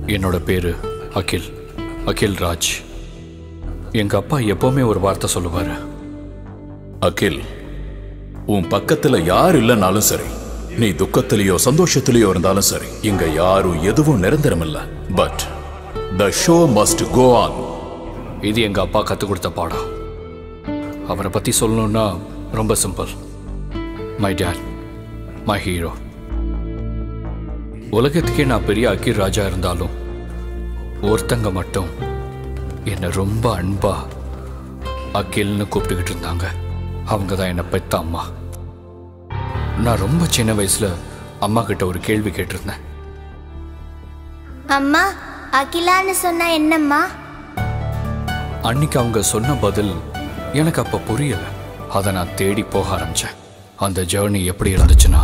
என்னோட பேரு அகில் அகில் ராஜ் எங்க அப்பா எப்பவுமே ஒரு வார்த்தை சொல்லுவாரு அகில் உன் பக்கத்துல யார் இல்லைனாலும் சரி நீ துக்கத்திலேயோ சந்தோஷத்திலேயோ இருந்தாலும் சரி இங்க யாரும் எதுவும் நிரந்தரம் இல்ல but the show must go on இது எங்க அப்பா கற்றுக் கொடுத்த பாடம் அவரை பத்தி சொல்லணும்னா ரொம்ப simple my dad my hero உலகத்துக்கே நான் பெரிய அகில் ராஜா இருந்தாலும் ஒருத்தங்க மட்டும் என்னை ரொம்ப அன்பா அகில்னு கூப்பிட்டுக்கிட்டு இருந்தாங்க அவங்க தான் என்னை பெத்த அம்மா நான் ரொம்ப சின்ன வயசுல அம்மா கிட்ட ஒரு கேள்வி கேட்டிருந்தேன் அம்மா அகிலான்னு சொன்னா என்னம்மா அன்னைக்கு அவங்க சொன்ன பதில் எனக்கு அப்ப புரியல அதை நான் தேடி போக ஆரம்பிச்சேன் அந்த ஜேர்னி எப்படி இருந்துச்சுன்னா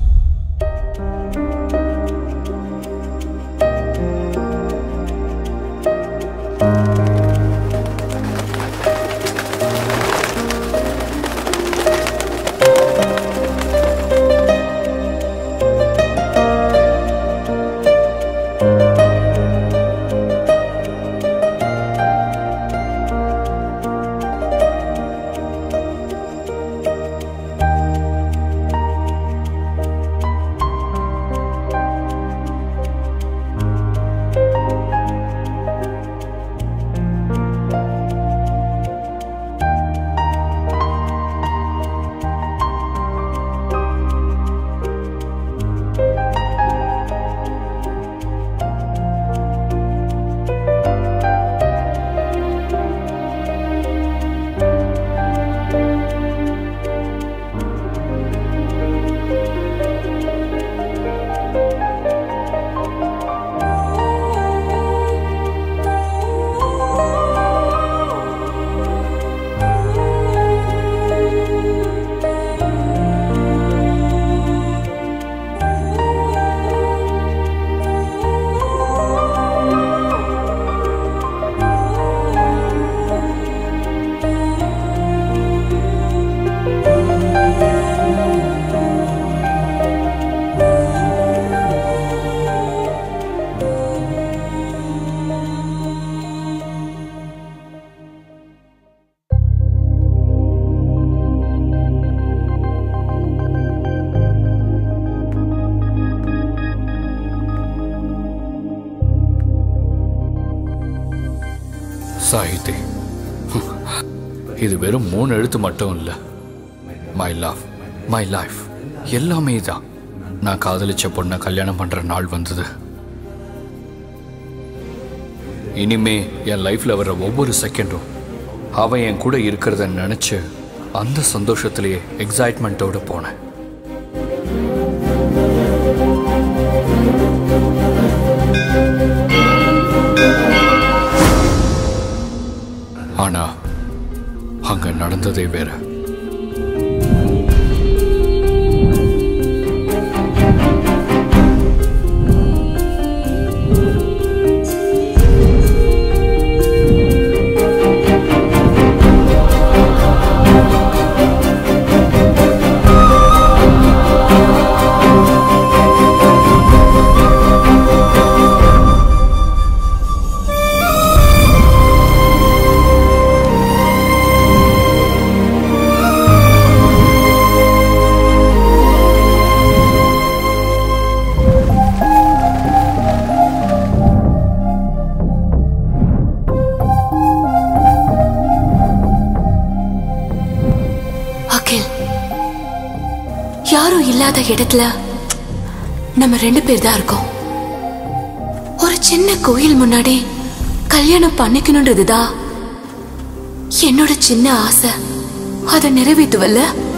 சாகித்ரி இது வெறும் மூணு எழுத்து மட்டும் இல்லை மை லவ் மை லைஃப் எல்லாமே தான் நான் காதலிச்ச பொண்ணை கல்யாணம் பண்ற நாள் வந்தது இனிமே என் லைஃப்ல வர்ற ஒவ்வொரு செகண்டும் அவன் என் கூட இருக்கிறத நினைச்சு அந்த சந்தோஷத்திலேயே எக்ஸைட்மெண்ட்டோட போனேன் ஆனா அங்க நடந்ததே வேற அகில் யாரும் இல்லாத இடத்துல நம்ம ரெண்டு பேர் தான் இருக்கோம் ஒரு சின்ன கோயில் முன்னாடி கல்யாணம் பண்ணிக்கணுன்றதுதான் என்னோட சின்ன ஆசை அதை நிறைவேற்றுவல்ல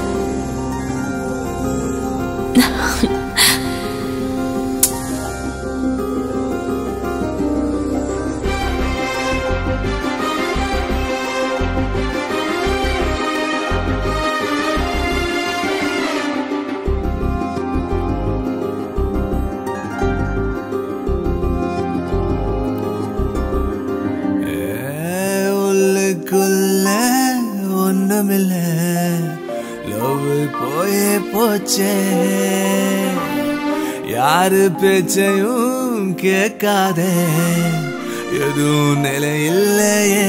உள்ளுக்குள்ள ஒண்ணுமில்ல லவ் போயே போச்சே யாரு பேச்சையும் கேட்காதே எதுவும் நிலையில்லையே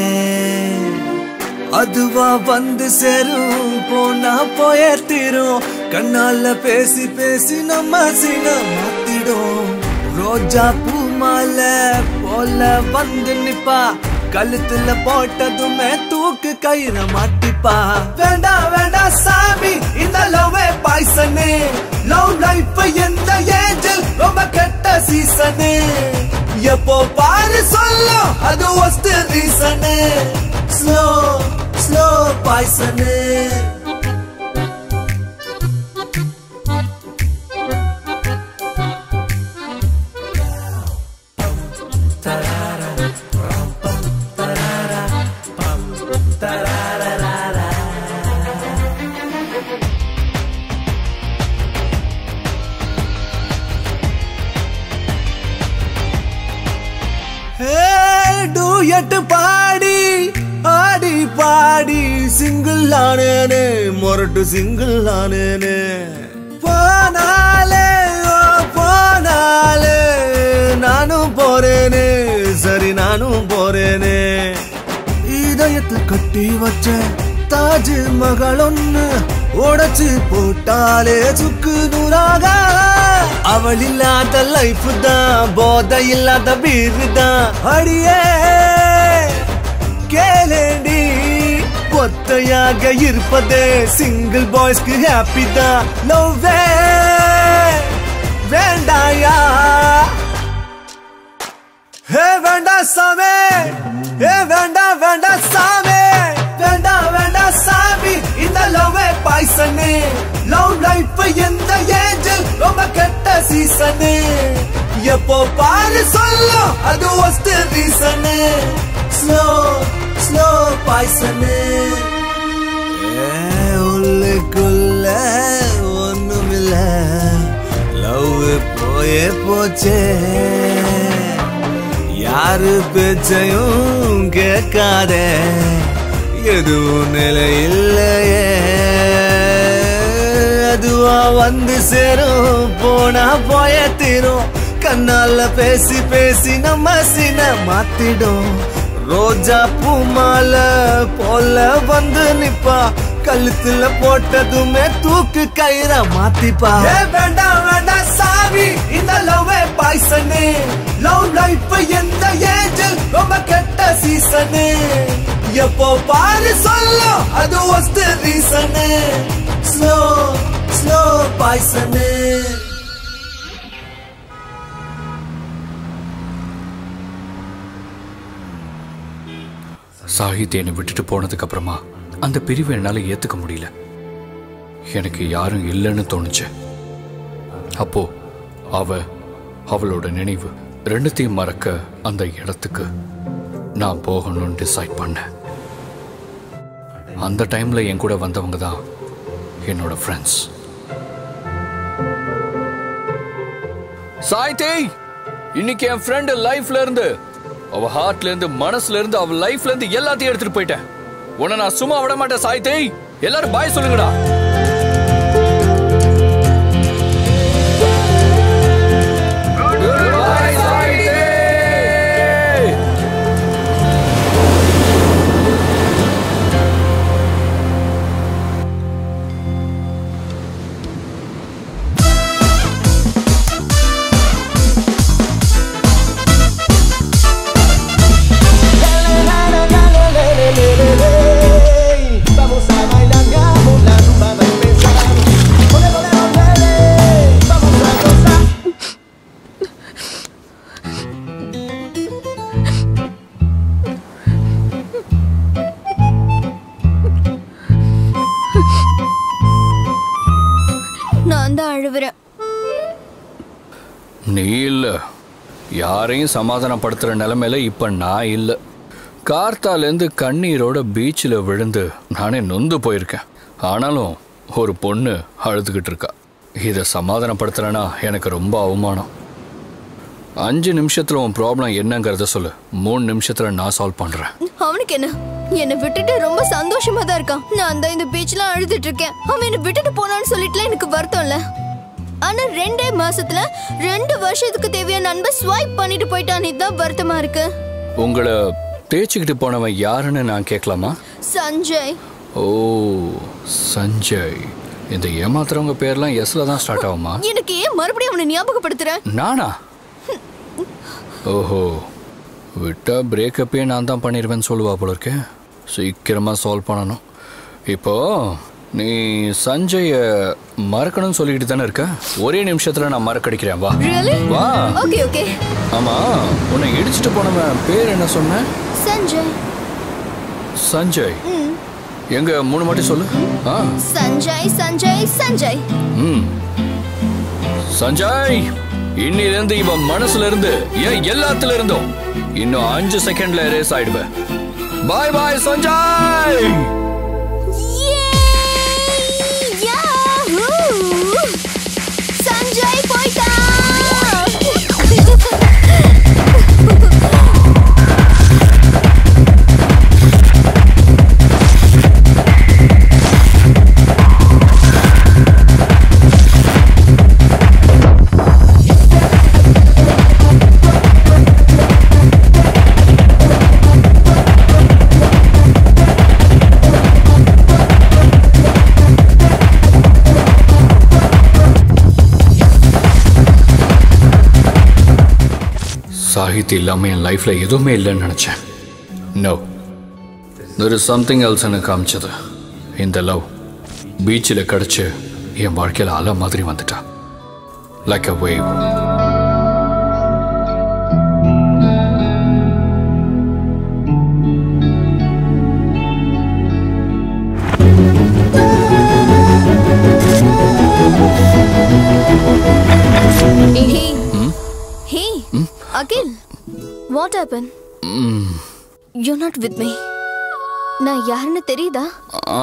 அதுவா வந்து சேரும் போனா போயே தீரும் கண்ணால பேசி பேசி நம்ம சின மாத்திடும் ரோஜா பூ மாலை போல வந்து நிப்பா கழுத்துல போட்டதுமே தூக்கு கயிற மாட்டிப்பா வேண்டாம் வேண்டாம் சாமி இந்த லவ்வே பாய்சனு லவ் லைஃப் எந்த ஏஞ்சல் ரொம்ப கெட்ட சீசனு எப்போ பாரு சொல்லும் அது worst reason slow slow poison duet பாடி ஆடி பாடி சிங்கிள் ஆனேனே மொரட்டு சிங்கிள் ஆனேனே போனாலே ஓ போனாலே நானும் போறேனே சரி நானும் போறேனே இதயத்து கட்டி வச்ச தாஜ் மகள் ஒண்ணு உடைச்சு போட்டாலே சுக்கு நூறாக அவள் இல்லாத லைஃப் தான் போதை இல்லாத வீடு தான் அடியே கேளேண்டி ஒத்தையாக இருப்பதே சிங்கிள் பாய்ஸ்க்கு ஹாப்பி தான் லவ்வே வேண்டாயா ஹே வேண்டாம் சாமி ஹே வேண்டாம் வேண்டாம் சாமி வேண்டாம் வேண்டாம் சாமி இந்த லவ்வே பாய்சனு லவ் லைஃப் எந்த ஏஞ்சல் ரொம்ப கெட்ட சீசனு எப்போ பாரு சொல்லும் அது worst reason slow slow poison உள்ளுக்குள்ள ஒண்ணுமில்ல லவ் போயே போச்சே யாரு பேச்சையும் கேட்காதே எதுவும் நிலை இல்லையே அதுவா வந்து சேரும் போனா போய தீரும் கண்ணால பேசி பேசி நம்ம சின மாத்திடும் ரோஜா பூ மாலை போல வந்து நிப்பா கழுத்துல போட்டதுமே தூக்கு கயிற மாத்திப்பா வேண்டாம் வேண்டாம் சாமி இந்த லவ்வே பாய்சனு லவ் லைஃப் எந்த ஏஞ்சல் ரொம்ப கெட்ட சீசனு எப்போ பாரு சொல்லும் அது worst reason slow slow poison சாகித் என்னை விட்டுட்டு போனதுக்கு அப்புறமா அந்த பிரிவை என்னால் ஏற்றுக்க முடியல எனக்கு யாரும் இல்லைன்னு தோணுச்சு அப்போ அவ அவளோட நினைவு ரெண்டுத்தையும் மறக்க அந்த இடத்துக்கு நான் போகணும்னு டிசைட் பண்ணேன் அந்த டைம்ல என் கூட வந்தவங்க தான் என்னோட ஃப்ரெண்ட்ஸ் சாய்தே இன்னைக்கு என் ஃப்ரெண்டு லைஃப்ல இருந்து அவ ஹார்ட்ல இருந்து மனசுல இருந்து அவ லைஃப்ல இருந்து எல்லாத்தையும் எடுத்துட்டு போயிட்டேன் உன்னை நான் சும்மா விட மாட்டேன் சாய்தே எல்லாரும் பாய் சொல்லுங்கடா Goodbye, சாய்தே Vamos a bailar, hagamos la rumba va a empezar. Ole, ole, ole, vamos a gozar. நான் தான் அழுவுறேன் நீ இல்ல யாரையும் சமாதானப்படுத்துற நிலைமையில இப்ப நான் இல்ல கார்த்தாலேருந்து கண்ணீரோட பீச்சில் விழுந்து நானே நொந்து போயிருக்கேன் ஆனாலும் ஒரு பொண்ணு அழுதுகிட்டு இருக்கா இதை சமாதானப்படுத்துறேன்னா எனக்கு ரொம்ப அவமானம் அஞ்சு நிமிஷத்துல உன் ப்ராப்ளம் என்னங்கிறத சொல்லு மூணு நிமிஷத்துல நான் சால்வ் பண்றேன் அவனுக்கு என்ன என்னை விட்டுட்டு ரொம்ப சந்தோஷமா தான் இருக்கான் நான் தான் இந்த பீச்ல அழுதுட்டு இருக்கேன் அவன் என்னை விட்டுட்டு போனான்னு சொல்லிட்டுல எனக்கு வருத்தம் இல்ல ஆனா ரெண்டே மாசத்துல ரெண்டு வருஷத்துக்கு தேவையான அன்பை ஸ்வைப் பண்ணிட்டு போயிட்டான் இதுதான் வருத்தமா இருக்கு உங்களை தேய்ச்சிக்கிட்டு போனவன் யாருன்னு நான் கேட்கலாமா சஞ்சய் ஓ சஞ்சய் இந்த ஏமாத்துறவங்க பேர்லாம் எஸ்ல தான் ஸ்டார்ட் ஆகுமா எனக்கு ஏன் மறுபடியும் அவனை ஞாபகப்படுத்துற நானா ஓஹோ விட்டா பிரேக்கப்பே நான் தான் பண்ணிடுவேன்னு சொல்லுவா போல இருக்கே சீக்கிரமாக சால்வ் பண்ணணும் இப்போ நீ சஞ்சய மறக்கணும்னு சொல்லிக்கிட்டு தானே இருக்க ஒரே நிமிஷத்துல நான் மறக்கடிக்கிறேன் வா ரியலி வா ஓகே ஓகே ஆமா உன்னை இடிச்சிட்டு போனவன் பேர் என்ன சொன்ன சஞ்சய் சஞ்சய் எங்க மூணு மாட்டி சொல்லு ஆ சஞ்சய் சஞ்சய் சஞ்சய் ம் சஞ்சய் இன்னிலிருந்து இவன் மனசுல இருந்து ஏன் எல்லாத்துல இருந்தும் இன்னும் அஞ்சு செகண்ட்ல ரேஸ் ஆயிடுவேன் பாய் பாய் சஞ்சய் Yay! Yahoo! சஞ்சய் போயிட்டான் சாகித்யம் இல்லாம என் லைஃப்ல எதுவுமே இல்லைன்னு நினைச்சேன் no there is something else எனக்கு காமிச்சது இந்த லவ் பீச்சில் கிடச்சி என் வாழ்க்கையில் அலை மாதிரி வந்துட்டா like a wave Hey. Hey. Akhil. What happened? You're not with me. நான் யாருன்னு தெரியுதா ஆ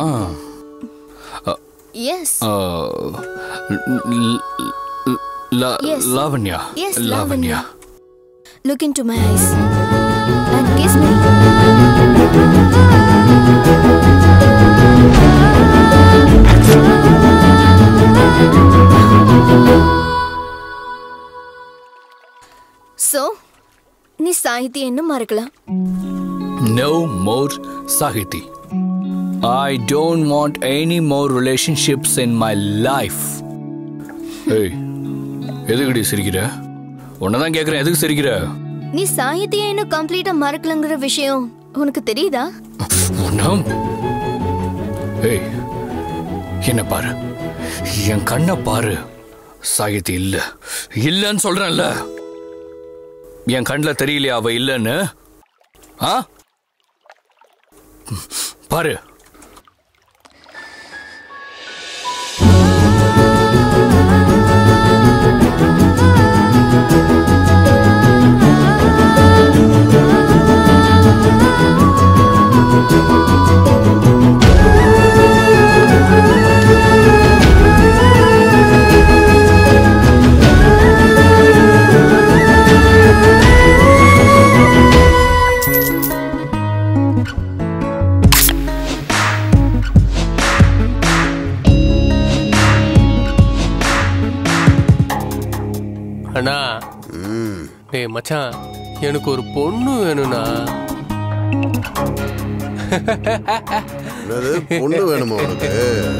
எஸ் ஆ, ல- ல- ல- Yes. Lavanya Yes, Lavanya Look into my eyes and kiss me. So, நீ சாகித்யம் இன்னும் மறக்கலாம் No more Sahiti. I don't want any more relationships in my life. ஏய் எதுக்குடி சிரிக்கிற உன்னதான் கேட்குறேன் எதுக்கு சிரிக்கிற நீ சாகித்யம் இன்னும் கம்ப்ளீட்டா மறக்கலங்கிற விஷயம் உனக்கு தெரியுதா உன்னம் ஏய் என்ன பாரு என் கண்ணை பாரு சாகித்தி இல்ல இல்லைன்னு சொல்றேன்ல என் கண்ணில் தெரியலையா அவ இல்லைன்னு ஆ பாரு அண்ணா டேய் மச்சான் எனக்கு ஒரு பொண்ணு வேணும்ண்ணா என்னது பொண்ணு வேணுமா உனக்கு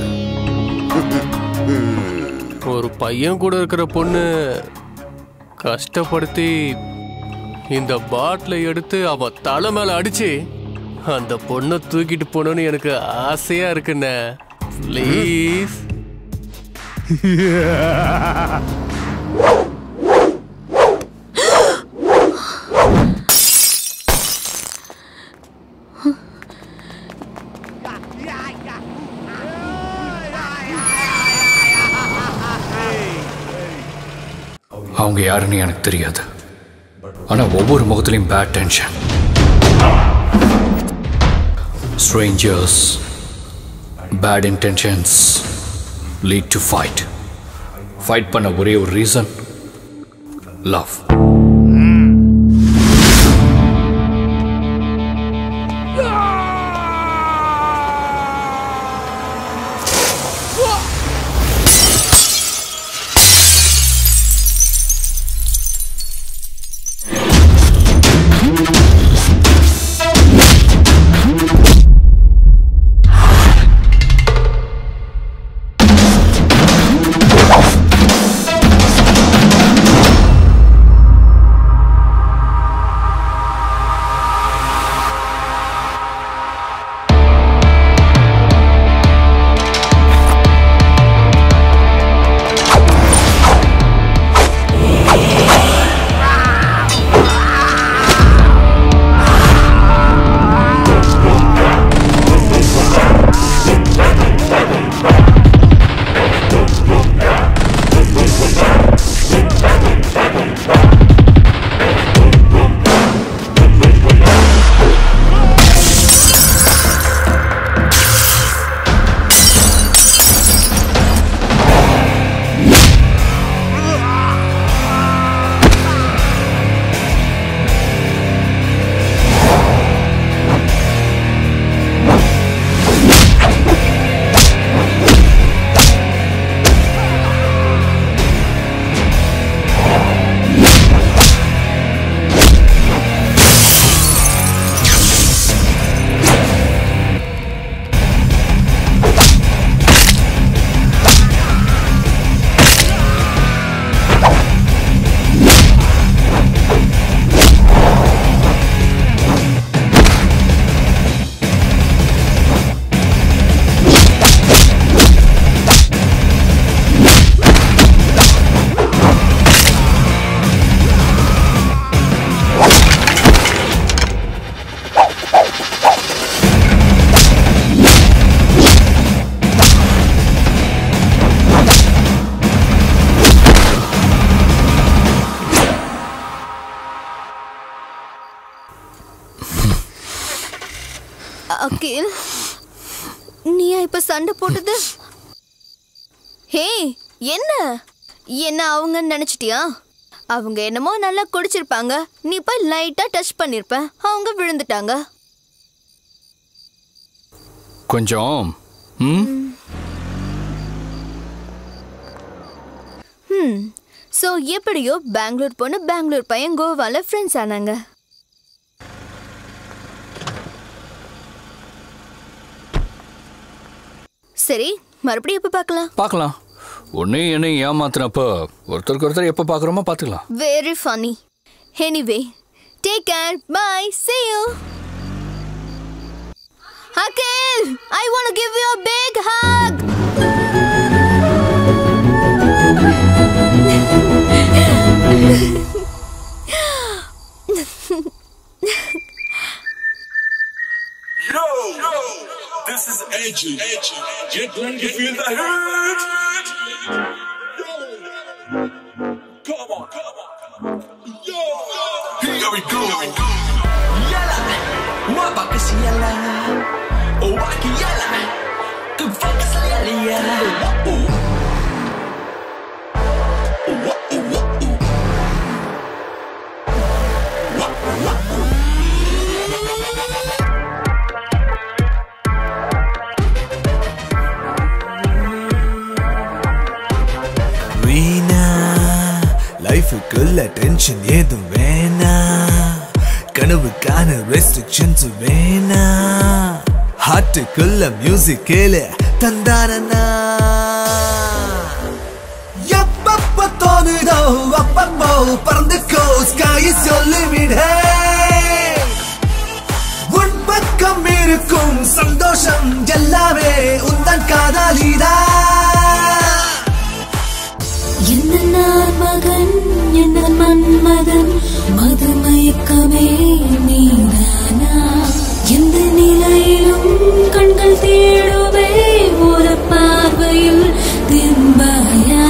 ஒரு பையன் கூட இருக்கிற பொண்ணு கஷ்டப்படுத்தி இந்த பாட்டிலை எடுத்து அவ தலை மேல அடிச்சு அந்த பொண்ணை தூக்கிட்டு போகணும்னு எனக்கு ஆசையா இருக்குண்ணே ப்ளீஸ் அவங்க யாருன்னு எனக்கு தெரியாது ஆனா ஒவ்வொரு முகத்திலையும் bad tension strangers bad intentions lead to fight fight பண்ண ஒரே ஒரு ரீசன் லவ் இப்ப சண்டை போட்டது ஹே என்ன என்ன அவங்கன்னு நினைச்சிட்டியா அவங்க என்னமோ நல்லா குடிச்சிருப்பாங்க நீ போய் லைட்டா டச் பண்ணிருப்ப அவங்க விழுந்துட்டாங்க கொஞ்சம் ம் ம் ஸோ எப்படியோ பெங்களூர் பொண்ணு பெங்களூர் பையன் கோவால ஃப்ரெண்ட்ஸ் ஆனாங்க சரி மறுபடியும் எப்போ பார்க்கலாம் பார்க்கலாம் ஒன்னே என்னை ஏமாத்துனப்ப ஒருத்தருக்கு ஒருத்தர் எப்போ பார்க்குறோமோ பார்த்துக்கலாம் very funny anyway take care bye see you Akhil I want give you a big hug Yo, this is Edgy. Get ready to feel the hurt. Come on, come on. Yo, here we go. Yala, wapa kasi yala, oh waki yala, kufa kasi yala ya. வீணா லைஃபுக்குள்ள tension ஏதும் வேணா கனவுக்கான restrictions வேணா ஹார்ட்டுக்குள்ள music கேளு தந்தானா எப்பப்ப தோணுதோ அப்பப்போ பறந்துக்கோ ஸ்காய் சொல்லிவிட உன் பக்கம் இருக்கும் சந்தோஷம் எல்லாமே உந்தன் காதாலிதா என்ன நான் மகன் என்ன மன்மதன் மதுமயக்கமே நீதானா எந்த நிலையிலும் கண்கள் தேடுவே ஒரு பார்வையில் திரும்பயா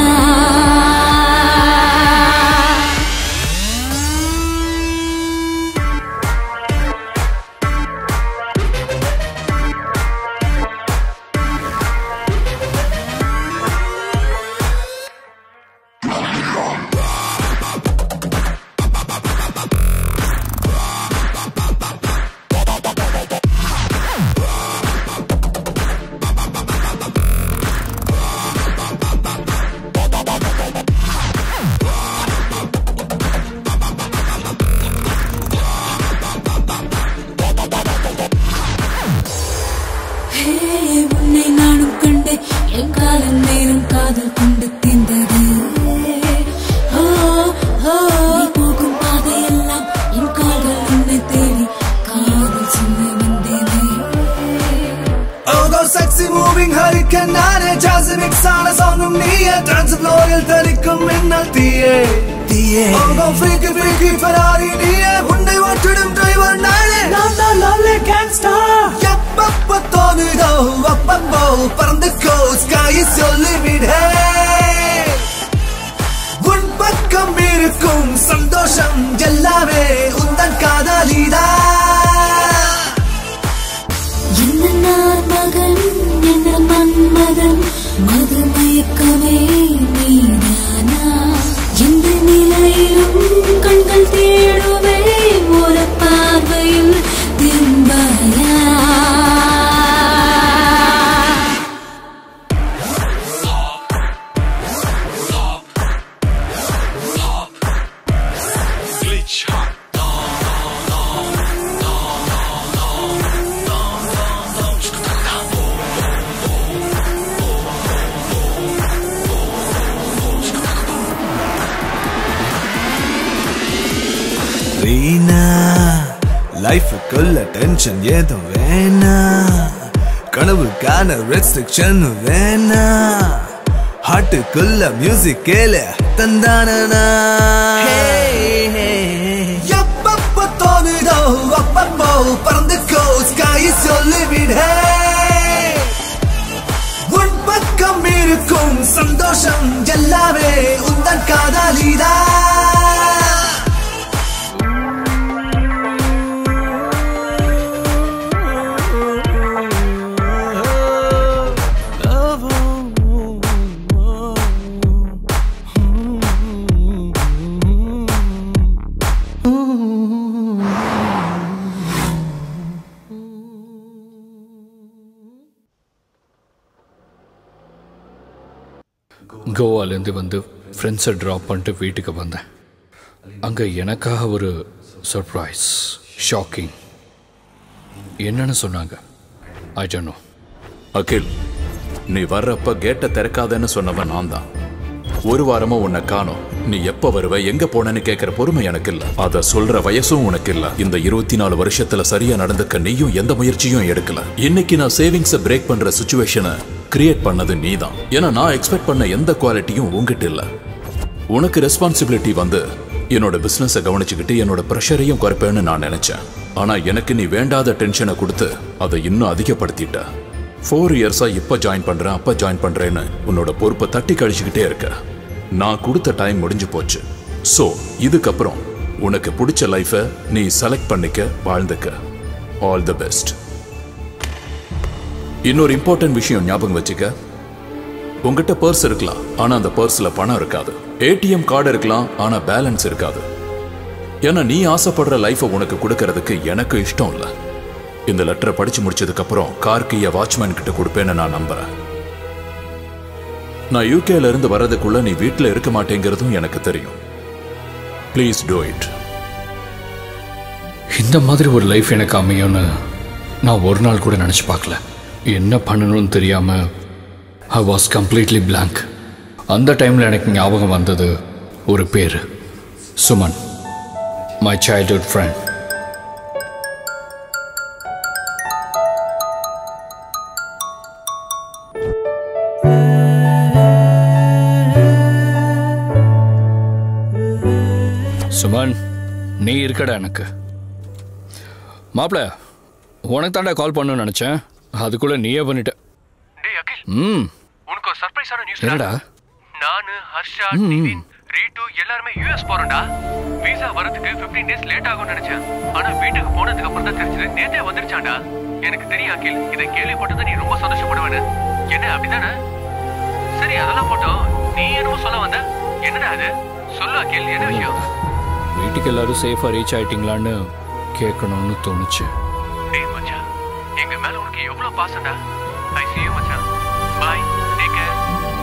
ஹே, உன்னை நானும் கண்டு என் காலம் நேரம் காதல் கொண்டு திந்தது ஓ, ஓ, நீ போகும் பாதையெல்லாம் என் கால்கள் உன்னை தேடி காதல் சொல்ல வந்தேனே Although sexy moving hurricane நானே ஜாசமிக் சான சவுண்டும் நீயே டான்ஸ் லோயல் தரிக்கும் மின்னல் தீயே தீயே Although freaky freaky Ferrari நீயே உன்னை ஓட்டிடும் டிரைவர் நானே நான் தான் lovely gangster எப்பப்ப தோணுதோ அப்பப்போ பறந்துக்கோ ஸ்காய் சொல்லிவிட உன் பக்கம் இருக்கும் சந்தோஷம் எல்லாமே உந்தன் காதலிதா என்ன நான் மகன் என்ன மன்மதன் மதுமயக்கமே நீதானா எந்த நிலையிலும் கண்கள் தேடுவே ஒரு பார்வையில் திரும்பயா Glitch hot. வீணா லைஃபுக்குள்ள டென்ஷன் ஏதும் வேணா கனவுக்கான ரெஸ்ட்ரிக்ஷன் வேணா ஹார்ட்டுக்குள்ள மியூசிக் கேளு தந்தானா எப்பப்ப தோணுதோ அப்பப்போ பறந்துக்கோ ஸ்காய் சொல்லிவிட உன் பக்கம் இருக்கும் சந்தோஷம் எல்லாமே உந்தன் காதலிதா கோவாலேருந்து வந்து ஃப்ரெண்ட்ஸை ட்ராப் பண்ணிட்டு வீட்டுக்கு வந்தேன் அங்கே எனக்காக ஒரு சர்ப்ரைஸ் ஷாக்கிங் என்னன்னு சொன்னாங்க ஐ டோன்ட் நோ அகில் நீ வர்றப்ப கேட்டை திறக்காதன்னு சொன்னவன் நான் தான் ஒரு வாரமா உன்னை காணோம் நீ எப்ப வருவ எங்க போனேன்னு கேட்கிற பொறுமை எனக்கு இல்ல அத சொல்ற வயசும் உனக்கு இல்ல இந்த இருபத்தி நாலு வருஷத்துல சரியா நடந்துக்க நீயும் எந்த முயற்சியும் எடுக்கல இன்னைக்கு நான் சேவிங்ஸை பிரேக் பண்ற சுச்சுவேஷனை கிரியேட் பண்ணது நீதான் ஏன்னா நான் எக்ஸ்பெக்ட் பண்ண எந்த குவாலிட்டியும் உங்ககிட்ட இல்ல உனக்கு ரெஸ்பான்சிபிலிட்டி வந்து என்னோட பிசினஸை கவனிச்சுக்கிட்டு என்னோட ப்ரெஷரையும் குறைப்பேன்னு நான் நினைச்சேன் ஆனா எனக்கு நீ வேண்டாத டென்ஷனை கொடுத்து அதை இன்னும் அதிகப்படுத்திட்ட ஃபோர் இயர்ஸா இப்ப ஜாயின் பண்றேன் அப்ப ஜாயின் பண்றேன்னு உன்னோட பொறுப்பை தட்டி கழிச்சுக்கிட்டே இருக்க நான் கொடுத்த டைம் முடிஞ்சு போச்சு ஸோ இதுக்கப்புறம் உனக்கு பிடிச்ச லைஃபை நீ செலக்ட் பண்ணிக்க வாழ்ந்துக்க ஆல் தி பெஸ்ட் இன்னொரு இம்பார்ட்டன்ட் விஷயம் ஞாபகம் வச்சுக்க உங்ககிட்ட பர்ஸ் இருக்கலாம் ஆனா அந்த பர்ஸ்ல பணம் இருக்காது ஏடிஎம் கார்டு இருக்கலாம் ஆனா பேலன்ஸ் இருக்காது ஏன்னா நீ ஆசைப்படுற லைஃபை உனக்கு கொடுக்கறதுக்கு எனக்கு இஷ்டம் இல்ல இந்த லெட்டரை படிச்சு முடிச்சதுக்கு அப்புறம் கார் கீய வாட்ச்மேன் கிட்ட கொடுப்பேன்னு நான் நம்புறேன் நான் யூகேல இருந்து வர்றதுக்குள்ள நீ வீட்ல இருக்க மாட்டேங்கிறதும் எனக்கு தெரியும் ப்ளீஸ் டூ இட் இந்த மாதிரி ஒரு லைஃப் எனக்கு அமையும்னு நான் ஒரு நாள் கூட நினச்சி பார்க்கல என்ன பண்ணணும்னு தெரியாமல் ஐ வாஸ் கம்ப்ளீட்லி blank அந்த டைமில் எனக்கு ஞாபகம் வந்தது ஒரு பேர் Suman my childhood friend Suman நீ இருக்கடா எனக்கு மாப்பிள உனக்கு தாண்டா கால் பண்ணணும்னு நினச்சேன் அதுக்குள்ளே நீயே பண்ணிட்ட டேய் அகில் ம் உனக்கு ஒரு சர்ப்ரைஸான நியூஸ் என்னடா நானு ஹர்ஷா நிவின் ரீட்டு எல்லாருமே யூஎஸ் போறோம்டா விசா வரதுக்கு 15 டேஸ் லேட் ஆகும்னு நினைச்சேன் ஆனா வீட்டுக்கு போனதுக்கு அப்புறம் தான் தெரிஞ்சது நேத்தே வந்துருச்சாண்டா எனக்கு தெரியும் அகில் இதை கேள்விப்பட்டது நீ ரொம்ப சந்தோஷப்படுவேன்னு என்ன அப்படிதானே சரி அதெல்லாம் போட்டோம் நீ என்னமோ சொல்ல வந்த என்னடா அது சொல்லு அகில் என்ன விஷயம் வீட்டுக்கு எல்லாரும் சேஃபாக ரீச் ஆயிட்டீங்களான்னு கேட்கணும்னு தோணுச்சு டேய் மச்சான் எங்க மேல உனக்கு எவ்வளவு பாசம்டா ஐ see you மச்சான் bye take care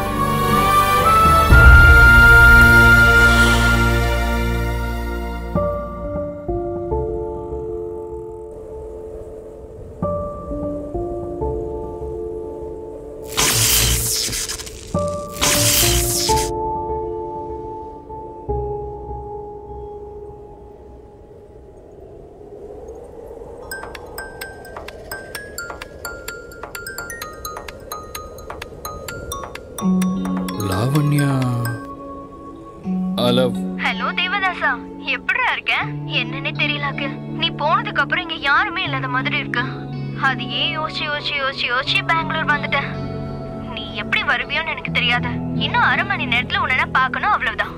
Lavanya hello hello தேவதாசா எப்படிடா இருக்க என்னன்னே தெரியல அகில் நீ போனதுக்கு அப்புறம் இங்க யாருமே இல்லாத மாதிரி இருக்கு அது ஏன் யோசிச்சு யோசிச்சு யோசிச்சு யோசிச்சு பெங்களூர் வந்துட்டேன் நீ எப்படி வருவியோன்னு எனக்கு தெரியாது இன்னும் அரை மணி நேரத்துல உன்னை நான் பார்க்கணும் அவ்வளவுதான்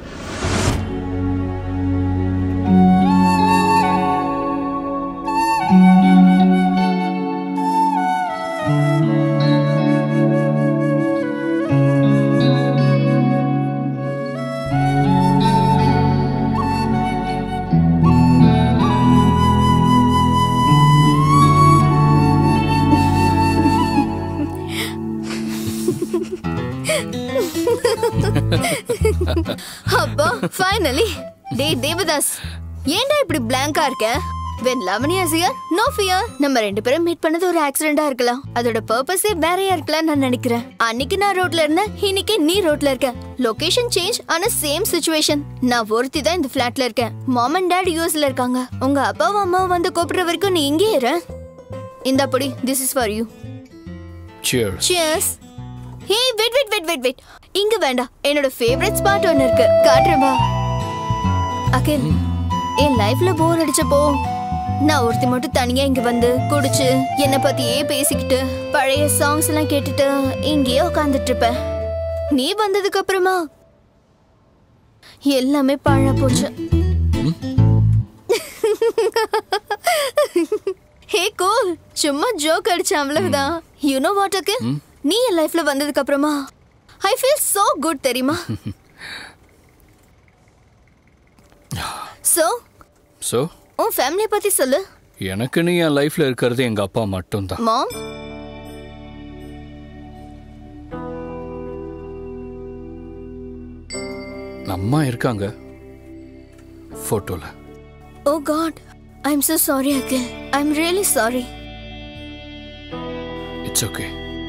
அப்பா ஃபைனலி டேய் தேவதாஸ் ஏன்டா இப்படி பிளாங்கா இருக்க when Lavanya cheer no fear நம்ம ரெண்டு பேரும் மீட் பண்ணது ஒரு ஆக்சிடென்டா இருக்கலாம் அதோட பர்பஸே வேறையா இருக்கலாம் நான் நினைக்கிறேன் அன்னைக்கு நான் ரோட்ல இருந்தேன் இன்னைக்கு நீ ரோட்ல இருக்க லொகேஷன் சேஞ்ச் ஆனா சேம் சுச்சுவேஷன் நான் ஒருத்தி தான் இந்த ஃபிளாட்ல இருக்கேன் மாம் அண்ட் டாட் யூஎஸ்ல இருக்காங்க உங்க அப்பாவும் அம்மாவும் வந்து கூப்பிடுற வரைக்கும் நீ இங்கே இரு இந்த பொடி this is for you cheer cheers hey wait wait wait wait wait இங்க வேண்டாம் என்னோட ஃபேவரட் ஸ்பாட் ஒன்னு இருக்கு காட்டுறேன் வா அகில் என் லைஃப்ல போர் அடிச்சப்போ நான் ஒருத்தி மட்டும் தனியா இங்க வந்து குடிச்சு என்னை பத்தியே பேசிக்கிட்டு பழைய சாங்ஸ் எல்லாம் கேட்டுட்டு இங்கேயே உட்காந்துட்டு இருப்பேன் நீ வந்ததுக்கு அப்புறமா எல்லாமே பழ போச்சு ஹே கூல் சும்மா ஜோக் அடிச்சேன் அவ்வளவுதான் யூ நோ வாட் அக்கு நீ என் லைஃப்ல வந்ததுக்கு அப்புறமா ஐ ஃபீல் சோ குட் தெரியுமா சோ ஸோ உன் ஃபேமிலியை பத்தி சொல்லு எனக்கு நீ என் லைஃப்பில் இருக்கிறது எங்கள் அப்பா மட்டும்தான். 'தான் மாம் அம்மா இருக்காங்க ஃபோட்டோவில் oh god I am so sorry Akhil I am really sorry it's okay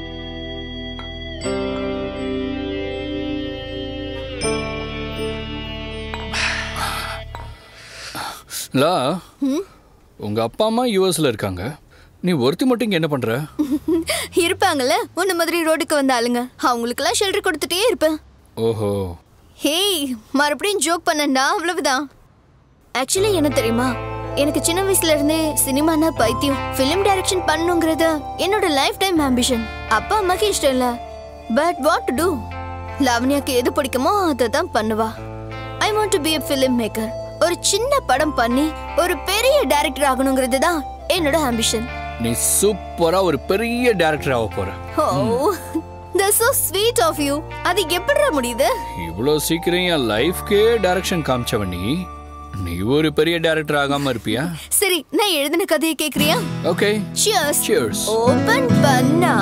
லா உங்க அப்பா அம்மா யூஎஸ்ல இருக்காங்க நீ ஒருத்தி மட்டும் இங்க என்ன பண்ற இருப்பாங்கல்ல உன்ன மாதிரி ரோடுக்கு வந்த ஆளுங்க அவங்களுக்கெல்லாம் ஷெல்டர் கொடுத்துட்டே இருப்பேன் ஓஹோ ஹேய் மறுபடியும் ஜோக் பண்ணண்டா அவ்வளவுதான் ஆக்சுவலி என்ன தெரியுமா எனக்கு சின்ன வயசுல இருந்தே சினிமானா பைத்தியம் ஃபிலிம் டைரக்ஷன் பண்ணணுங்கிறது என்னோட லைஃப் டைம் ஆம்பிஷன் அப்பா அம்மாக்கு இஷ்டம் இல்ல பட் வாட் டு டூ லாவண்யாக்கு எது பிடிக்குமோ அதை தான் பண்ணுவா I want to be a film maker ஒரு சின்ன படம் பண்ணி ஒரு பெரிய டைரக்டர் ஆகணுங்கிறது தான் என்னோட ஆம்பிஷன் நீ சூப்பரா ஒரு பெரிய டைரக்டர் ஆக போற ஓ that's so sweet of you அது எப்படிடா முடியுது இவ்வளோ சீக்கிரம் என் லைஃப்க்கே டைரக்ஷன் காமிச்சவ நீ நீ ஒரு பெரிய டைரக்டர் ஆகாம இருப்பியா சரி நான் எழுதின கதையை கேக்குறியா ஓகே Cheers. Cheers. ஓபன் பண்ணா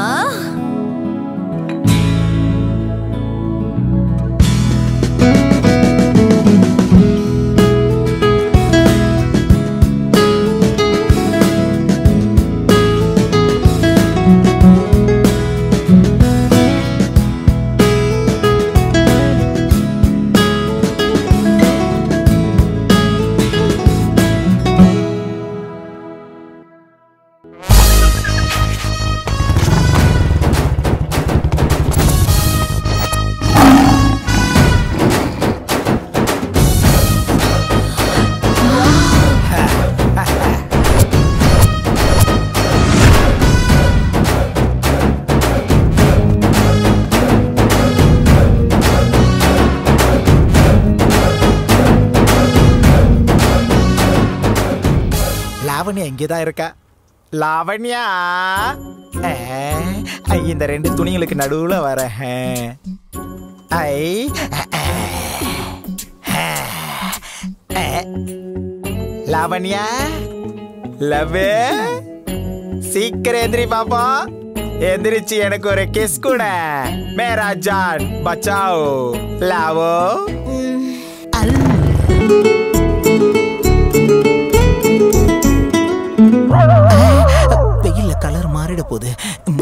லாவண்யா இங்கேதான் இருக்கா லாவண்யா ஆ, ஐ, இந்த ரெண்டு துணிகளுக்கு நடுவுல வர ஐ ஆ, லாவண்யா லவ்வே சீக்கிரம் எந்திரி பாப்பா எந்திரிச்சு எனக்கு ஒரு கிஸ் கூட மேரா ஜான் பச்சாவோ லாவோ வெயில்ல கலர் மாறிட போகுது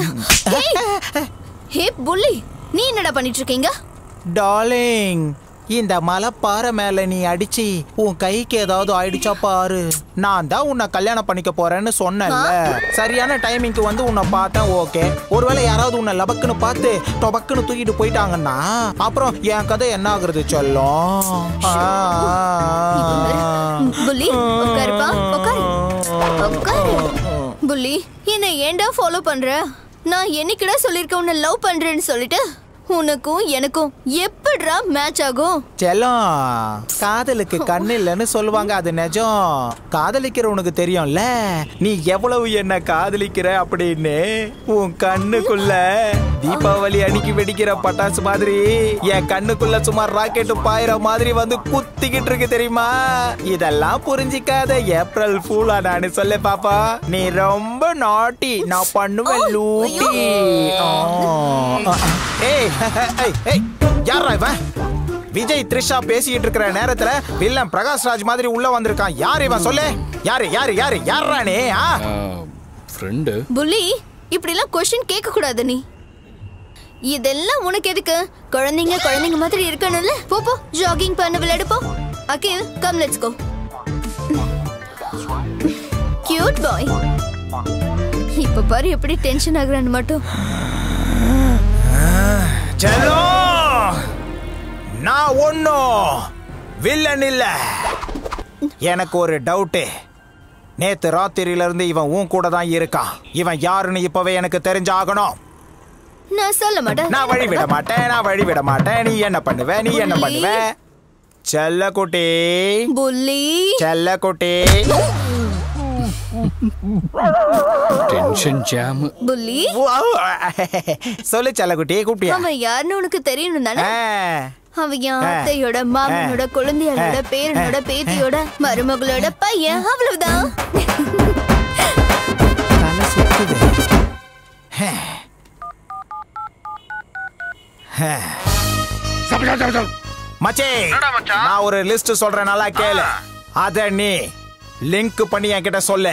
ஹே புள்ளி நீ என்னடா பண்ணிட்டு இருக்கீங்க டார்லிங் இந்த மலைப்பாறை மேல நீ அடிச்சு உன் கைக்கு ஏதாவது ஆயிடுச்சா பாரு நான் தான் உன்னை கல்யாணம் பண்ணிக்க போறேன்னு சொன்னேன்ல சரியான டைமிங்க்கு வந்து உன்னை பார்த்தேன் ஓகே ஒருவேளை யாராவது உன்னை லபக்குன்னு பார்த்து டொபக்குன்னு தூக்கிட்டு போயிட்டாங்கன்னா அப்புறம் என் கதை என்ன ஆகுறது சொல்லும் ஆ, புள்ளி உட்காருப்பா உட்காரு உட்காரு புள்ளி என்ன ஏன்டா ஃபாலோ பண்ற நான் என்னைக்குடா சொல்லிருக்கேன் உன்னை லவ் பண்றேன்னு சொல்லிட்டு உனக்கும் எனக்கும் எப்படிடா மேட்ச் ஆகும் செல்லம் காதலுக்கு கண்ணு இல்லைன்னு சொல்லுவாங்க அது நிஜம் காதலிக்கிற உனக்கு தெரியும்ல நீ எவ்வளவு என்ன காதலிக்கிற அப்படின்னு உன் கண்ணுக்குள்ள தீபாவளி அன்னைக்கு வெடிக்கிற பட்டாசு மாதிரி என் கண்ணுக்குள்ள சும்மா ராக்கெட் பாயிற மாதிரி வந்து குத்திக்கிட்டு இருக்கு தெரியுமா இதெல்லாம் புரிஞ்சிக்காத ஏப்ரல் ஃபூலா நானு சொல்ல பாப்பா நீ ரொம்ப நாட்டி நான் பண்ணுவேன் லூட்டி ஆ, ஆ, ஆ. ஏய் ஏய், ஏய், யார்ரா இவன் விஜய் த்ரிஷா பேசிக்கிட்டு இருக்கிற நேரத்துல வில்லன் பிரகாஷ் ராஜ் மாதிரி உள்ள வந்திருக்கான் யார் இவன் சொல்லு யாரு யாரு யாரு யாரா நீ ஆ? ஃப்ரெண்டு புள்ளி இப்படிலாம் கொஸ்டின் கேட்க கூடாது நீ இதெல்லாம் உனக்கு எதுக்கு குழந்தைங்க குழந்தைங்க மாதிரி இருக்கணும்ல போ போ ஜாகிங் பண்ண விளையாடு போ Akhil come let's go cute boy இப்ப பாரு எப்படி டென்ஷன் ஆகுறான்னு மட்டும் செல்லம் நான் ஒன்னும் வில்லன் இல்ல எனக்கு ஒரு டவுட்டு நேத்து ராத்திரியில இருந்து இவன் உன் கூட தான் இருக்கான் இவன் யாருன்னு இப்பவே எனக்கு தெரிஞ்சாகணும் நான் சொல்ல மாட்டேன் நான் வழி விட மாட்டேன் நான் வழி விட மாட்டேன் நீ என்ன பண்ணுவ நீ என்ன பண்ணுவ செல்ல குட்டி புள்ளி செல்ல குட்டி டென்ஷன் ஜாம் புள்ளி சொல்லு செல்ல குட்டி கூப்பிட்டியா அவன் யாருன்னு உனக்கு தெரியணும் தானே ஆ. அவன் என் அத்தையோட மாமனோட குழந்தையோட பேரனோட பேத்தியோட மருமகளோட பையன் அவ்வளவுதான் தலை சுத்துது. ஹே. ஹே. மச்சே நான் ஒரு லிஸ்ட் சொல்றேன் நல்லா கேளு அத நீ லிங்க் பண்ணி என்கிட்ட சொல்லு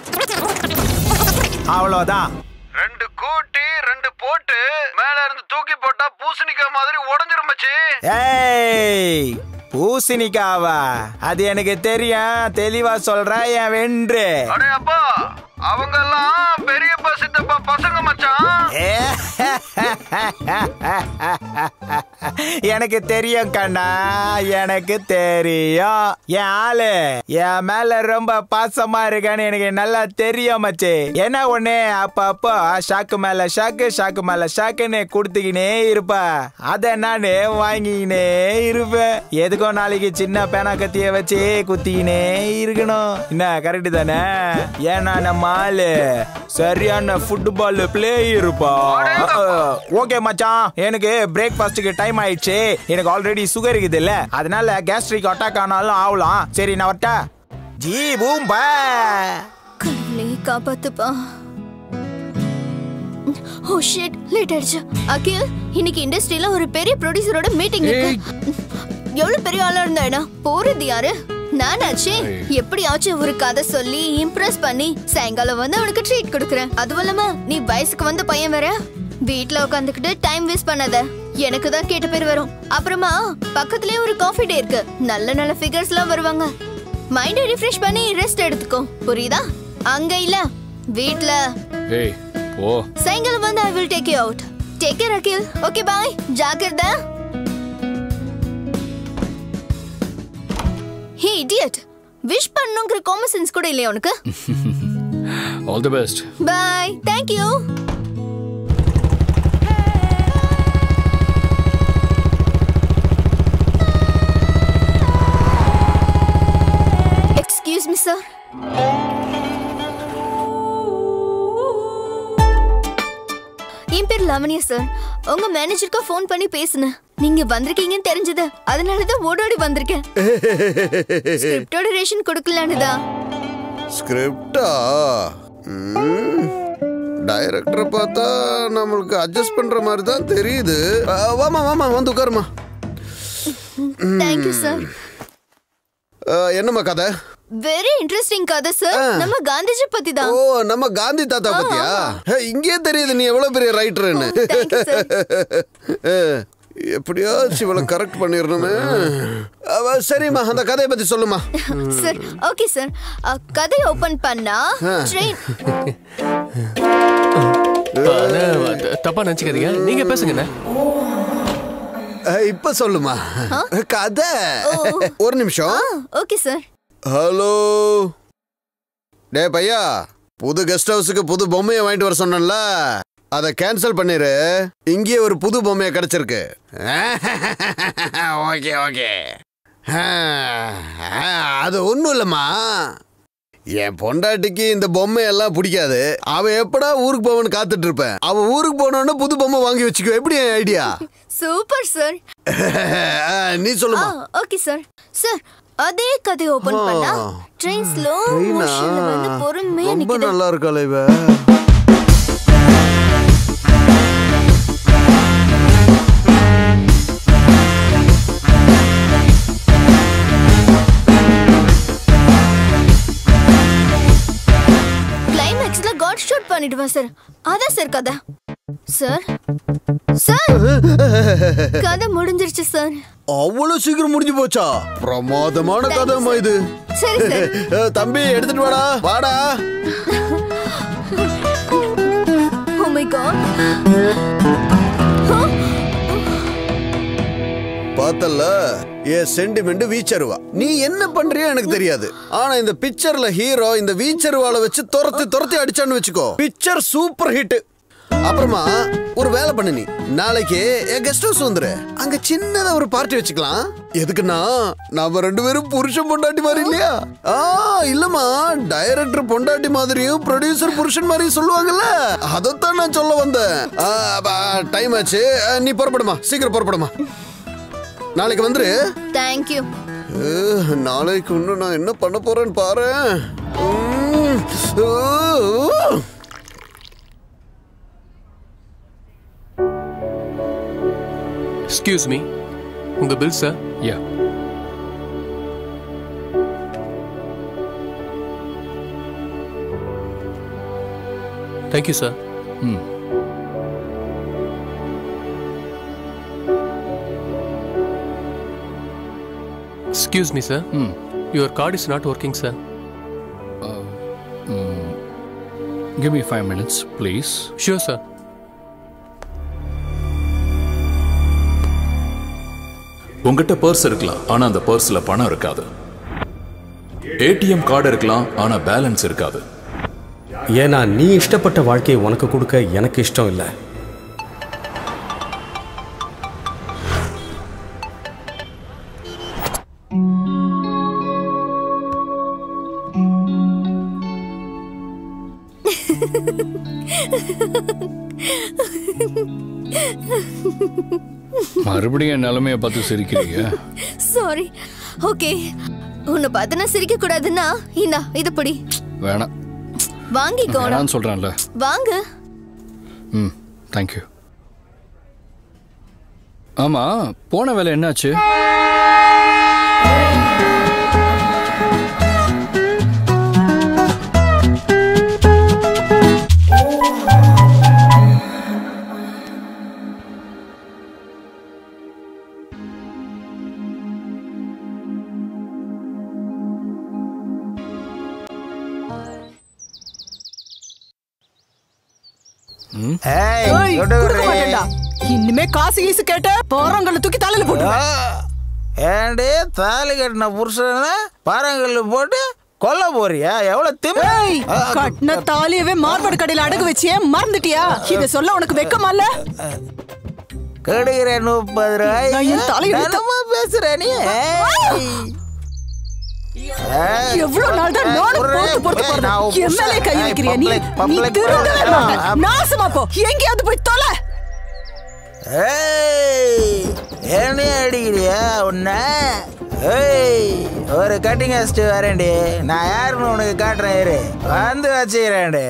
அவ்வளவுதான் ரெண்டு கூட்டி ரெண்டு போட்டு மேல இருந்து தூக்கி போட்டா பூசணிக்காய் மாதிரி உடஞ்சிரும் மச்சி ஏய் பூசணிக்காவா அது எனக்கு தெரியும் தெளிவா சொல்றேன் என் வென்று அடே அப்பா அவங்க எல்லாம் பெரியப்பா சித்தப்பா பசங்க மச்சான் எனக்கு தெரியும் கண்ணா எனக்கு தெரியும் என் ஆளு என் மேல ரொம்ப பாசமா இருக்கான்னு எனக்கு நல்லா தெரியும் மச்சி என்ன ஒண்ணு அப்பப்போ ஷாக்கு மேல ஷாக்கு ஷாக்கு மேல ஷாக்குன்னு கொடுத்துக்கினே இருப்ப அத நானு வாங்கிக்கினே இருப்பேன் எதுக்கும் நாளைக்கு சின்ன பேனா கத்திய வச்சு குத்திக்கினே இருக்கணும் என்ன கரெக்ட் தானே ஏன்னா நம்ம ஆளு சரியான ஃபுட்பால் பிளேயருப்பா ஓகே மச்சான் எனக்கு பிரேக்ஃபாஸ்ட்டுக்கு டைம் ஆயிடுச்சு எனக்கு ஆல்ரெடி சுகர் இருக்குது இல்ல அதனால கேஸ்ட்ரிக் அட்டாக் ஆனாலும் ஆகலாம் சரி நான் வரட்டா ஜி பூம் பா கடவுளே காப்பாத்துப்பா ஓ ஷிட் லேட் ஆயிடுச்சு அகில் இன்னைக்கு இண்டஸ்ட்ரியில ஒரு பெரிய ப்ரொடியூசரோட மீட்டிங் இருக்கு எவ்வளவு பெரிய ஆளா இருந்தாடா போறது யாரு நானாச்சே எப்படியாச்சும் ஒரு கதை சொல்லி இம்ப்ரெஸ் பண்ணி சாயங்காலம் வந்து அவனுக்கு ட்ரீட் கொடுக்குறேன் அதுவும் இல்லாம நீ வயசுக்கு வந்த பையன் வேற வீட்ல உட்காந்துக்கிட்டு டைம் வேஸ்ட் பண்ணாத எனக்கு தான் கேட்ட பேர் வரும் அப்புறமா பக்கத்துலயே ஒரு காஃபி டே இருக்கு நல்ல நல்ல ஃபிகர்ஸ் எல்லாம் வருவாங்க மைண்டை ரிஃப்ரெஷ் பண்ணி ரெஸ்ட் எடுத்துக்கோ புரியுதா அங்க இல்ல வீட்ல ஏய் ஓ சாயங்காலம் வந்து I will take you out take care Akhil okay bye ஜாக்கிரதா ஹே இடியட் விஷ் பண்ணுங்கிற காமன் சென்ஸ் கூட இல்லையா உனக்கு all the best bye thank you excuse me sir என் பேர் லவனியா சார் உங்க மேனேஜருக்கு ஃபோன் பண்ணி பேசுனேன் நீங்க வந்திருக்கீங்கன்னு தெரிஞ்சது அதனால தான் ஓடோடி வந்திருக்கேன் ஸ்கிரிப்டோட ரேஷன் கொடுக்கலான்னு தான் ஸ்கிரிப்டா டைரக்டரை பார்த்தா நம்மளுக்கு அட்ஜஸ்ட் பண்ற மாதிரி தான் தெரியுது ஆ, வாமா வாமா வந்து உட்காருமா தேங்க்யூ சார் ஆ, என்னம்மா கதை வெரி இன்ட்ரெஸ்டிங் கதை சார் நம்ம காந்திஜி பத்தி தான் ஓ நம்ம காந்தி தாத்தா பத்தியா ஹே, இங்கே தெரியுது நீ எவ்வளவு பெரிய ரைட்டர்னு எப்படியாச்சும் இவ்வளவு கரெக்ட் பண்ணிடணுமே அவ, சரிம்மா அந்த கதையை பத்தி சொல்லுமா சார் ஓகே சார் கதை ஓபன் பண்ணா ஆ. ட்ரெயின் அண்ணா, த- தப்பா நினைச்சுக்காதீங்க நீங்க பேசுங்கண்ணே ஆ, இப்ப சொல்லுமா கதை ஒரு நிமிஷம் ஓகே சார் ஹலோ டே பையா புது கெஸ்ட் ஹவுஸுக்கு புது பொம்மையை வாங்கிட்டு வர சொன்னேன்ல அதை கேன்சல் பண்ணிரு இங்கேயே ஒரு புது பொம்மையை கிடைச்சிருக்கு ஓகே ஓகே அது ஒன்றும் இல்லைம்மா என் பொண்டாட்டிக்கு இந்த பொம்மையெல்லாம் பிடிக்காது அவ எப்படா ஊருக்கு போவன்னு காத்துட்டு இருப்பேன் அவ ஊருக்கு போனோன்னு புது பொம்மை வாங்கி வச்சுக்கோ எப்படி என் ஐடியா சூப்பர் சார் நீ சொல்லுமா ஓகே சார் சார் அதே கதை ஓபன் பண்ணா ட்ரெயின் ஸ்லோ ட்ரெயினா? மோஷன்ல வந்து பொறுமையா ரொம்ப நிக்குது நல்லா இருக்காளே இவ கிளைமேக்ஸ்ல காட் ஷூட் பண்ணிடுவேன் சார் அதான் சார் கதை சார் சார் கதை முடிஞ்சிருச்சு சார் அவ்வளவு சீக்கிரம் முடிஞ்சு போச்சா பிரமாதமான கதைமா இது சரி சார் அஹ், தம்பி எடுத்துட்டு வாடா வாடா ஓ மை காட் பார்த்தல்ல என் சென்டிமெண்ட் வீச்சருவா நீ என்ன பண்றியோ எனக்கு தெரியாது ஆனா இந்த பிக்சர்ல ஹீரோ இந்த வீச்சருவால வச்சு துரத்தி துரத்தி அடிச்சான்னு வச்சுக்கோ பிக்சர் சூப்பர் ஹிட் அப்புறமா ஒரு வேலை பண்ணு நீ நாளைக்கு என் கெஸ்ட் ஹவுஸ் வந்துரு அங்க சின்னதா ஒரு பார்ட்டி வச்சுக்கலாம் எதுக்குன்னா நாம ரெண்டு பேரும் புருஷன் பொண்டாட்டி மாதிரி இல்லையா ஆ இல்லம்மா டைரக்டர் பொண்டாட்டி மாதிரியும் ப்ரொடியூசர் புருஷன் மாதிரியும் சொல்லுவாங்கல்ல அதைத்தான் நான் சொல்ல வந்தேன் டைம் ஆச்சு ஆ, நீ புறப்படுமா சீக்கிரம் புறப்படுமா நாளைக்கு வந்துரு தேங்க்யூ அஹ், நாளைக்கு இன்னும் நான் என்ன பண்ண போறேன்னு பாரு உம், ஊ, ஊ. எக்ஸ்கியூஸ் மீ உங்க bill sir yeah thank you sir ம் எக்ஸ்கியூஸ் மீ சார் ம் your card is not working sir give me five minutes please sure sir உங்ககிட்ட பர்ஸ் இருக்கலாம் ஆனா அந்த பர்ஸ்ல பணம் இருக்காது ஏடிஎம் கார்டு இருக்கலாம் ஆனா பேலன்ஸ் இருக்காது ஏன்னா நீ இஷ்டப்பட்ட வாழ்க்கையை உனக்கு கொடுக்க எனக்கு இஷ்டம் இல்லை மறுபடியும் என் நிலைமையை பார்த்து சிரிக்கிறீங்க சாரி ஓகே உன்னை பார்த்து நான் சிரிக்க கூடாதுன்னா இந்தா இது பிடி வேணாம் வாங்கிக்கோடா வேணான்னு சொல்கிறேன்ல வாங்க ம் தேங்க்யூ ஆமாம் போன வேலை என்னாச்சு ஏய், ஏய், கொடு கொடுக்க கொடு. மாட்டேன்டா. இனிமே காசு கீசு கேட்ட போறவங்களை தூக்கி தலையில போட்டு ஏண்டி தாலி கட்டின புருஷனை பாறாங்கல்ல போட்டு கொல்ல போறியா எவ்வளவு திமிரு? ஆ, கட்டின தாலியவே மார்படு கடையில அடகு வச்சியே மறந்துட்டியா இத சொல்ல உனக்கு வெக்கமா இல்ல கெடுகிற முப்பது ரூபாய் நான் என் தலையில எடுத்து- என்னமோ பேசுற நீ ஏய். ஏய், எவ்வளவு நாள் தான் நானும் ஒரு- போட்டு போட்டு ஏய், போறேன் நான் என் மேலே கை ஏய், வைக்கிறியா நீ public- நீ public- திருந்தவே ஆ, மாட்ட ஆ. நாசமா போ எங்கேயாவது போய் தொலை ஏய் என்ன அடிக்கிறியா உன்ன ஏய் ஒரு கட்டிங் அடிச்சுட்டு வரேன்டி நான் யாருன்னு உனக்கு காட்டுறேன் இரு வந்து வச்சுக்கிறேன்டி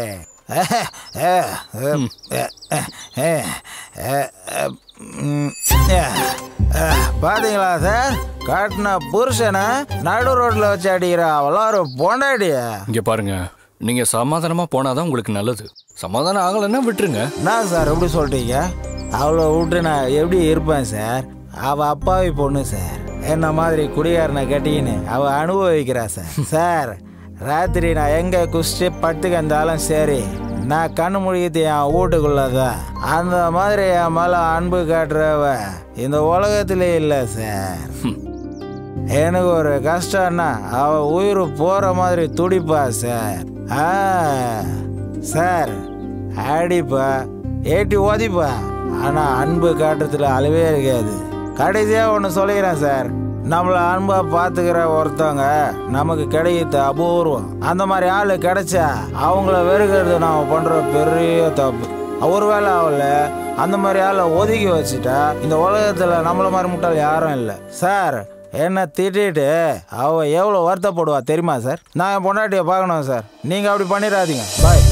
பாத்தீங்களா சார் காட்டின புருஷனை நடு ரோட்ல வச்சு அடிக்கிறா அவளாம் ஒரு பொண்டாடியா இங்கே பாருங்க நீங்கள் சமாதானமாக போனாதான் உங்களுக்கு நல்லது சமாதானம் ஆகலைன்னா விட்டுருங்க என்ன சார் எப்படி சொல்லிட்டீங்க அவளை விட்டு நான் எப்படி இருப்பேன் சார் அவ அப்பாவி பொண்ணு சார் என்ன மாதிரி குடிகாரனை கட்டிக்கின்னு அவ அனுபவிக்கிறா சார் சார் ராத்திரி நான் எங்க குஸ்டி படுத்துக்கு வந்தாலும் சரி நான் கண்ணு முழிக்கிறது என் வீட்டுக்குள்ளதான் அந்த மாதிரி என் மேல அன்பு காட்டுறவ இந்த உலகத்திலே இல்லை சார் எனக்கு ஒரு கஷ்டம்னா அவ உயிர் போற மாதிரி துடிப்பா சார் ஆ சார் அடிப்பா ஏட்டி ஓதிப்பா ஆனா அன்பு காட்டுறதுல அளவே இருக்காது கடைசியா ஒன்று சொல்லிக்கிறேன் சார் நம்மள அன்பா பாத்துக்கிற ஒருத்தவங்க நமக்கு கிடைக்கிறது அபூர்வம் அந்த மாதிரி ஆளு கிடைச்சா அவங்கள வெறுக்கிறது நாம பண்ற பெரிய தப்பு ஒருவேளை அவள அந்த மாதிரி ஆளை ஒதுக்கி வச்சுட்டா இந்த உலகத்துல நம்மள மாதிரி முட்டாள் யாரும் இல்லை சார் என்ன திட்டிட்டு அவ எவ்வளோ வருத்தப்படுவா தெரியுமா சார் நான் என் பொண்டாட்டியை பார்க்கணும் சார் நீங்கள் அப்படி பண்ணிடாதீங்க பாய்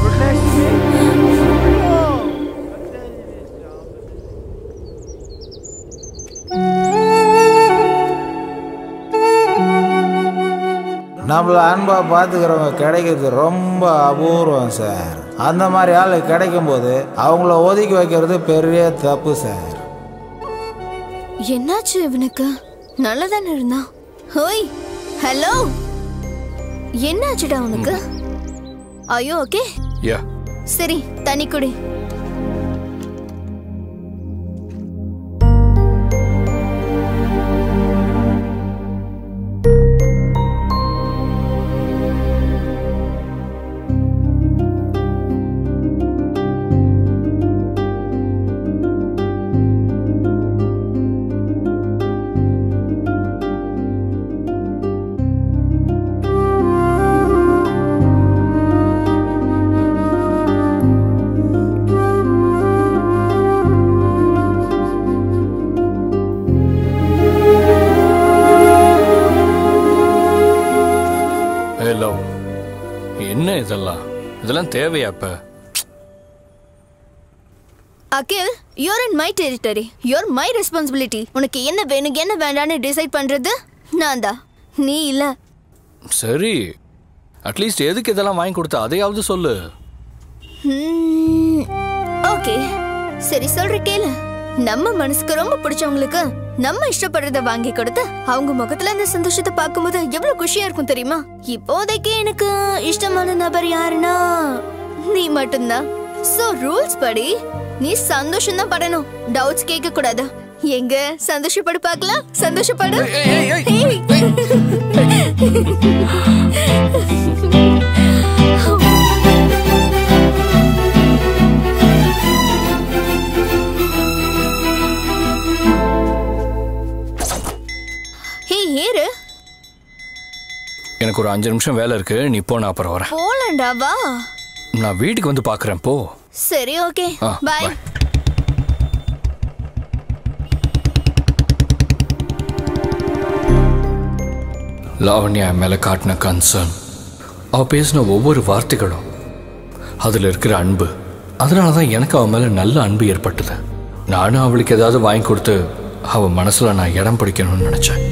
நம்மள அன்பா பார்த்துக்கிறவங்க கிடைக்கிறது ரொம்ப அபூர்வம் சார் அந்த மாதிரி ஆளு கிடைக்கும் போது அவங்கள ஒதுக்கி வைக்கிறது பெரிய தப்பு சார் என்னாச்சு இவனுக்கு நல்லதானே இருந்தான் ஹோய் ஹலோ என்னாச்சுடா உனக்கு ஐயோ ஓகே யா சரி தண்ணி குடி ஏ லவ் என்ன இதெல்லாம் இதெல்லாம் தேவையா இப்ப Akhil you're in my territory you're my responsibility உனக்கு என்ன வேணும் என்ன வேண்டாம்னு டிசைட் பண்றது நான் தான் நீ இல்ல சரி அட்லீஸ்ட் எதுக்கு இதெல்லாம் வாங்கி கொடுத்த அதையாவது சொல்லு ஓகே சரி சொல்ற கேளு நம்ம மனசுக்கு ரொம்ப பிடிச்சவங்களுக்கு நம்ம இஷ்டப்படுறத வாங்கி கொடுத்து அவங்க முகத்துல அந்த சந்தோஷத்தை பார்க்கும்போது எவ்வளவு குஷியா இருக்கும் தெரியுமா இப்போதைக்கு எனக்கு இஷ்டமான நபர் யாருன்னா நீ மட்டும்தான் சோ ரூல்ஸ் படி நீ சந்தோஷம் தான் படணும் டவுட்ஸ் கேட்க கூடாது எங்க சந்தோஷப்படு பார்க்கலாம் சந்தோஷப்படு ஹே ஏறு எனக்கு ஒரு அஞ்சு நிமிஷம் வேலை இருக்கு நீ போ நான் அப்புறம் வரேன் போலண்டா வா நான் வீட்டுக்கு வந்து பார்க்குறேன் போ சரி ஓகே ஆ, பாய் bye. லாவண்யா என் மேலே காட்டின கன்சர்ன் அவள் பேசின ஒவ்வொரு வார்த்தைகளும் அதில் இருக்கிற அன்பு அதனால தான் எனக்கு அவன் மேலே நல்ல அன்பு ஏற்பட்டது நானும் அவளுக்கு ஏதாவது வாங்கி கொடுத்து அவள் மனசில் நான் இடம் பிடிக்கணும்னு நினச்சேன்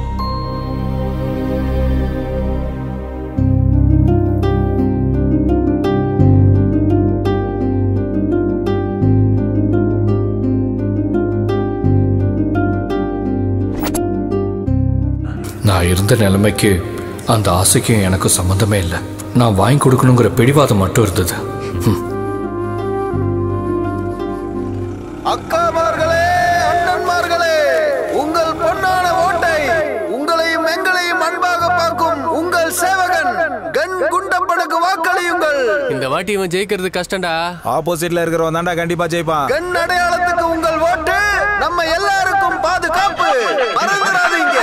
நான் இருந்த நிலைமைக்கு அந்த ஆசைக்கும் எனக்கும் சம்மந்தமே இல்லை நான் வாங்கி கொடுக்கணுங்கிற பிடிவாதம் மட்டும் இருந்தது ம். அக்காமார்களே அண்ணன்மார்களே உங்கள் பொன்னான ஓட்டை உங்களையும் எங்களையும் அன்பாக பார்க்கும் உங்கள் சேவகன் கண் குண்டப்பனுக்கு வாக்களியுங்கள் இந்த வாட்டி இவன் ஜெயிக்கிறது கஷ்டம்டா ஆப்போசிட்ல இருக்கிறவன் தான்டா கண்டிப்பா ஜெயிப்பான் கண் அடையாளத்துக்கு உங்கள் ஓட்டு நம்ம எல்லாருக்கும் பாதுகாப்பு மறந்துடாதீங்க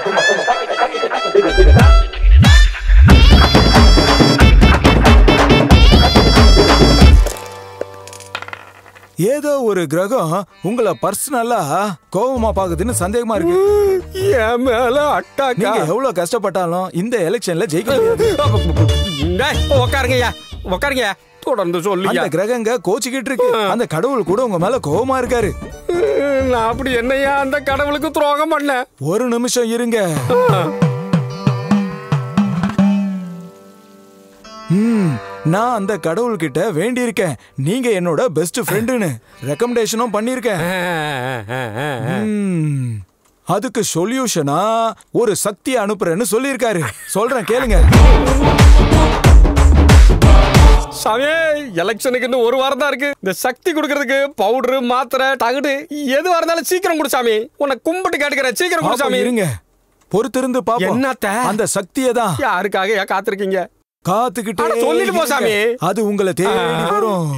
ஏதோ ஒரு கிரகம் உங்களை பர்சனலா கோபமா பாக்குதுன்னு சந்தேகமா இருக்கு என் மேல அட்டாக்கா நீங்க எவ்வளவு கஷ்டப்பட்டாலும் இந்த எலெக்ஷன்ல ஜெயிக்க முடியாது உட்காருங்கய்யா உட்காருங்க தொடர்ந்து அந்த சொல்லுங்க கிரகங்க கோச்சிக்கிட்டு இருக்கு அந்த கடவுள் கூட உங்க மேல கோபமா இருக்காரு நான் அப்படி என்னையா அந்த கடவுளுக்கு துரோகம் பண்ண ஒரு நிமிஷம் இருங்க ம், நான் அந்த கடவுள் கிட்ட வேண்டி இருக்கேன் நீங்க என்னோட பெஸ்ட் ஃப்ரெண்டுன்னு ரெக்கமெண்டேஷனும் பண்ணிருக்கேன் ம், அதுக்கு சொல்யூஷனா ஒரு சக்தி அனுப்புறேன்னு சொல்லியிருக்காரு சொல்றேன் கேளுங்க சாமி எலெக்ஷனுக்கு இன்னும் ஒரு வாரம் தான் இருக்கு இந்த சக்தி கொடுக்கறதுக்கு பவுடர் மாத்திரை தகடு எதுவா இருந்தாலும் சீக்கிரம் கொடு சாமி உன்னை கும்பிட்டு கேட்டுக்கிறேன் சீக்கிரம் கொடு பாப்போம், சாமி இருங்க பொறுத்திருந்து பாப்போம் என்னத்த? அந்த சக்தியை தான் யாருக்காக ஏன் காத்திருக்கீங்க காத்துக்கிட்டே அட, சொல்லிட்டு போ, இருங்க. சாமி. அது உங்களை தேடி வரும்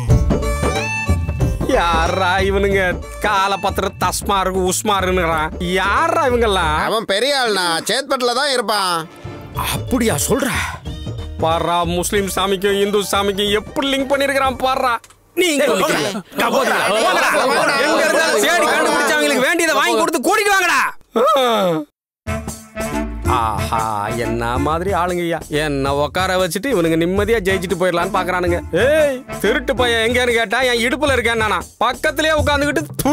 யாரா இவனுங்க கால பத்திர தஸ்மாருக்கு உஸ்மாருன்னுறான் யாரா இவங்கெல்லாம் அவன் பெரிய ஆள்னா சேத்பட்ல தான் இருப்பான் அப்படியா சொல்ற பாரா முஸ்லிம் சாமிக்கும் இந்து சாமிக்கும் எப்படி லிங்க் பண்ணிருக்கிறான் பாரா நீங்க சொல்லிக்கிறீங்க. கபோதிகளா, போங்கடா. எங்க இருந்தாலும் தேடி கண்டுபிடிச்சு அவங்களுக்கு வேண்டியதை வாங்கி கொடுத்து கூட்டிட்டு வாங்கடா ஆஹா என்ன மாதிரி ஆளுங்கய்யா என்ன உட்கார வச்சுட்டு இவனுங்க நிம்மதியா ஜெயிச்சுட்டு போயிடலான்னு பாக்குறானுங்க ஏய் திருட்டு பையன் எங்கன்னு கேட்டா என் இடுப்புல இருக்கேன் நானா பக்கத்திலே உட்காந்துக்கிட்டு தூ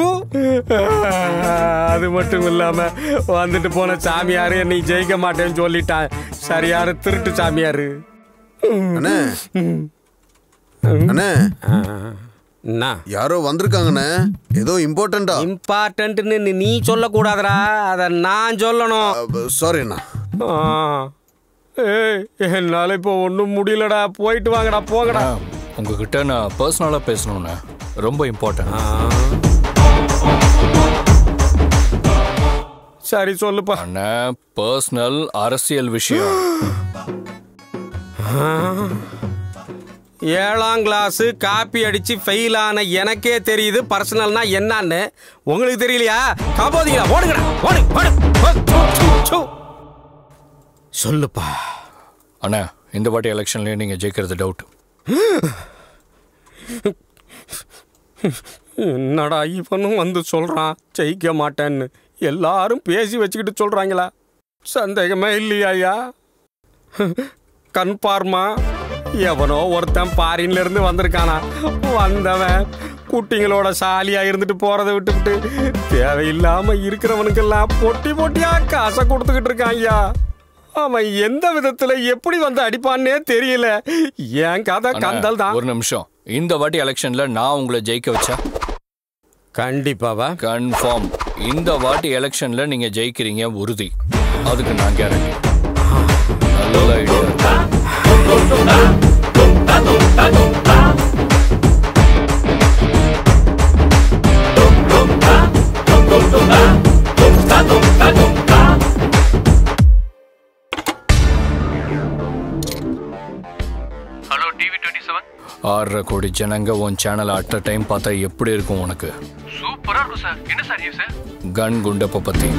அது மட்டும் இல்லாம வந்துட்டு போன சாமியாரு நீ ஜெயிக்க மாட்டேன்னு சொல்லிட்டான் சரியாரு திருட்டு சாமியாரு அண்ணே அண்ணே என்ன யாரோ வந்திருக்காங்கண்ணே ஏதோ இம்பார்ட்டண்டா இம்பார்ட்டன்ட்னு நீ சொல்லக்கூடாதுடா அத நான் சொல்லணும் சாரி அண்ணா ஆ. ஏய் என்னால இப்போ ஒன்றும் முடியலடா போயிட்டு வாங்கடா போங்கடா உங்ககிட்ட நான் பர்சனலாக பேசணும்ண்ணே ரொம்ப இம்பார்ட்டன்ட் சரி சொல்லுப்பா அண்ணா பர்சனல் அரசியல் விஷயம் ஏழாம் கிளாஸ் காப்பி அடிச்சு ஃபெயில் ஆன எனக்கே தெரியுது பர்சனல்னா என்னன்னு உங்களுக்கு தெரியலையா காப்பாதீங்களா ஓடுங்கடா ஓடு ஓடு ஓ, சு, சு, சு. சொல்லுப்பா அண்ணா இந்த வாட்டி எலெக்ஷன்லேயே நீங்கள் ஜெயிக்கிறது டவுட் என்னடா இவனும் வந்து சொல்றான் ஜெயிக்க மாட்டேன்னு எல்லாரும் பேசி வச்சுக்கிட்டு சொல்றாங்களா சந்தேகமே இல்லையா ஐயா கண் பார்மா எவனோ ஒருத்தன் பாரின்ல இருந்து வந்திருக்கானா வந்தவன் குட்டிங்களோட சாலியா இருந்துட்டு போறதை விட்டுவிட்டு தேவையில்லாம இருக்கிறவனுக்கெல்லாம் பொட்டி பொட்டியா காசை கொடுத்துக்கிட்டு இருக்கான் ஐயா அவன் எந்த விதத்துல எப்படி வந்து அடிப்பான்னே தெரியல என் கதை அண்ணா, கந்தல் தான் ஒரு நிமிஷம் இந்த வாட்டி எலெக்ஷன்ல நான் உங்களை ஜெயிக்க வச்சா கண்டிப்பாவா கன்ஃபார்ம் இந்த வாட்டி எலெக்ஷன்ல நீங்க ஜெயிக்கிறீங்க உறுதி அதுக்கு நான் கேரண்டி நல்ல idea hello TV twenty seven ஆறரை கோடி ஜனங்க உன் சேனல் அட் அ டைம் பார்த்தா எப்படி இருக்கும் உனக்கு சூப்பரா இருக்கும் சார் என்ன சார் நியூஸ் கன் குண்டப்ப பத்தி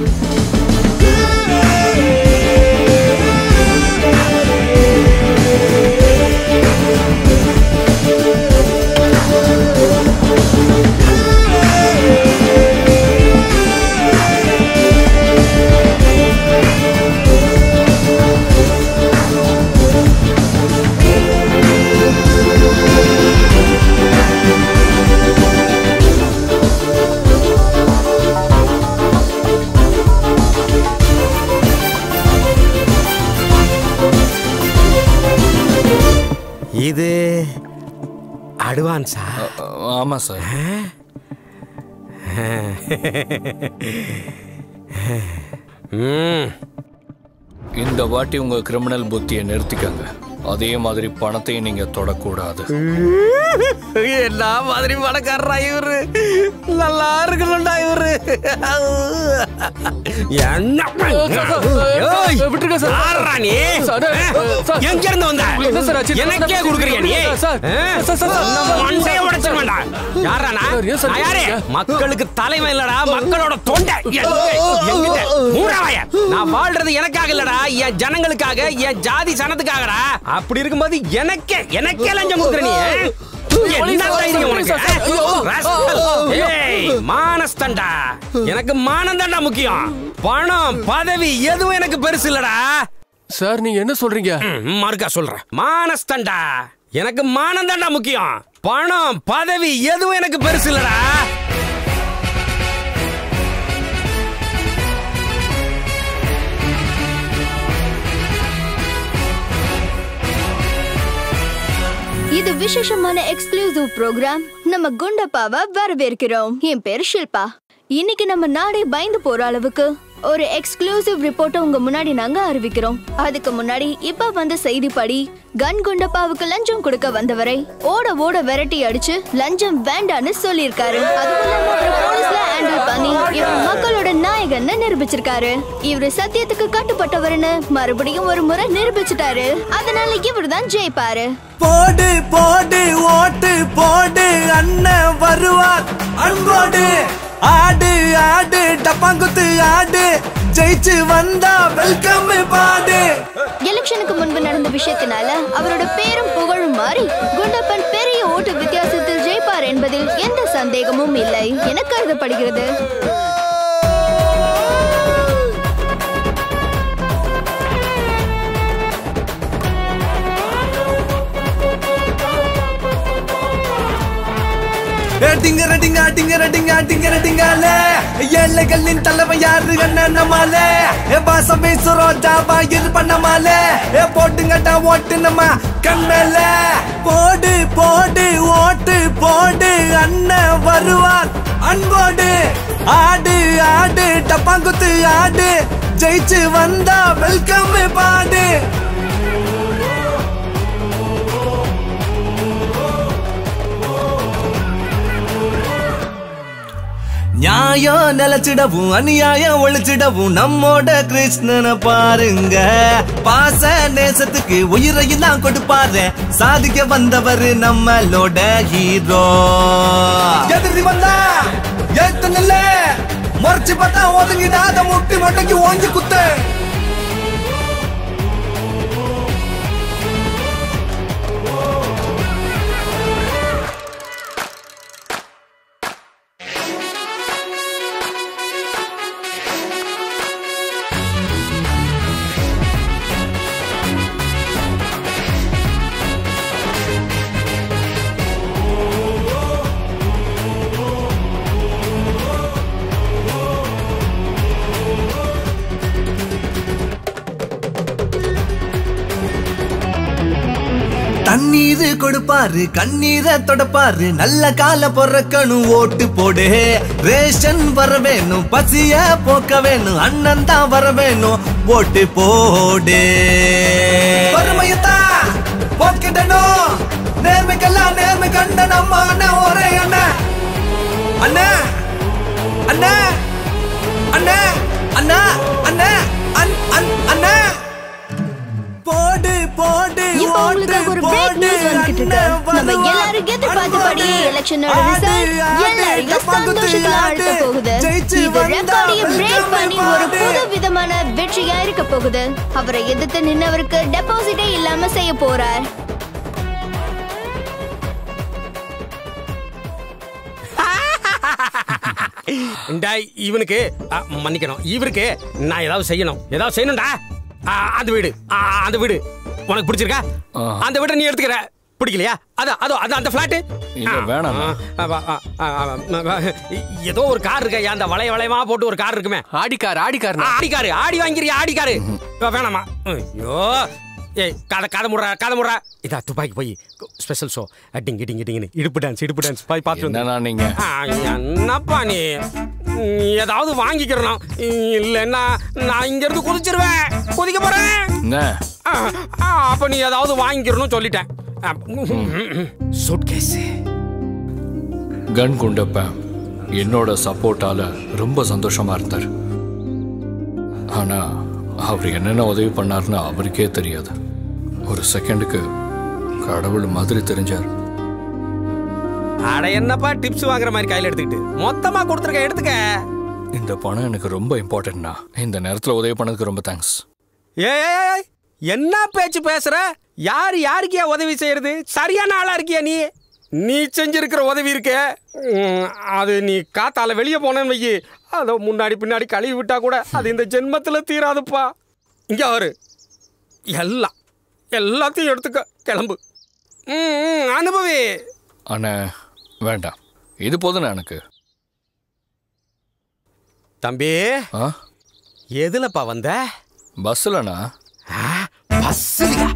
இது அட்வான்ஸா ஆமா சார் ம் இந்த வாட்டி உங்க கிரிமினல் புத்தியை நிறுத்திக்கங்க அதே மாதிரி பணத்தையும் நீங்க தொடக்கூடாது என்ன மாதிரி பணக்காரரா இவரு நல்லா இருக்கணும்டா இவரு என்ன ஏய், யார்றா நீ எங்க இருந்து வந்த என்ன சார் ஆச்சு? எனக்கே குடுக்குறியா நீ சார், ஆ? சார், சார், சார், நான் மண்டையை உடைச்சிருவேன்டா. யார்றா நான்? சார், ஏன் சார் நான் யாரு? கேக்குறீங்க? மக்களுக்கு தலைவன் இல்லடா மக்களோட தொண்டை எங்க- எங்கிட்ட? மூடாவாய. நான் வாழ்றது எனக்காக இல்லடா என் ஜனங்களுக்காக என் ஜாதி சனத்துக்காகடா அப்படி இருக்கும்போது எனக்கே எனக்கே லஞ்சம் கொடுக்குற நீ என்ன தைரியம் உனக்கு? ராஸ்கல். ஏய், மானஸ்தண்டா எனக்கு மானம் தான்டா முக்கியம் பணம் பதவி எதுவும் எனக்கு பெருசு இல்லடா சார் நீங்க என்ன சொல்றீங்க மறுக்கா சொல்றேன் மானஸ்தண்டா எனக்கு மானம் தான்டா முக்கியம் பணம் பதவி எதுவும் எனக்கு பெருசு இல்லடா இது விசேஷமான எக்ஸ்க்ளூசிவ் ப்ரோக்ராம் நம்ம குண்டப்பாவை வரவேற்கிறோம் என் பேர் ஷில்பா இன்னைக்கு நம்ம நாடே பயந்து போற அளவுக்கு ஒரு எக்ஸ்க்ளூசிவ் ரிப்போர்ட்டை உங்க முன்னாடி நாங்க அறிவிக்கிறோம் அதுக்கு முன்னாடி இப்ப வந்த செய்திப்படி கன் குண்டப்பாவுக்கு லஞ்சம் கொடுக்க வந்தவரை ஓட ஓட விரட்டி அடிச்சு லஞ்சம் வேண்டான்னு சொல்லியிருக்காரு அதுவும் இல்லாம அவரை போலீஸ்ல ஹேண்டில் பண்ணி இவர் மக்களோட நாயகன்னு நிரூபிச்சிருக்காரு இவரு சத்தியத்துக்கு கட்டுப்பட்டவர்னு மறுபடியும் ஒரு முறை நிரூபிச்சிட்டாரு அதனால இவர் தான் ஜெயிப்பாரு போடு போடு ஓட்டு போடு அண்ணன் வருவார் அன்போடு ஆடு ஆடு டப்பாங்குத்து ஆடு ஜெயிச்சு வந்தா வெல்கம் பாடு எலெக்ஷனுக்கு முன்பு நடந்த விஷயத்தினால அவரோட பேரும் புகழும் மாறி குண்டப்பன் பெரிய ஓட்டு வித்தியாசத்தில் ஜெயிப்பார் என்பதில் எந்த சந்தேகமும் இல்லை என கருதப்படுகிறது டிங்கர டிங்கா டிங்கர டிங்கா டிங்கர டிங்காலே ஏழைகளின் தலைவன் யாரு அண்ணன் நம்மாலே ஏ பாசம் பேசுறோம் ஜாபா இது பண்ணமாலே ஏ போட்டுங்கட்டா ஓட்டு நம்ம கண்மேல போடு போடு ஓட்டு போடு அண்ணன் வருவார் அன்போடு ஆடு ஆடு டப்பாங்குத்து ஆடு ஜெயிச்சு வந்தா வெல்கம் பாடு நியாயம் நிலைச்சிடவும் அநியாயம் ஒழிச்சிடவும் நம்மோட கிருஷ்ணனை பாருங்க பாச நேசத்துக்கு உயிரையும் தான் கொடுப்பாரு சாதிக்க வந்தவர் நம்மளோட ஹீரோ எதிரி வந்தா ஏத்து நில்ல முறைச்சு பார்த்தா ஒதுங்கிடாத முட்டி மட்டைக்கு ஓங்கி குத்து தண்ணீர் கொடுப்பாரு கண்ணீரை தொடப்பாரு நல்ல கால பொறக்கணும் ஓட்டு போடு ரேஷன் வர வேணும் பசிய போக்க வேணும் அண்ணன் தான் வர வேணும் ஓட்டு போடு வறுமையத்தா போக்கிடணும் நேர்மைக்கெல்லாம் நேர்மை கண்ட நம்ம அண்ணன் ஒரே அண்ணன் அண்ணன் அண்ணன் அண்ணன் அண்ணா அண்ணா அண்ணா அண்ணா அண்ணா போடு போடு இப்போ உங்களுக்காக ஒரு பிரேக் நியூஸ் வந்துகிட்டு இருக்கு நம்ம எல்லாரும் எதிர்பார்த்தபடி எலெக்ஷனோட ரிசல்ட் எல்லாரையும் சந்தோஷத்துல ஆழ்த்த போகுது இது ரெக்கார்டையும் பிரேக் பண்ணி ஒரு புது விதமான வெற்றியா இருக்க போகுது அவரை எதிர்த்து நின்னவருக்கு டெபாசிட்டே இல்லாம செய்ய போறார் இந்தா இவனுக்கு அ, மன்னிக்கணும் இவருக்கு நான் ஏதாவது செய்யணும் ஏதாவது செய்யணும்டா ஆ, அந்த வீடு ஆ, அந்த வீடு உனக்கு பிடிச்சிருக்கா அந்த வீட்டை நீ எடுத்துக்கிற பிடிக்கலையா அதான் அதோ அது அந்த ஃபிளாட்டு இல்ல, வேணாம். ஏதோ ஒரு கார் இருக்க அந்த வளைய வளையமா போட்டு ஒரு கார் இருக்குமே Audi car Audi car Audi car ஆடி வாங்கிறியா ஆடி காரு வேணாமா ஐயோ ஏய் கதை கதை முடுறா கதை முடுறா இதா துப்பாக்கி போய் ஸ்பெஷல் ஷோ அட்டிங் கிட்டிங் கிட்டிங்னு இடுப்பு டான்ஸ் இடுப்பு டான்ஸ் போய் பார்த்து என்னண்ணா நீங்க ஆ, என்னப்பா நீ நீ ஏதாவது வாங்கிக்கிறணும் இல்லைன்னா நான் இங்க இருந்து குதிச்சிருவேன் குதிக்க போறேன் என்ன ஆ, ஆ, அப்ப நீ ஏதாவது வாங்கிக்கிறணும் சொல்லிட்டேன் சூட்கேஸ் கன் குண்டப்ப என்னோட சப்போர்ட்டால ரொம்ப சந்தோஷமா இருந்தார் ஆனா அவர் என்னென்ன உதவி பண்ணாருன்னு அவருக்கே தெரியாது ஒரு செகண்டுக்கு கடவுள் மாதிரி தெரிஞ்சார் அட என்னப்பா டிப்ஸ் வாங்குற மாதிரி கையில எடுத்துக்கிட்டு மொத்தமா கொடுத்துருக்க எடுத்துக்க இந்த பணம் எனக்கு ரொம்ப இம்பார்ட்டன்ட்னா இந்த நேரத்தில் உதவி பண்ணதுக்கு ரொம்ப தேங்க்ஸ் ஏய் ஏய், ஏய், என்ன பேச்சு பேசுற யார் யாருக்கியா உதவி செய்யறது சரியான ஆளா இருக்கியா நீ நீ செஞ்சிருக்கிற உதவி இருக்க ம், அது நீ காத்தால வெளியே போனேன்னு வையி அதோ முன்னாடி பின்னாடி கழுவி விட்டா கூட அது இந்த ஜென்மத்துல தீராதுப்பா இங்க வரு எல்லாம் எல்லாத்தையும் எடுத்துக்க கிளம்பு ம், ம், அனுபவி அண்ணே வேண்டாம் இது போதுண்ணா எனக்கு தம்பி ஆ எதுலப்பா வந்த பஸ்ஸில்ண்ணா பஸ்ஸுலயா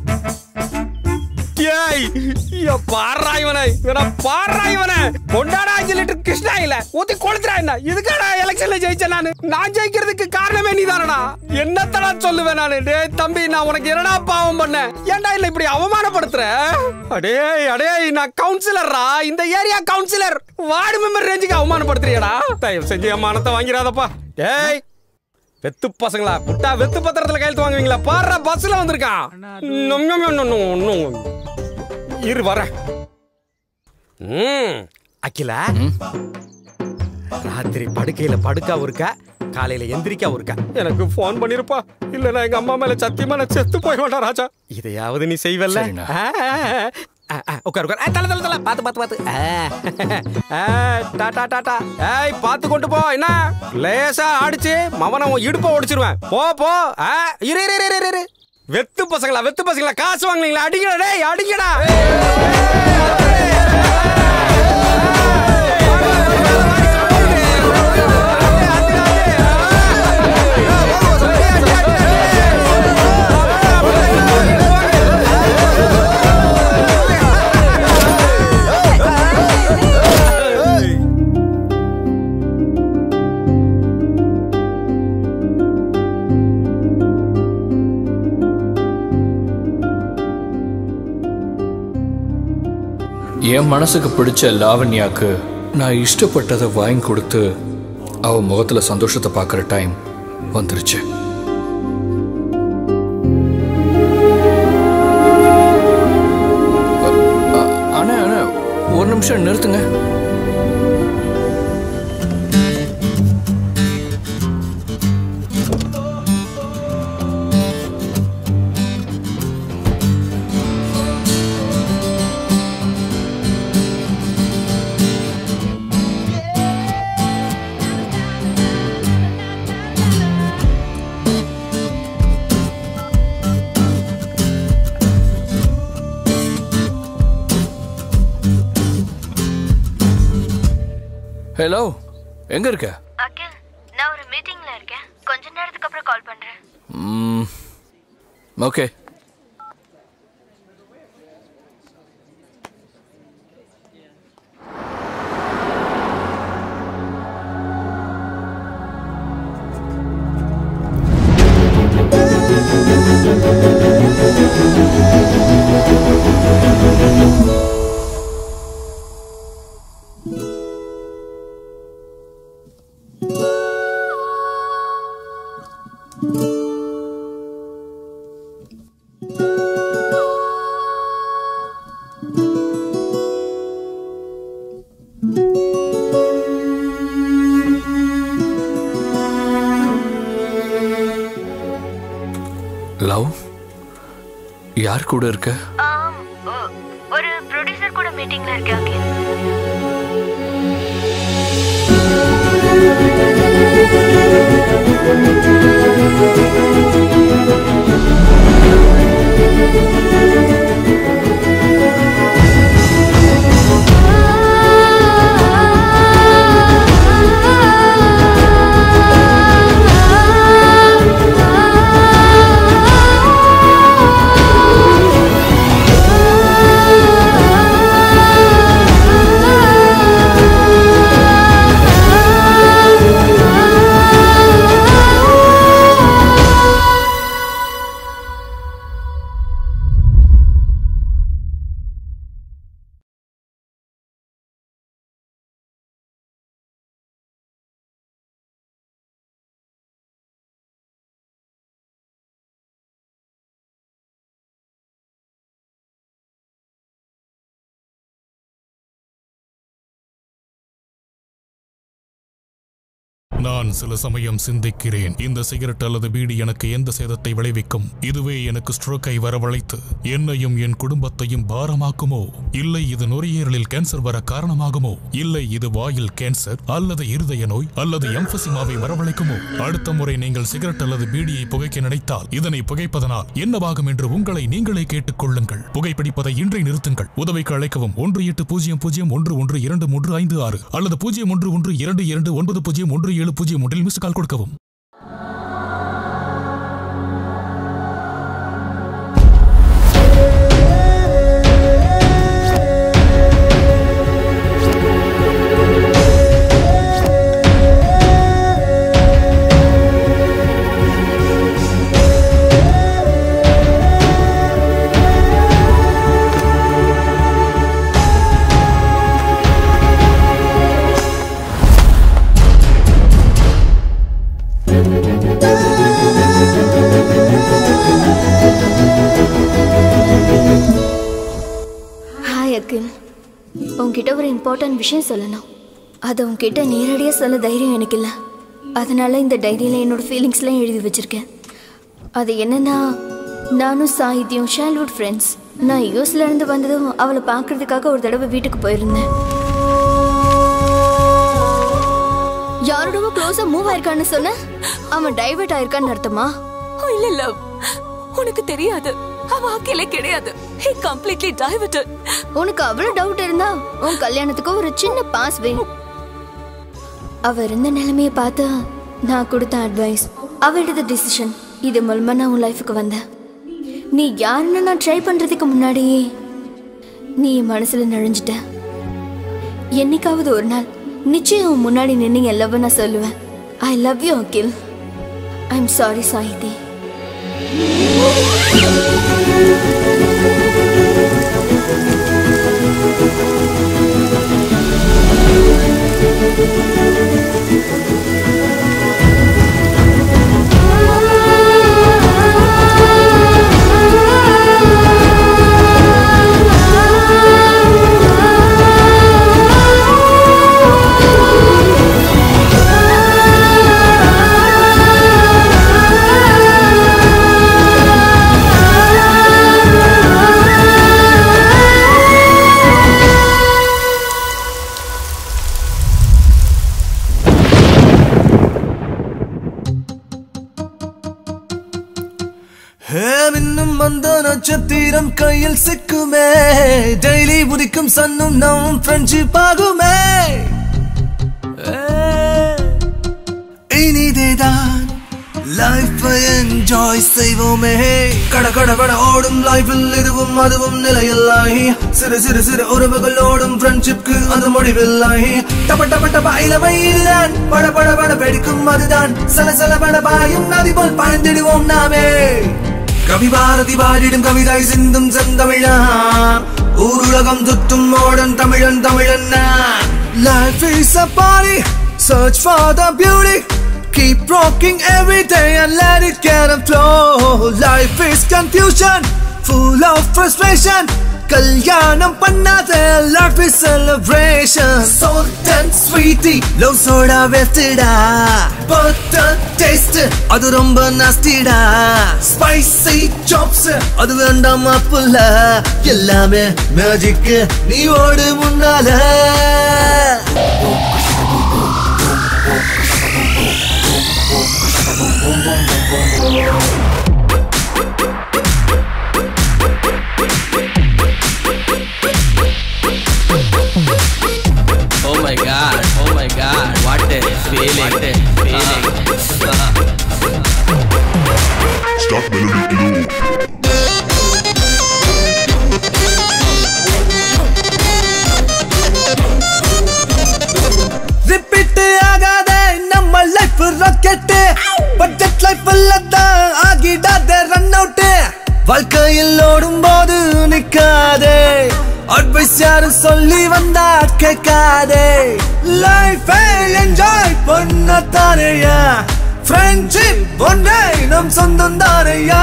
ஏய் ஐயோ, பாருடா இவனை இவனை பாருடா இவனை கொண்டாடா அஞ்சு லிட்டர் கிருஷ்ணா இல்ல ஊத்தி கொளுத்துறா என்ன இதுக்காடா எலெக்ஷன்ல ஜெயிச்சேன் நானு நான் ஜெயிக்கிறதுக்கு காரணமே நீதானடா என்னத்தடா சொல்லுவேன் நானு டேய் தம்பி நான் உனக்கு என்னடா பாவம் பண்ணேன் ஏன்டா இல்ல இப்படி அவமானப்படுத்துற அடே அடே நான் கவுன்சிலர்ரா இந்த ஏரியா கவுன்சிலர் வார்டு மெம்பர் ரேஞ்சுக்கு அவமானப்படுத்துறியடா தயவு செஞ்சு என் மானத்தை வாங்கிறாதப்பா டேய் வெத்து பசங்களா குட்டா வெத்து பத்திரத்துல கையெழுத்து வாங்குவீங்களா பாரு பஸ்ல வந்திருக்கான் நொம் நொம் நொம் நொம் நொம். இரு வர ம் அகிலா ராத்திரி படுக்கையில படுக்கா ஒருக்கா காலையில எந்திரிக்கா ஒருக்கா எனக்கு ஃபோன் பண்ணிருப்பா இல்ல எங்க அம்மா மேல சத்தியமா நான் செத்து போய் மாட்டேன் ராஜா இதையாவது நீ செய்வல்ல சரிண்ணா. ஆ, ஆ, ஆ, உட்கார் உட்கார் ஆ, தல தல தல பாத்து பாத்து பாத்து ஆ, ஆ, டாடா டாடா ஏய் பாத்து கொண்டு போ என்ன லேசா அடிச்சு மவன உன் இடுப்ப ஒடிச்சிருவேன் போ போ ஆ, இரு இரு இரு, இரு இரு வெத்து பசங்களா வெத்து பசங்களா காசு வாங்குனீங்களா அடிங்கடா டேய் அடிங்கடா என் மனசுக்கு பிடிச்ச லாவண்யாக்கு நான் இஷ்டப்பட்டதை வாங்கி கொடுத்து அவ முகத்துல சந்தோஷத்தை பார்க்குற டைம் வந்துருச்சு அ- அ- அண்ணா அண்ணா ஒரு நிமிஷம் நிறுத்துங்க ஹலோ எங்க இருக்க அகில் நான் ஒரு மீட்டிங்ல இருக்கேன் கொஞ்ச நேரத்துக்கு அப்புறம் கால் பண்றேன் ம் ஓகே யார் கூட இருக்க ஒரு ப்ரொடியூசர் கூட மீட்டிங்ல இருக்கேன் அகில் நான் சில சமயம் சிந்திக்கிறேன் இந்த சிகரெட் அல்லது பீடி எனக்கு எந்த சேதத்தை விளைவிக்கும் இதுவே எனக்கு ஸ்ட்ரோக்கை வரவழைத்து என்னையும் என் குடும்பத்தையும் பாரமாக்குமோ இல்லை இது நுரையீரலில் கேன்சர் வர காரணமாகுமோ இல்லை இது வாயில் கேன்சர் அல்லது இருதய நோய் அல்லது எம்பசிமாவை வரவழைக்குமோ அடுத்த முறை நீங்கள் சிகரெட் அல்லது பீடியை புகைக்க நினைத்தால் இதனை புகைப்பதனால் என்னவாகும் என்று உங்களை நீங்களே கேட்டுக் கொள்ளுங்கள் புகைப்பிடிப்பதை இன்றே நிறுத்துங்கள் உதவிக்கு அழைக்கவும் ஒன்று எட்டு பூஜ்ஜியம் பூஜ்ஜியம் ஒன்று ஒன்று இரண்டு மூன்று ஐந்து ஆறு அல்லது பூஜ்ஜியம் ஒன்று ஒன்று இரண்டு இரண்டு ஒன்பது பூஜ்ஜியம் ஒன்று ஏழு பூஜ்ஜியம் ஒன்றில் மிஸ் கால் கொடுக்கவும் ஹாய் அகில் உன்கிட்ட ஒரு இம்பார்ட்டன்ட் விஷயம் சொல்லணும் அதை உன்கிட்ட நேரடியாக சொல்ல தைரியம் எனக்கு இல்லை அதனால இந்த டைரியில் என்னோட ஃபீலிங்ஸ்லாம் எழுதி வச்சிருக்கேன் அது என்னன்னா நானும் சாகித்யம் சைல்ட்ஹுட் ஃப்ரெண்ட்ஸ் நான் யூஎஸ்ல இருந்து வந்ததும் அவளை பார்க்கறதுக்காக ஒரு தடவை வீட்டுக்கு போயிருந்தேன் யாரோடவோ க்ளோஸா மூவ் ஆயிருக்கான்னு சொன்ன அவன் டைவர்ட் ஆயிருக்கான்னு அர்த்தமா இல்ல இல்ல உனக்கு தெரியாது அவ அகிலே கிடையாது ஹே கம்ப்ளீட்லி டைவர்ட்டட் உனக்கு அவ்வளவு டவுட் இருந்தா உன் கல்யாணத்துக்கு ஒரு சின்ன பாஸ் வேணும் அவ இருந்த நிலைமைய பார்த்து நான் கொடுத்த அட்வைஸ் அவ எடுத்த டிசிஷன் இது மூலமா நான் உன் லைஃபுக்கு வந்தேன் நீ யாருன்னு நான் ட்ரை பண்றதுக்கு முன்னாடியே நீ என் மனசுல நுழைஞ்சிட்ட என்னைக்காவது ஒரு நாள் நிச்சயம் உன் முன்னாடி நின்று என் லவ் நான் சொல்லுவேன் I love you Akhil I am sorry Sahithi hey, மின்னும் அந்த நட்சத்திரம் கையில் சிக்குமே டெய்லி உதிக்கும் சன்னும் நம் ஃப்ரெண்ட்ஷிப் ஆகுமே ஏ, இனிதேதான் லைஃப் என்ஜாய் செய்வோமே கட கட கட ஓடும் லைஃபில் இதுவும் அதுவும் நிலையில்லாய் சிறு சிறு சிறு உறவுகளோடும் ஃப்ரெண்ட்ஷிப்க்கு அது முடிவில்லாய் டப டப டப இளமை இதுதான் பட பட பட வெடிக்கும் அதுதான் சல சல பட பாயும் நதி போல் பாய்ந்திடுவோம் நாமே கவி பாரதி பாடிடும் கவிதை சிந்தும் செந்தமிழா ஊருலகம் சுற்றும் மோடன் தமிழன் தமிழன் life is a party search for the beauty keep rocking every day and let it get and flow life is confusion full of frustration கல்யாணம் பண்ணாத life is celebration salt and sweetie love soda வெஸ்டடா butter taste அது ரொம்ப நாஸ்டிடா spicy chops அது வேண்டாம் புல்ல எல்லாமே magic நீ ஓடு முன்னால Oh my god, oh my god, what a feeling, what a feeling. Start melody loop. Repeat ஆகாத நம்ம லைஃப் ராக்கெட் பட்ஜெட் லைஃப் தான் ஆகிடாத ரன் அவுட் வாழ்க்கையில் ஓடும் போது நிக்காதே அட்வைஸ் யாரும் சொல்லி வந்தா கேட்காதே லைஃப் என்ஜாய் பண்ண தானையா ஃப்ரெண்ட்ஷிப் ஒன்றே நம் சொந்தம் தானையா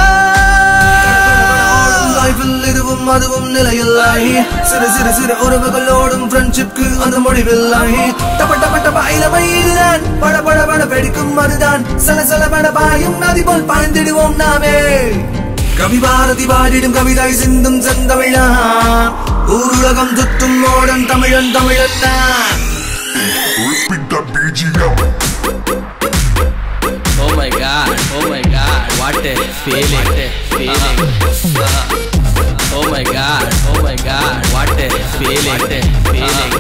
லைஃபில் இதுவும் அதுவும் நிலையில்லை சிறு சிறு சிறு உறவுகளோடும் ஃப்ரெண்ட்ஷிப்க்கு அந்த முடிவில்லை டப டப டப இளமை இதுதான் பட பட பட வெடிக்கும் அதுதான் சல சல பட பாயும் நதி போல் பாய்ந்திடுவோம் நாமே கவி பாரதி பாடிடும் கவிதை சிந்தும் செந்தமிழா ஊருலகம் சுற்றும் ஓடும் தமிழன் தமிழன் Repeat that BGM. Oh my god, oh my god, what a feeling, what a feeling. Oh my god, oh my god, what a feeling, what a feeling.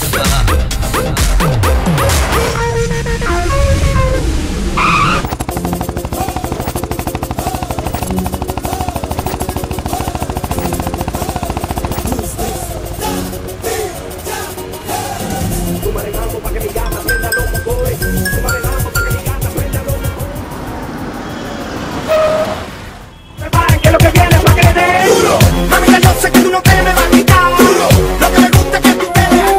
que lo que viene pa' que le dé duro. Mami, que yo sé que tú no te me vas a quitar duro. Lo que me gusta es que tú te dejes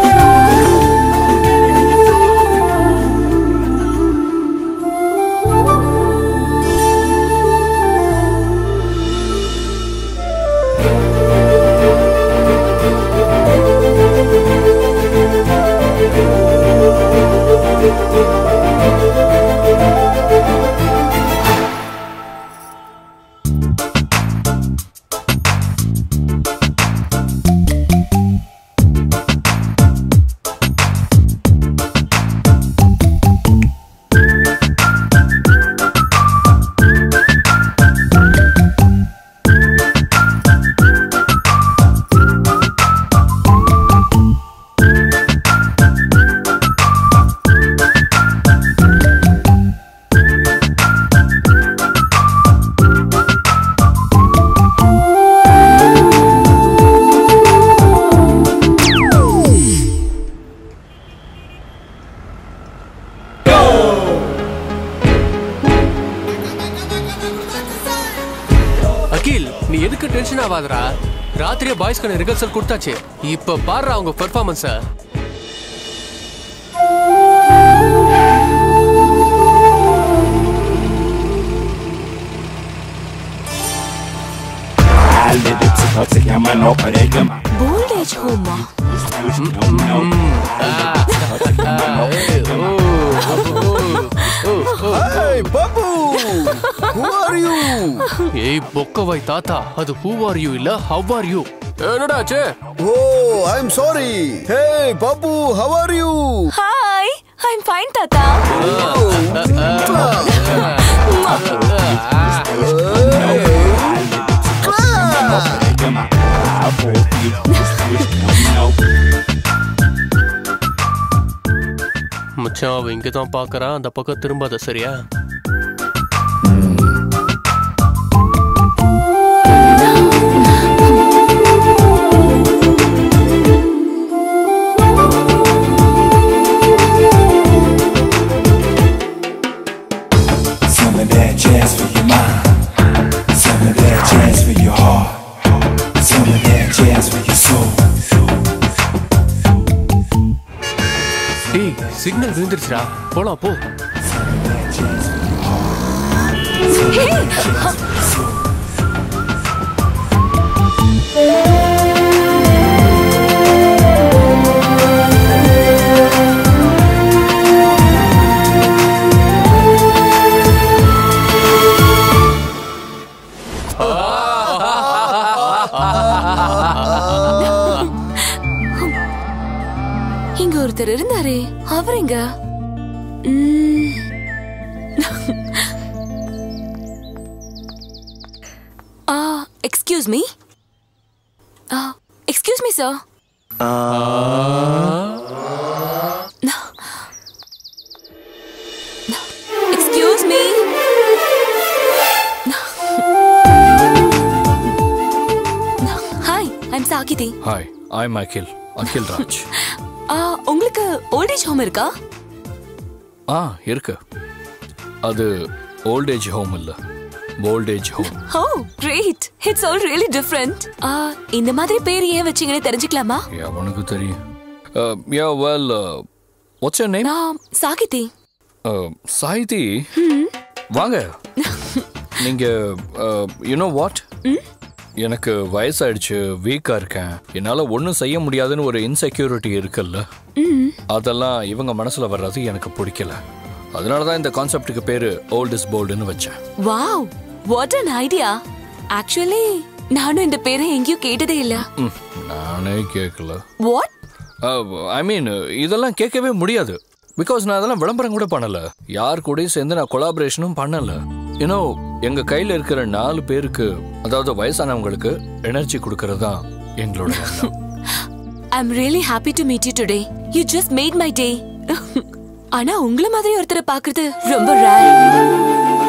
அகில் நீ எதுக்கு tension ஆகாதடா ராத்திரியே பாய்ஸ்க்கான rehearsal கொடுத்தாச்சு இப்ப பாடுறா அவங்க performance போல்டேஜ் ஹோமா Hey, Babu! Who are you? ஏய் பொக்கவாய் தாத்தா அது ஹூ ஆர் யூ இல்ல ஹவ் ஆர் யூ என்னடா ஆச்சு Oh, I'm sorry. Hey, Babu, how are you? Hi I am fine தாத்தா மச்சான் அவ இங்க தான் பாக்குறான் அந்த பக்கம் திரும்பாத சரியா Some of that jazz for your mind. Some of that jazz for your heart. Some of that jazz for your soul. டேய் சிக்னல் விழுந்துருச்சுடா போலாம் போ ஹே அவர் எங்க ம். ஆ எக்ஸ்கியூஸ் மீ ஆ excuse me sir excuse me hi I'm Sahithi hi I'm Akhil Akhil Raj ஆ உங்களுக்கு ஓல்டேஜ் ஹோம் இருக்கா ஆ இருக்கு அது ஓல்ட் ஏஜ் ஹோம் இல்ல old age home oh great it's all really different இந்த மாதிரி பேர் ஏன் வச்சீங்கன்னு தெரிஞ்சுக்கலாமா உனக்கு தெரியும் yeah well what's your name நான் சாகிதி சாயிதி வாங்க நீங்க யூனோ வாட் எனக்கு வயசாயிடுச்சு வீக்கா இருக்கேன் என்னால ஒன்றும் செய்ய முடியாதுன்னு ஒரு இன்செக்யூரிட்டி இருக்குல்ல ம் அதெல்லாம் இவங்க மனசுல வர்றது எனக்கு பிடிக்கல அதனால தான் இந்த கான்செப்டுக்கு பேரு ஓல்ட் இஸ் போல்டுன்னு வச்சேன் wow what an idea actually நானும் இந்த பேரை எங்கேயும் கேட்டதே இல்ல ம், நானே கேட்கல வாட் ஐ மீன் இதெல்லாம் கேட்கவே முடியாது பிகாஸ் நான் அதெல்லாம் விளம்பரம் கூட பண்ணல யார் கூடயும் சேர்ந்து நான் கொலாபரேஷனும் பண்ணல யூனோ எங்க கையில இருக்கிற நாலு பேருக்கு அதாவது வயசானவங்களுக்கு எனர்ஜி கொடுக்கறது தான் எங்களோட எண்ணம் I am really happy to meet you today you just made my day ஆனா உங்கள மாதிரி ஒருத்தரை பாக்குறது ரொம்ப ரேர்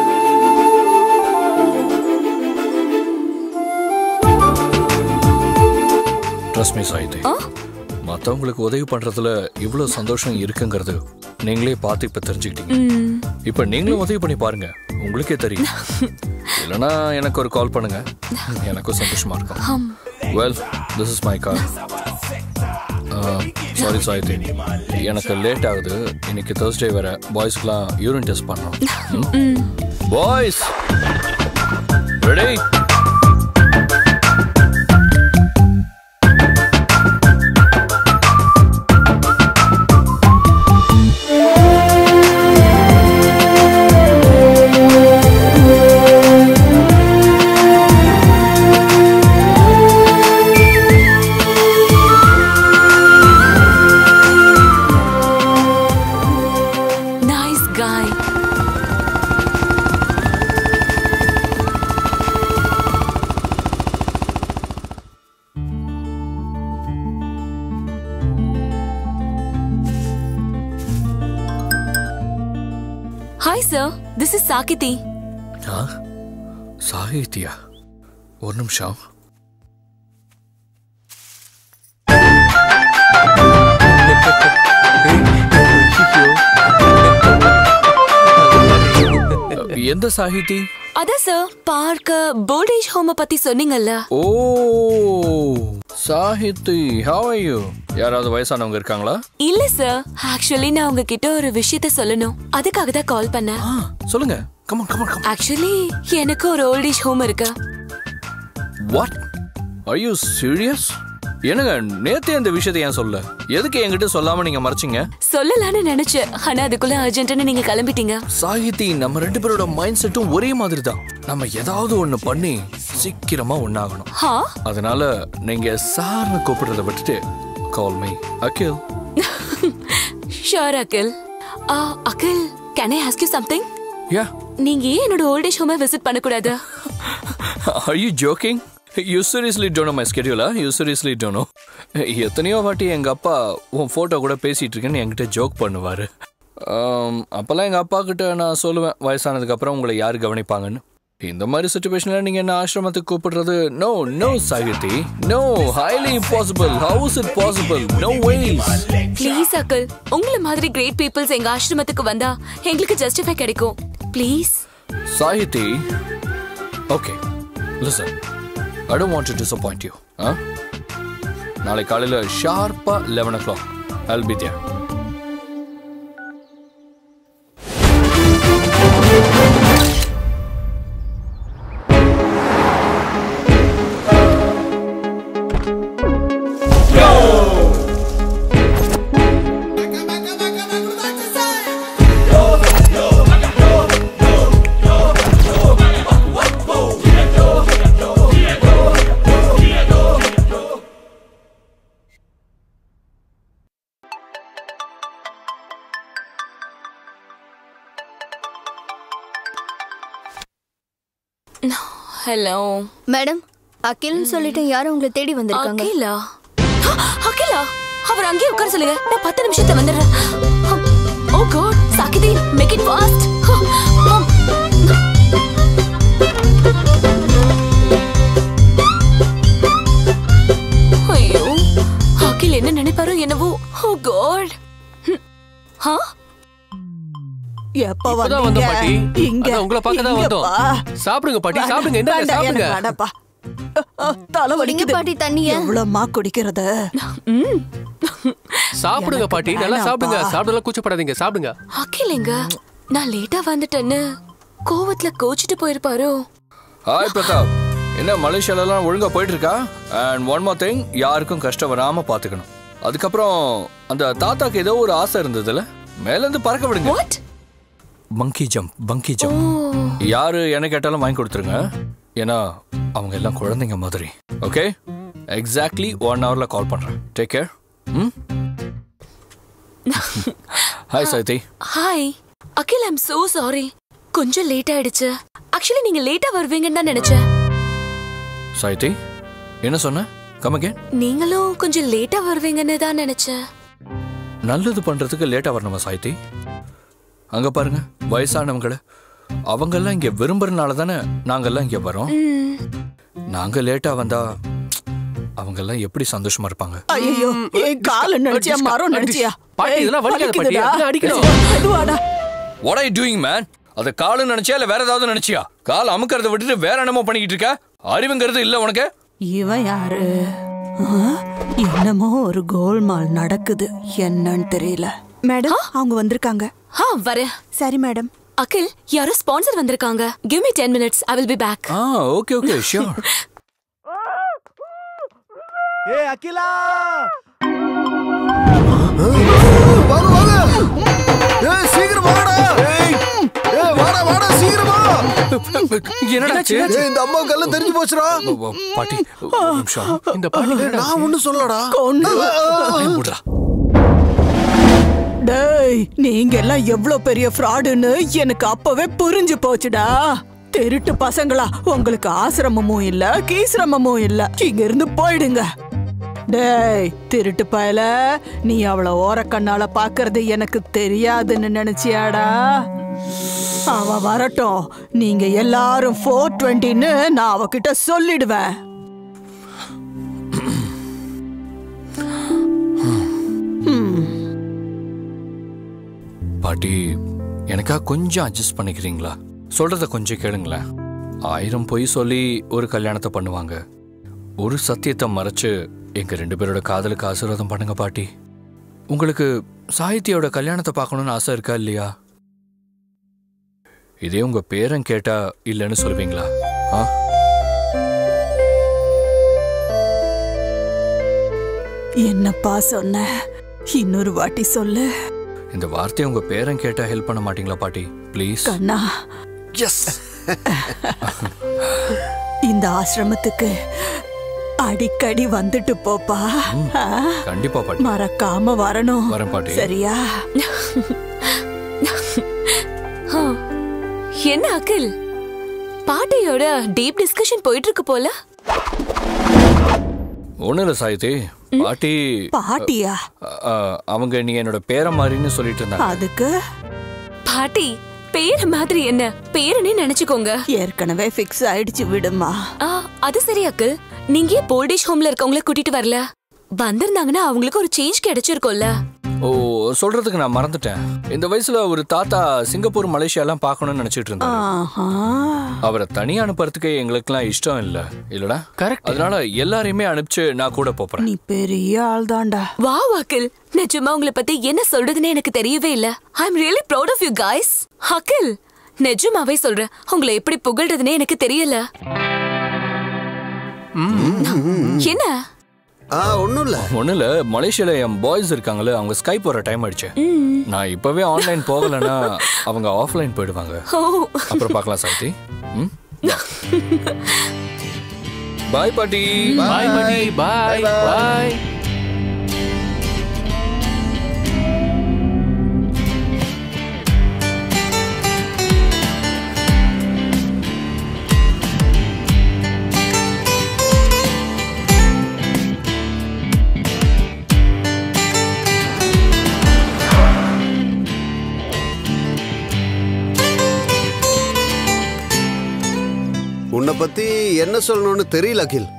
ட்ரஸ்ட் மீ சாயிதே மற்றவங்களுக்கு உதவி பண்றதுல இவ்வளவு சந்தோஷம் இருக்குங்கிறது நீங்களே பார்த்து இப்ப தெரிஞ்சுக்கிட்டீங்க இப்ப நீங்களும் உதவி பண்ணி பாருங்க உங்களுக்கே தெரியும் இல்லைன்னா எனக்கு ஒரு கால் பண்ணுங்க எனக்கும் சந்தோஷமா இருக்கும் well this is my call sorry சாயிதே எனக்கு லேட் ஆகுது இன்னைக்கு தேர்ஸ்டே வேற பாய்ஸ்க்குலாம் யூரின் டெஸ்ட் பண்ணோம் boys ready nice guy hi sir this is Sahithi ஆ சாகித்யா ஒரு நிமிஷம் எந்த சாகிதி அதான் சார் பார்க்க போல்டேஜ் ஹோம பத்தி சொன்னீங்கல்ல oh Sahithi how are you யாராவது வயசானவங்க இருக்காங்களா இல்ல சார் ஆக்சுவலி நான் உங்ககிட்ட ஒரு விஷயத்த சொல்லணும் அதுக்காக தான் கால் பண்ணேன் சொல்லுங்க கமான் கமான் கமான் ஆக்சுவலி எனக்கு ஒரு ஓல்டேஜ் ஹோம் இருக்கு வாட் ஆர் யூ சீரியஸ் என்னங்க நேத்தே இந்த விஷயத்தை ஏன் சொல்ல எதுக்கு என்கிட்ட சொல்லாம நீங்க மறைச்சிங்க சொல்லலாம்னு நினைச்சேன் ஆனா அதுக்குள்ள அர்ஜென்ட்னு நீங்க கிளம்பிட்டீங்க சாகித்தி நம்ம ரெண்டு பேரோட மைண்ட் செட்டும் ஒரே மாதிரி தான் நம்ம ஏதாவது ஒண்ணு பண்ணி சீக்கிரமா ஒண்ணாகணும் ஹா அதனால நீங்க சார்னு கூப்பிடுறத விட்டுட்டு call me Akhil sure Akhil ஆ Akhil can I ask you something yeah நீங்க ஏன் என்னோட ஓல்டேஜ் ஹோமை விசிட் பண்ணக்கூடாது are you joking you seriously don't know my ஸ்கெடியூலா யூ சீரியஸ்லி டோனோ எத்தனையோ வாட்டி எங்கள் அப்பா உன் ஃபோட்டோ கூட பேசிகிட்டு இருக்கேன்னு என்கிட்ட ஜோக் பண்ணுவார் அப்போல்லாம் எங்கள் அப்பா கிட்ட நான் சொல்லுவேன் வயசானதுக்கப்புறம் உங்களை யார் கவனிப்பாங்கன்னு இந்த மாதிரி சுச்சுவேஷனில் நீங்கள் என்ன ஆசிரமத்துக்கு கூப்பிடுறது no no Sahithi no highly impossible how's it possible no ways please Akhil உங்களை மாதிரி கிரேட் பீப்புள்ஸ் எங்க ஆசிரமத்துக்கு வந்தா எங்களுக்கு ஜஸ்டிஃபை கிடைக்கும் please Sahithi okay listen I don't want to disappoint you ஆ நாளை காலையில் ஷார்ப்பாக eleven o'clock I'll be there hello madam அகில்னு சொல்லிட்டு யாரும் உங்களை தேடி வந்திருக்காங்க அகிலா அகிலா அவர் அங்கேயே உட்கார சொல்லுங்க நான் பத்து நிமிஷத்துல வந்துடுறேன் oh god Sahithi make it fast ஐயோ அகில் என்ன நினைப்பாரோ என்னவோ ஓ காட் ஹா எப்ப இப்பதான் வந்தோம் பாட்டி வந்தீங்க இங்க அதான் உங்களை பார்க்க தான் வந்தோம் இங்கப்பா. சாப்பிடுங்க பாட்டி வேண்டாம், சாப்பிடுங்க என்ன வேண்டாம், சாப்பிடுங்க எனக்கு வேண்டாம்ப்பா. அ, தலை வலிக்குது பாட்டி தண்ணிய எவ்வளவுமா குடிக்கிறது சாப்பிடுங்க எனக்கு பாட்டி நல்லா சாப்பிடுங்க வேணாம்ப்பா. சாப்பிடலாம் கூச்சப்படாதீங்க சாப்பிடுங்க அகில் எங்க நான் லேட்டா வந்துட்டேன்னு கோவத்துல கோச்சிட்டு போயிருப்பாரோ ஹாய் பிரதாப் என்ன மலேசியாலலாம் ஒழுங்கா போயிட்டு இருக்கா அண்ட் ஒன் மோர் திங் யாருக்கும் கஷ்டம் வராம பாத்துக்கணும் அதுக்கப்புறம் அந்த தாத்தாக்கு ஏதோ ஒரு ஆசை இருந்ததுல மேல இருந்து பறக்க விடுங்க பங்கி ஜம்ப் பங்கி ஜம்ப் யாரு என்ன கேட்டாலும் வாங்கி கொடுத்துருங்க ஏன்னா அவங்க எல்லாம் குழந்தைங்க மாதிரி ஓகே எக்ஸாக்ட்லி ஒன் ஹவர்ல கால் பண்றேன் டேக் கேர் ம் hi Sahithi hi Akhil I'm so sorry கொஞ்சம் லேட் ஆயிடுச்சு ஆக்சுவலி நீங்க லேட்டா வருவீங்கன்னு தான் நினைச்சேன் சாய்தி என்ன சொன்ன கமகே நீங்களும் கொஞ்சம் லேட்டா வருவீங்கன்னு தான் நினைச்சேன் நல்லது பண்றதுக்கு லேட்டா வரணுமா சாய்தி அங்க பாருங்க வயசானவங்கள அவங்கெல்லாம் இங்க விரும்புறதுனால தானே நாங்கெல்லாம் இங்க வரோம் நாங்க லேட்டா வந்தா அவங்கெல்லாம் எப்படி சந்தோஷமா இருப்பாங்க ஐயோ என் கால நினைச்சியா மரம் நினைச்சியா பாட்டி, ஏய், இதெல்லாம் வலிக்காத பாட்டி, வலிக்குதுடா. அதெல்லாம் அடிக்கணும். மெதுவாடா. வாட் ஐ டூயிங் மேன் அத காலு நினைச்சியா இல்ல வேற ஏதாவது நினைச்சியா கால் அமுக்கறத விட்டுட்டு வேற என்னமோ பண்ணிக்கிட்டு இருக்க அறிவுங்கிறது இல்ல உனக்கு இவன் யாரு ஆ? என்னமோ ஒரு கோல்மால் நடக்குது என்னன்னு தெரியல மேடம் அவங்க வந்திருக்காங்க ஆ வரேன் சரி மேடம் அகில் யாரோ ஸ்பான்சர் வந்திருக்காங்க give me 10 minutes I will be back ah okay okay sure ஏ அகிலா வாங்க வாங்க ஏய் சீக்கிரம் வாடா ஏய் ஏய் வாடா வாடா சீக்கிரம் வா என்னடா ஆச்சு? ஏய் இந்த அம்மா கல்ல தெரிஞ்சு போச்சுடா பாட்டி ஒரு நிமிஷம் இந்த பாட்டி நான் ஒண்ணும் சொல்லடா கொண்டு விடுறா டேய் நீங்க எல்லாம் எவ்வளவு பெரிய ஃப்ராடுன்னு எனக்கு அப்பவே புரிஞ்சு போச்சுடா திருட்டு பசங்களா உங்களுக்கு ஆசிரமமும் இல்ல கீசிரமமும் இல்ல இங்க இருந்து போயிடுங்க டேய் திருட்டு பயல நீ அவள ஓரக்கண்ணால பாக்குறது எனக்கு தெரியாதுன்னு நினைச்சியாடா அவ வரட்டும் நீங்க எல்லாரும் ஃபோர் டுவெண்ட்டின்னு நான் அவகிட்ட சொல்லிடுவேன் பாட்டி எனக்கா கொஞ்சம் அட்ஜஸ்ட் பண்ணிக்கிறீங்களா சொல்றத கொஞ்சம் கேளுங்களேன் ஆயிரம் பொய் சொல்லி ஒரு கல்யாணத்தை பண்ணுவாங்க ஒரு சத்தியத்தை மறைச்சு எங்க ரெண்டு பேரோட காதலுக்கு ஆசீர்வாதம் பண்ணுங்க பாட்டி உங்களுக்கு சாகித்யோட கல்யாணத்தை பார்க்கணும்னு ஆசை இருக்கா இல்லையா இதே உங்க பேரன் கேட்டா இல்லைன்னு சொல்லுவீங்களா ஆ என்னப்பா சொன்ன இன்னொரு வாட்டி சொல்லு இந்த வார்த்தையை உங்க பேரன் கேட்டா ஹெல்ப் பண்ண மாட்டீங்களா பாட்டி ப்ளீஸ் கண்ணா எஸ் இந்த ஆசிரமத்துக்கு அடிக்கடி வந்துட்டு போப்பா ஆ? கண்டிப்பா பாட்டி மறக்காம வரணும் வரேன் பாட்டி. சரியா ஆ, என்ன அகில் பாட்டியோட டீப் டிஸ்கஷன் போயிட்டு இருக்கு போல ஒன்றும் இல்லை சாயித்தி பாட்டி பாட்டியா அ- அ- அவங்க நீ என்னோட பேர மாதிரின்னு சொல்லிட்டு இருந்தாங்க அதுக்கு பாட்டி பேர் மாதிரி என்ன பேருனே நினைச்சுக்கோங்க ஏற்கனவே ஃபிக்ஸ் ஆயிடுச்சு விடுமா ஆ, அது சரி அக்கிள் நீங்க ஏன் போல்டேஜ் ஹோம்ல இருக்கவங்கள கூட்டிட்டு வரல வந்திருந்தாங்கன்னா அவங்களுக்கு ஒரு சேஞ்ச் கிடைச்சிருக்கும்ல ஓ சொல்றதுக்கு நான் மறந்துட்டேன் இந்த வயசுல ஒரு தாத்தா சிங்கப்பூர் மலேசியாலாம் பார்க்கணும்னு நினைச்சிட்டு இருந்தாங்க ஆஹா. அவரை தனியா அனுப்புறதுக்கு எங்களுக்குலாம் இஷ்டம் இல்ல இல்லடா கரெக்ட் அதனால எல்லாரையுமே அனுப்பிச்சு நான் கூட போறேன் நீ பெரிய ஆள் தான்டா வா அகில் நிஜமா உங்களை பத்தி என்ன சொல்றதுன்னு எனக்கு தெரியவே இல்ல I am really proud of you guys Akhil நிஜமாவே சொல்றேன் உங்களை எப்படி புகழ்றதுனே எனக்கு தெரியல என்ன ஆ ஒண்ணும் இல்ல ஒண்ணும் இல்ல மலேசியால என் பாய்ஸ் இருக்காங்களே அவங்க ஸ்கைப் வர டைம் ஆயிடுச்சு ம். நான் இப்பவே ஆன்லைன் போகலன்னா அவங்க ஆஃப்லைன் போயிடுவாங்க ஓ அப்புறம் பார்க்கலாம் சாந்தி ம் பாய் பாட்டி பாய் பாட்டி பாய் பாய் உன்னை பத்தி என்ன சொல்லணும்னு தெரியல அகில்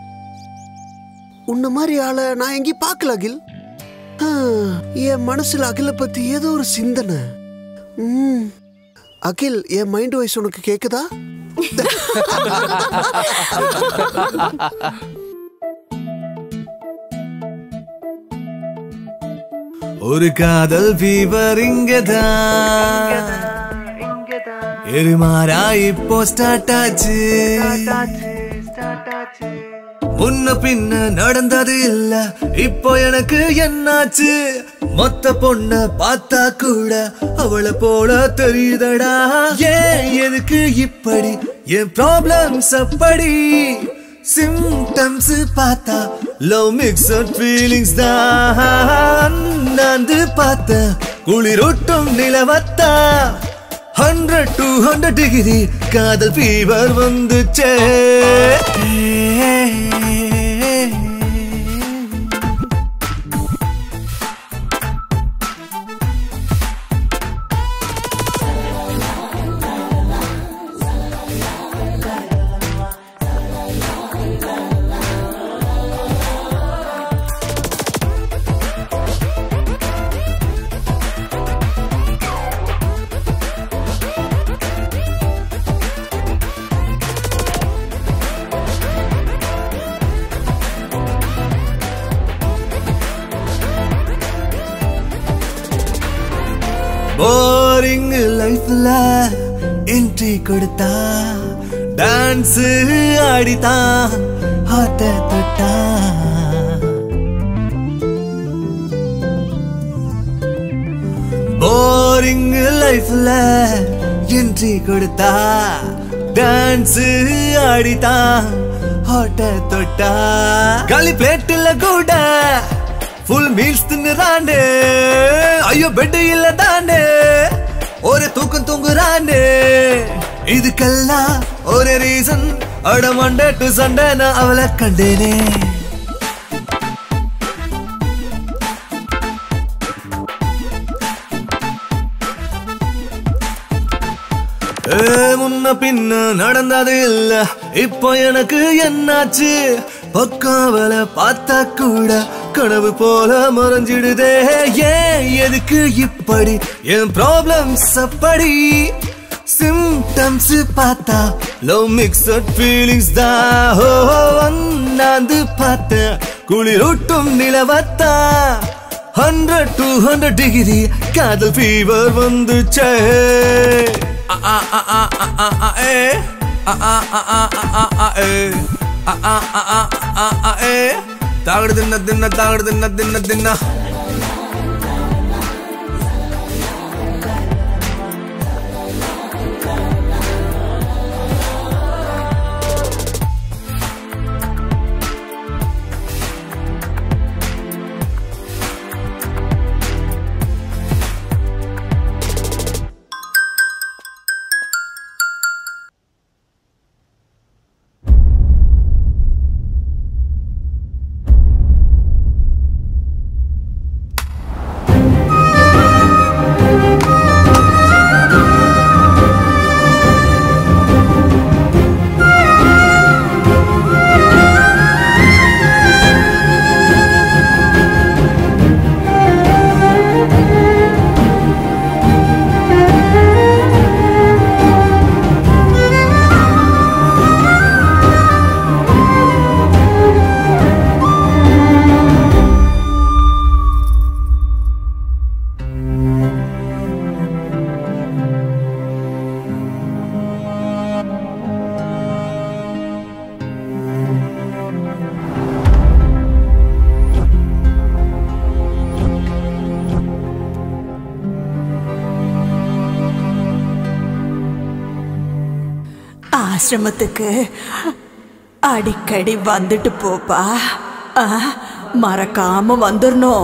உன்ன மாதிரி ஆளை நான் எங்கேயும் பார்க்கல அகில் ஆ, என் மனசுல அகில பத்தி ஏதோ ஒரு சிந்தனை ம். அகில் என் மைண்ட் வாய்ஸ் உனக்கு கேக்குதா ஒரு காதல் ஃபீவர் இங்கதான் எருமாறா இப்போ ஸ்டார்ட் ஆச்சு முன்ன பின்ன நடந்தது இல்ல இப்போ எனக்கு என்னாச்சு மொத்த பொண்ண பார்த்தா கூட அவளை போல தெரியுதடா ஏன் எதுக்கு இப்படி என் ப்ராப்ளம்ஸ் அப்படி சிம்டம்ஸ் பார்த்தா லவ் மிக்சட் ஃபீலிங்ஸ் தான் நான் பார்த்த குளிரூட்டும் நிலவத்தா ஹண்ட்ரட் டூ ஹண்ட்ரட் டிகிரி காதல் ஃபீவர் வந்துச்சே போரிங் லைஃப்ல என்ட்ரி கொடுத்தா டான்ஸ் ஆடித்தான் ஹார்ட்ட தொட்டா போரிங் லைஃப்ல என்ட்ரி கொடுத்தா டான்ஸ் ஆடித்தான் ஹார்ட்ட தொட்டா காலி பிளேட்டுல கூட ஃபுல் மீல்ஸ் தின்னுறானே ஐயோ பெட் இல்ல தானே ஒரு தூக்கம் தூங்குறானே இதுக்கெல்லாம் ஒரு ரீசன் அட மண்டே டு சண்டே நான் அவளை கண்டேனே ஏ, முன்ன பின்ன நடந்தது இல்ல இப்போ எனக்கு என்னாச்சு பக்காவல பார்த்தா கூட கனவு போல மறைஞ்சிடுதே ஏன் எதுக்கு இப்படி என் ப்ராப்ளம்ஸ் அப்படி சிம்டம்ஸ் பார்த்தா லவ் மிக்சட் ஃபீலிங்ஸ் தான் ஹோ வந்தாந்து பார்த்த குளிரூட்டும் நிலவத்தா ஹண்ட்ரட் டூ ஹண்ட்ரட் டிகிரி காதல் ஃபீவர் வந்துச்சே ஆ ஆ ஆ ஆ ஆ ஆ ஆ ஏ ஆ ஆ ஆ ஆ ஆ ஆ ஏ ஆ ஆ ஆ ஆ ஆ ஆ ஏ தாகடு தின்ன தின்ன தாகடு தின்ன தின்ன தின்ன ஆசிரமத்துக்கு அடிக்கடி வந்துட்டு போப்பா ஆ, மறக்காம வந்துடணும்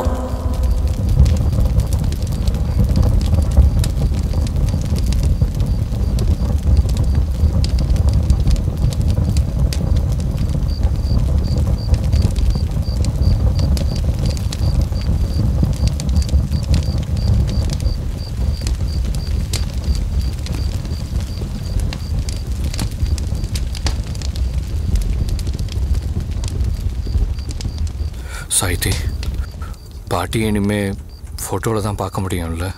சாயித்தி பாட்டி இனிமே ஃபோட்டோவில் தான் பார்க்க முடியும்ல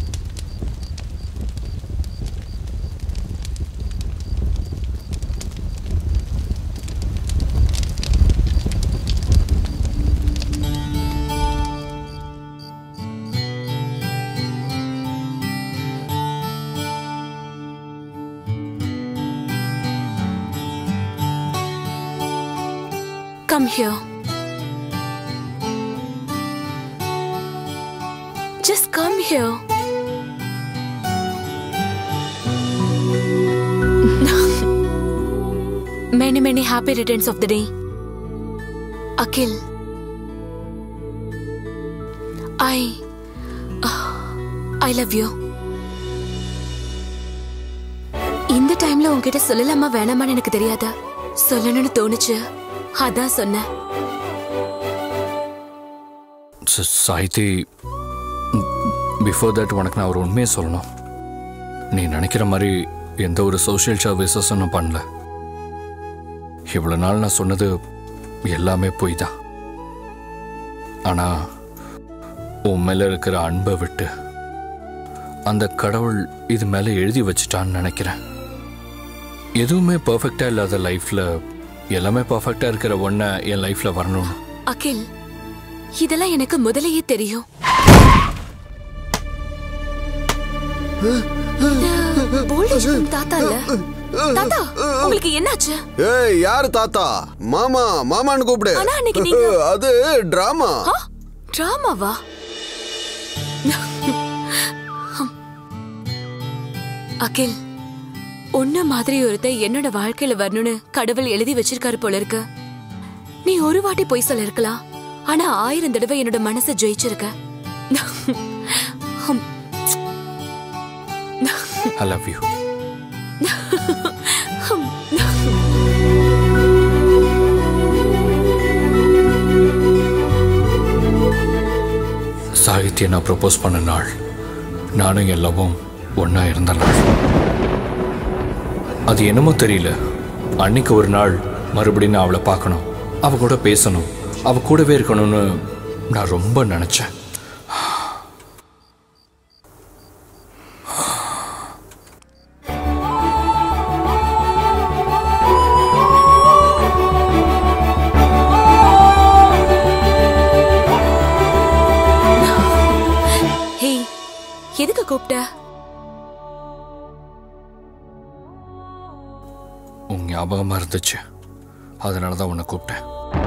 Come here. Just come here. many, many happy returns of the day. Akhil. I. I love you. இந்த டைம்ல உன்கிட்ட சொல்லலாமா வேணாமான்னு எனக்கு தெரியாதா சொல்லணும்னு தோணுச்சு அதான் சொன்னேன் ச- சாயித்தி பிஃபோர் தட் உனக்கு நான் ஒரு உண்மையை சொல்லணும் நீ நினைக்கிற மாதிரி எந்த ஒரு சோஷியல் சர்வீசஸும் நான் பண்ணல இவ்வளோ நாள் நான் சொன்னது எல்லாமே பொய் தான் ஆனால் உன் மேலே இருக்கிற அன்பை விட்டு அந்த கடவுள் இது மேலே எழுதி வச்சிட்டான்னு நினைக்கிறேன் எதுவுமே பர்ஃபெக்டாக இல்லாத லைஃப்பில் எல்லாமே பர்ஃபெக்டாக இருக்கிற ஒன்றை என் லைஃப்பில் வரணும்னு அகில் இதெல்லாம் எனக்கு முதலையே தெரியும் இது போல்டேஜ் உன் தாத்தா இல்ல தாத்தா உங்களுக்கு என்னாச்சு ஏய் யாரு தாத்தா மாமா மாமான்னு கூப்பிடு ஆனா அன்னைக்கு நீங்க- அது டிராமா டிராமாவா அகில் உன்ன மாதிரி ஒருத்த என்னோட வாழ்க்கையில வரணும்னு கடவுள் எழுதி வச்சிருக்காரு போல இருக்கு நீ ஒரு வாட்டி பொய் சொல்லிருக்கலாம் ஆனா ஆயிரம் தடவை என்னோட மனசை ஜெயிச்சிருக்க ஐ லவ் யூ சாகித்ய நான் ப்ரப்போஸ் பண்ண நாள் நானும் என் லவ்வும் ஒன்றா இருந்த நாள் அது என்னமோ தெரியல அன்னைக்கு ஒரு நாள் மறுபடியும் நான் அவளை பார்க்கணும் அவ கூட பேசணும் அவ கூடவே இருக்கணும்னு நான் ரொம்ப நினச்சேன் ஹே எதுக்கு கூப்பிட்ட உன் ஞாபகமாக இருந்துச்சு அதனால தான் உன்னை கூப்பிட்டேன்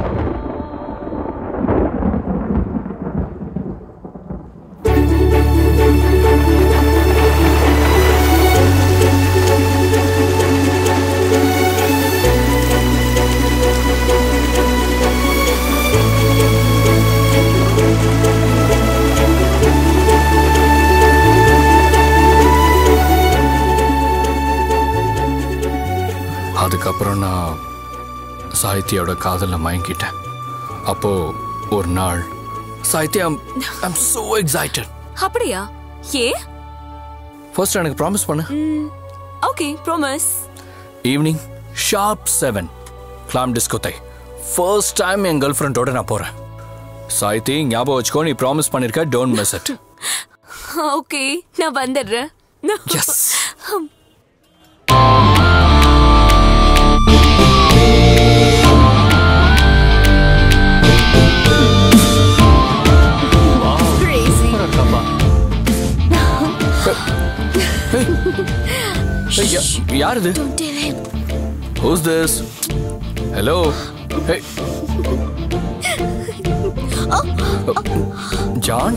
அதுக்கப்புறம் நான் சாகித்யோட காதலில் மயங்கிட்டேன் அப்போ ஒரு நாள் சாகித்யா ஐம் so excited அப்படியா ஏ ஃபர்ஸ்ட் எனக்கு ப்ராமிஸ் பண்ணு okay promise evening sharp seven glam டிஸ்கோத்தை ஃபர்ஸ்ட் டைம் என் கேர்ள் ஃப்ரெண்டோட நான் போகிறேன் சாய்த்தி ஞாபகம் வச்சுக்கோ நீ ப்ராமிஸ் பண்ணிருக்க டோன்ட் மிஸ் இட் ஓகே நான் வந்துடுறேன் எஸ் யார் இது who's this hello hey John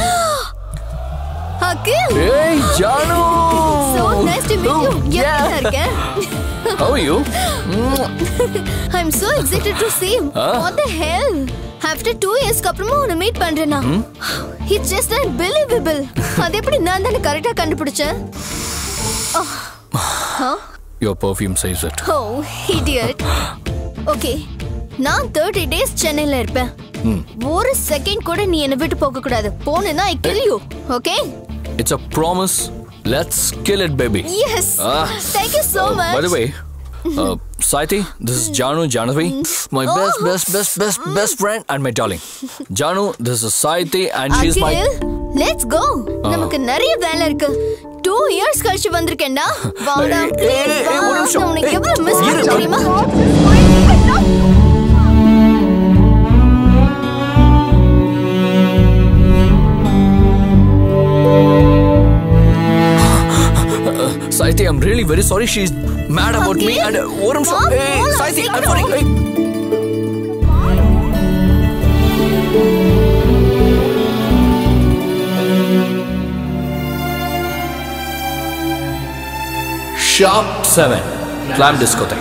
Akhil ஏய் Jaanu so nice to meet you எப்படி இருக்க how are you I'm so excited to see him Ah. what the hell after two years க்கு அப்புறமா உன்னை மீட் பண்றேனா ம்? it's just unbelievable அது எப்படி நான் தானே கரெக்டா கண்டுபிடிச்சேன் Oh. Huh? your perfume says it Oh, idiot. Okay நான் தேர்ட்டி டேஸ் சென்னையில இருப்பேன் ம் ஒரு செகண்ட் கூட நீ என்னை விட்டு போக கூடாது போனேன்னா I kill you okay It's a promise. Let's kill it, baby. Yes. Thank you so much. By the way, Uh, Saiti, this is Janu Janavi, my best, best, best, best, best friend and my darling. Janu, this is Saiti and she's my. Let's go நமக்கு நிறைய வேலை இருக்கு two years கழிச்சு வந்திருக்கேன்டா வாடா ஏய், please ஏய், வா ஏய், ஒரு நிமிஷம். நான் உனக்கு ஏய், எவ்வளவு மிஸ் இரு. பண்ண தெரியுமா Uh, Saiti, I'm really very sorry. She's mad about me and uh, ஒரு நிமிஷம். வா, Hey, போலாம், Saiti, I'm சீக்கிரம். sorry. Hey. Sharp seven glam டிஸ்கோதை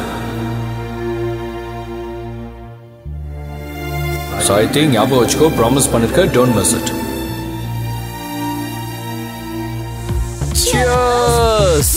சாய்த்தி ஞாபகம் வச்சுக்கோ ப்ராமிஸ் பண்ணிருக்க டோன்ட் மிஸ் இட் Cheers!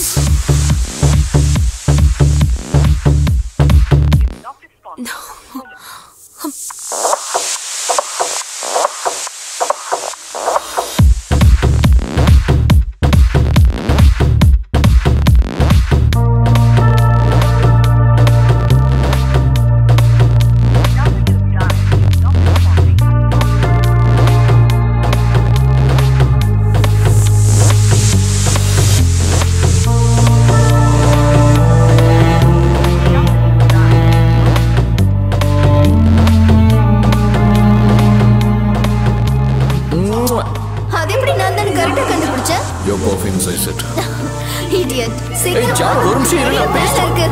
அது எப்படி நான் தான் கரெக்டா கண்டுபிடிச்சேன் Your perfume says it. Idiot சீக்கிரம் ஜான், வா. ஒரு நிமிஷம் இரு, நான் நிறைய வேலை இருக்கு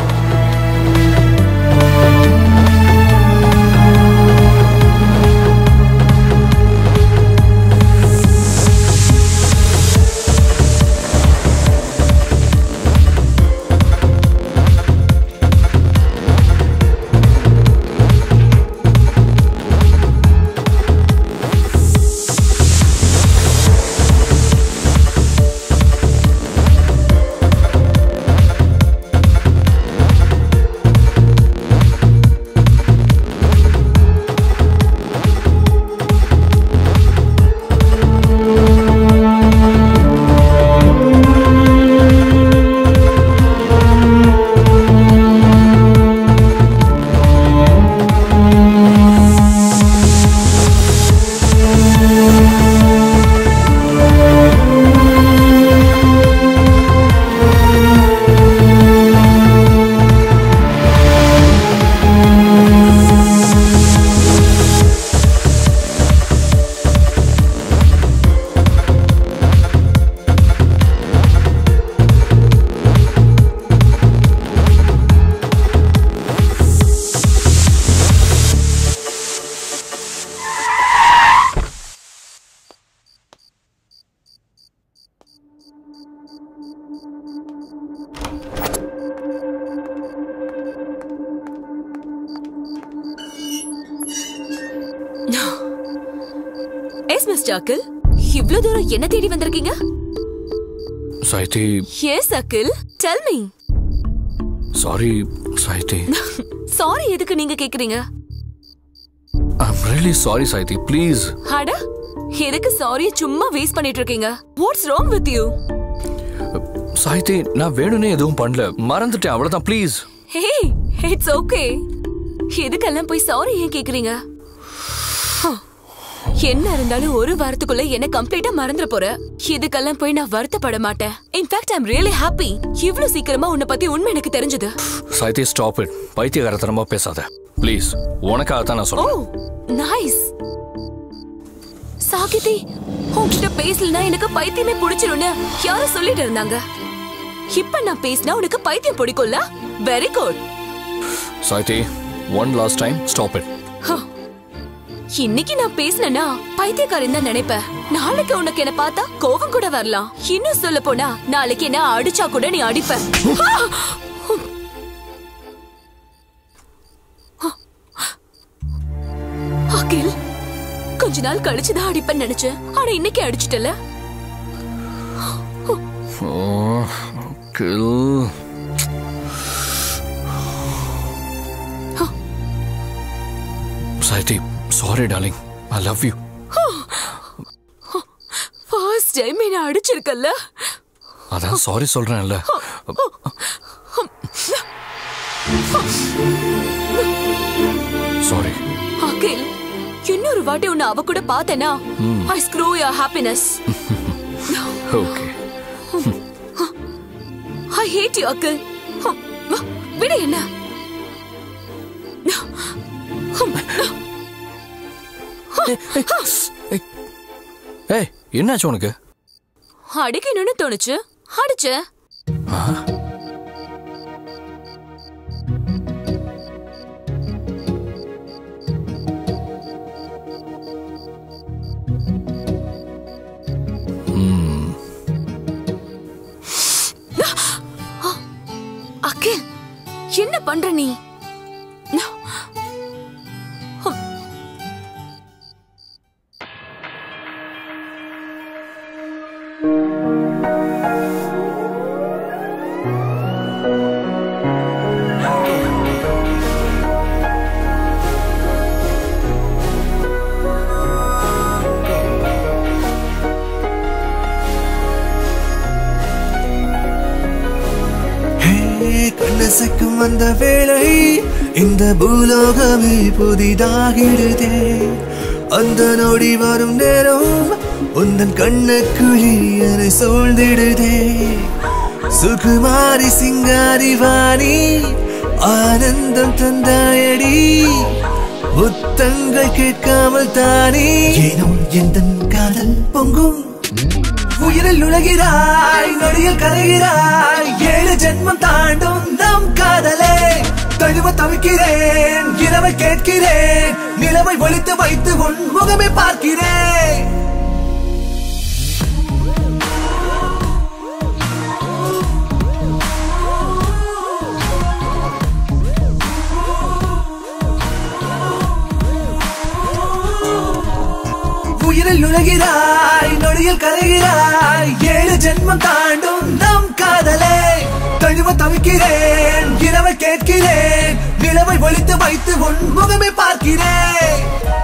எஸ் மிஸ்டர் அகில் இவ்ளோ தூரம் என்ன தேடி வந்திருக்கீங்க Saithi yes Akhil tell me sorry Saithi sorry எதுக்கு நீங்க கேக்குறீங்க I'm really sorry Saithi please அட எதுக்கு சாரி சும்மா வேஸ்ட் பண்ணிட்டு இருக்கீங்க what's wrong with you Saithi நான் வேணும்னே எதுவும் பண்ணல மறந்துட்டேன் அவ்வளவுதான் ப்ளீஸ் ஹே இட்ஸ் ஓகே எதுக்கெல்லாம் போய் சாரி ஏன் கேக்குறீங்க ஹ, என்ன இருந்தாலும் ஒரு வாரத்துக்குள்ள என்ன கம்ப்ளீட்டா மறந்துட போற இதுக்கெல்லாம் போய் நான் வருத்தப்பட மாட்டேன் இன்ஃபேக்ட் ஐம் ரியலி ஹாப்பி இவ்ளோ சீக்கிரமா உன்னை பத்தி உண்மை எனக்கு தெரிஞ்சது சாய்த்தி ஸ்டாப் இட் பைத்தியகாரத்தனமா பேசாத ப்ளீஸ் உனக்காக தான் நான் ஓ சொல்றேன் நைஸ் சாகிதி உன்கிட்ட பேசலனா எனக்கு பைத்தியமே பிடிச்சிரும்னு யாரும் சொல்லிட்டு இருந்தாங்க இப்ப நான் பேசினா உனக்கு பைத்தியம் பிடிக்கும்ல very good Saithi one last time stop it இன்னைக்கு நான் பேசினேன்னா பைத்தியக்காரன் தான் நினைப்பேன் நாளைக்கு உனக்கு என்ன பார்த்தா கோவம் கூட வரலாம் இன்னும் சொல்ல போனா நாளைக்கு என்ன அடிச்சா கூட நீ அடிப்ப அகில் கொஞ்ச நாள் கழிச்சுதான் அடிப்பேன்னு நினைச்சேன் ஆனா இன்னைக்கு அடிச்சிட்டல Oh, kill. Saiti, sorry, darling. I love you. First time என்ன அடிச்சிருக்கல்ல அதான் சாரி சொல்றேன்ல சாரி அகில் இன்னொரு வாட்டி உன்னை அவ கூட பார்த்தேனா ம். I screw your happiness okay I hate you Akhil விடு என்ன ஏய் என்னாச்சு உனக்கு அடிக்கணும்னு தோணுச்சு அடிச்ச ஆ? ம் அகில் என்ன பண்ற நீ கண்ணசைக்கும் அந்த வேளை இந்த பூலோகமே புதிதாகிடுதே அந்த நொடி வரும் நேரம் உந்தன் கண்ணுக்குழி என்னை சூழ்ந்திடுதே சுகுமாரி சிங்காரி வாணி ஆனந்தம் தந்தாயடி முத்தங்கள் கேட்காமல் தானே ஏனோ எந்த காதல் பொங்கும் உயிரில் நுழைகிறாய் நொடியில் கரைகிறாய் ஏழு ஜென்மம் தாண்டும் நம் காதலே தழுவ தவிக்கிறேன் இரவை கேட்கிறேன் நிலவை ஒழித்து வைத்து உன் முகமே பார்க்கிறேன் உயிரில் நுழைகிறாய் நொடியில் கரைகிறாய் ஏழு ஜென்மம் தாண்டும் நம் காதலே தழுவ தவிக்கிறேன் இரவை கேட்கிறேன் நிலவை ஒழித்து வைத்து உன் முகமே பார்க்கிறேன்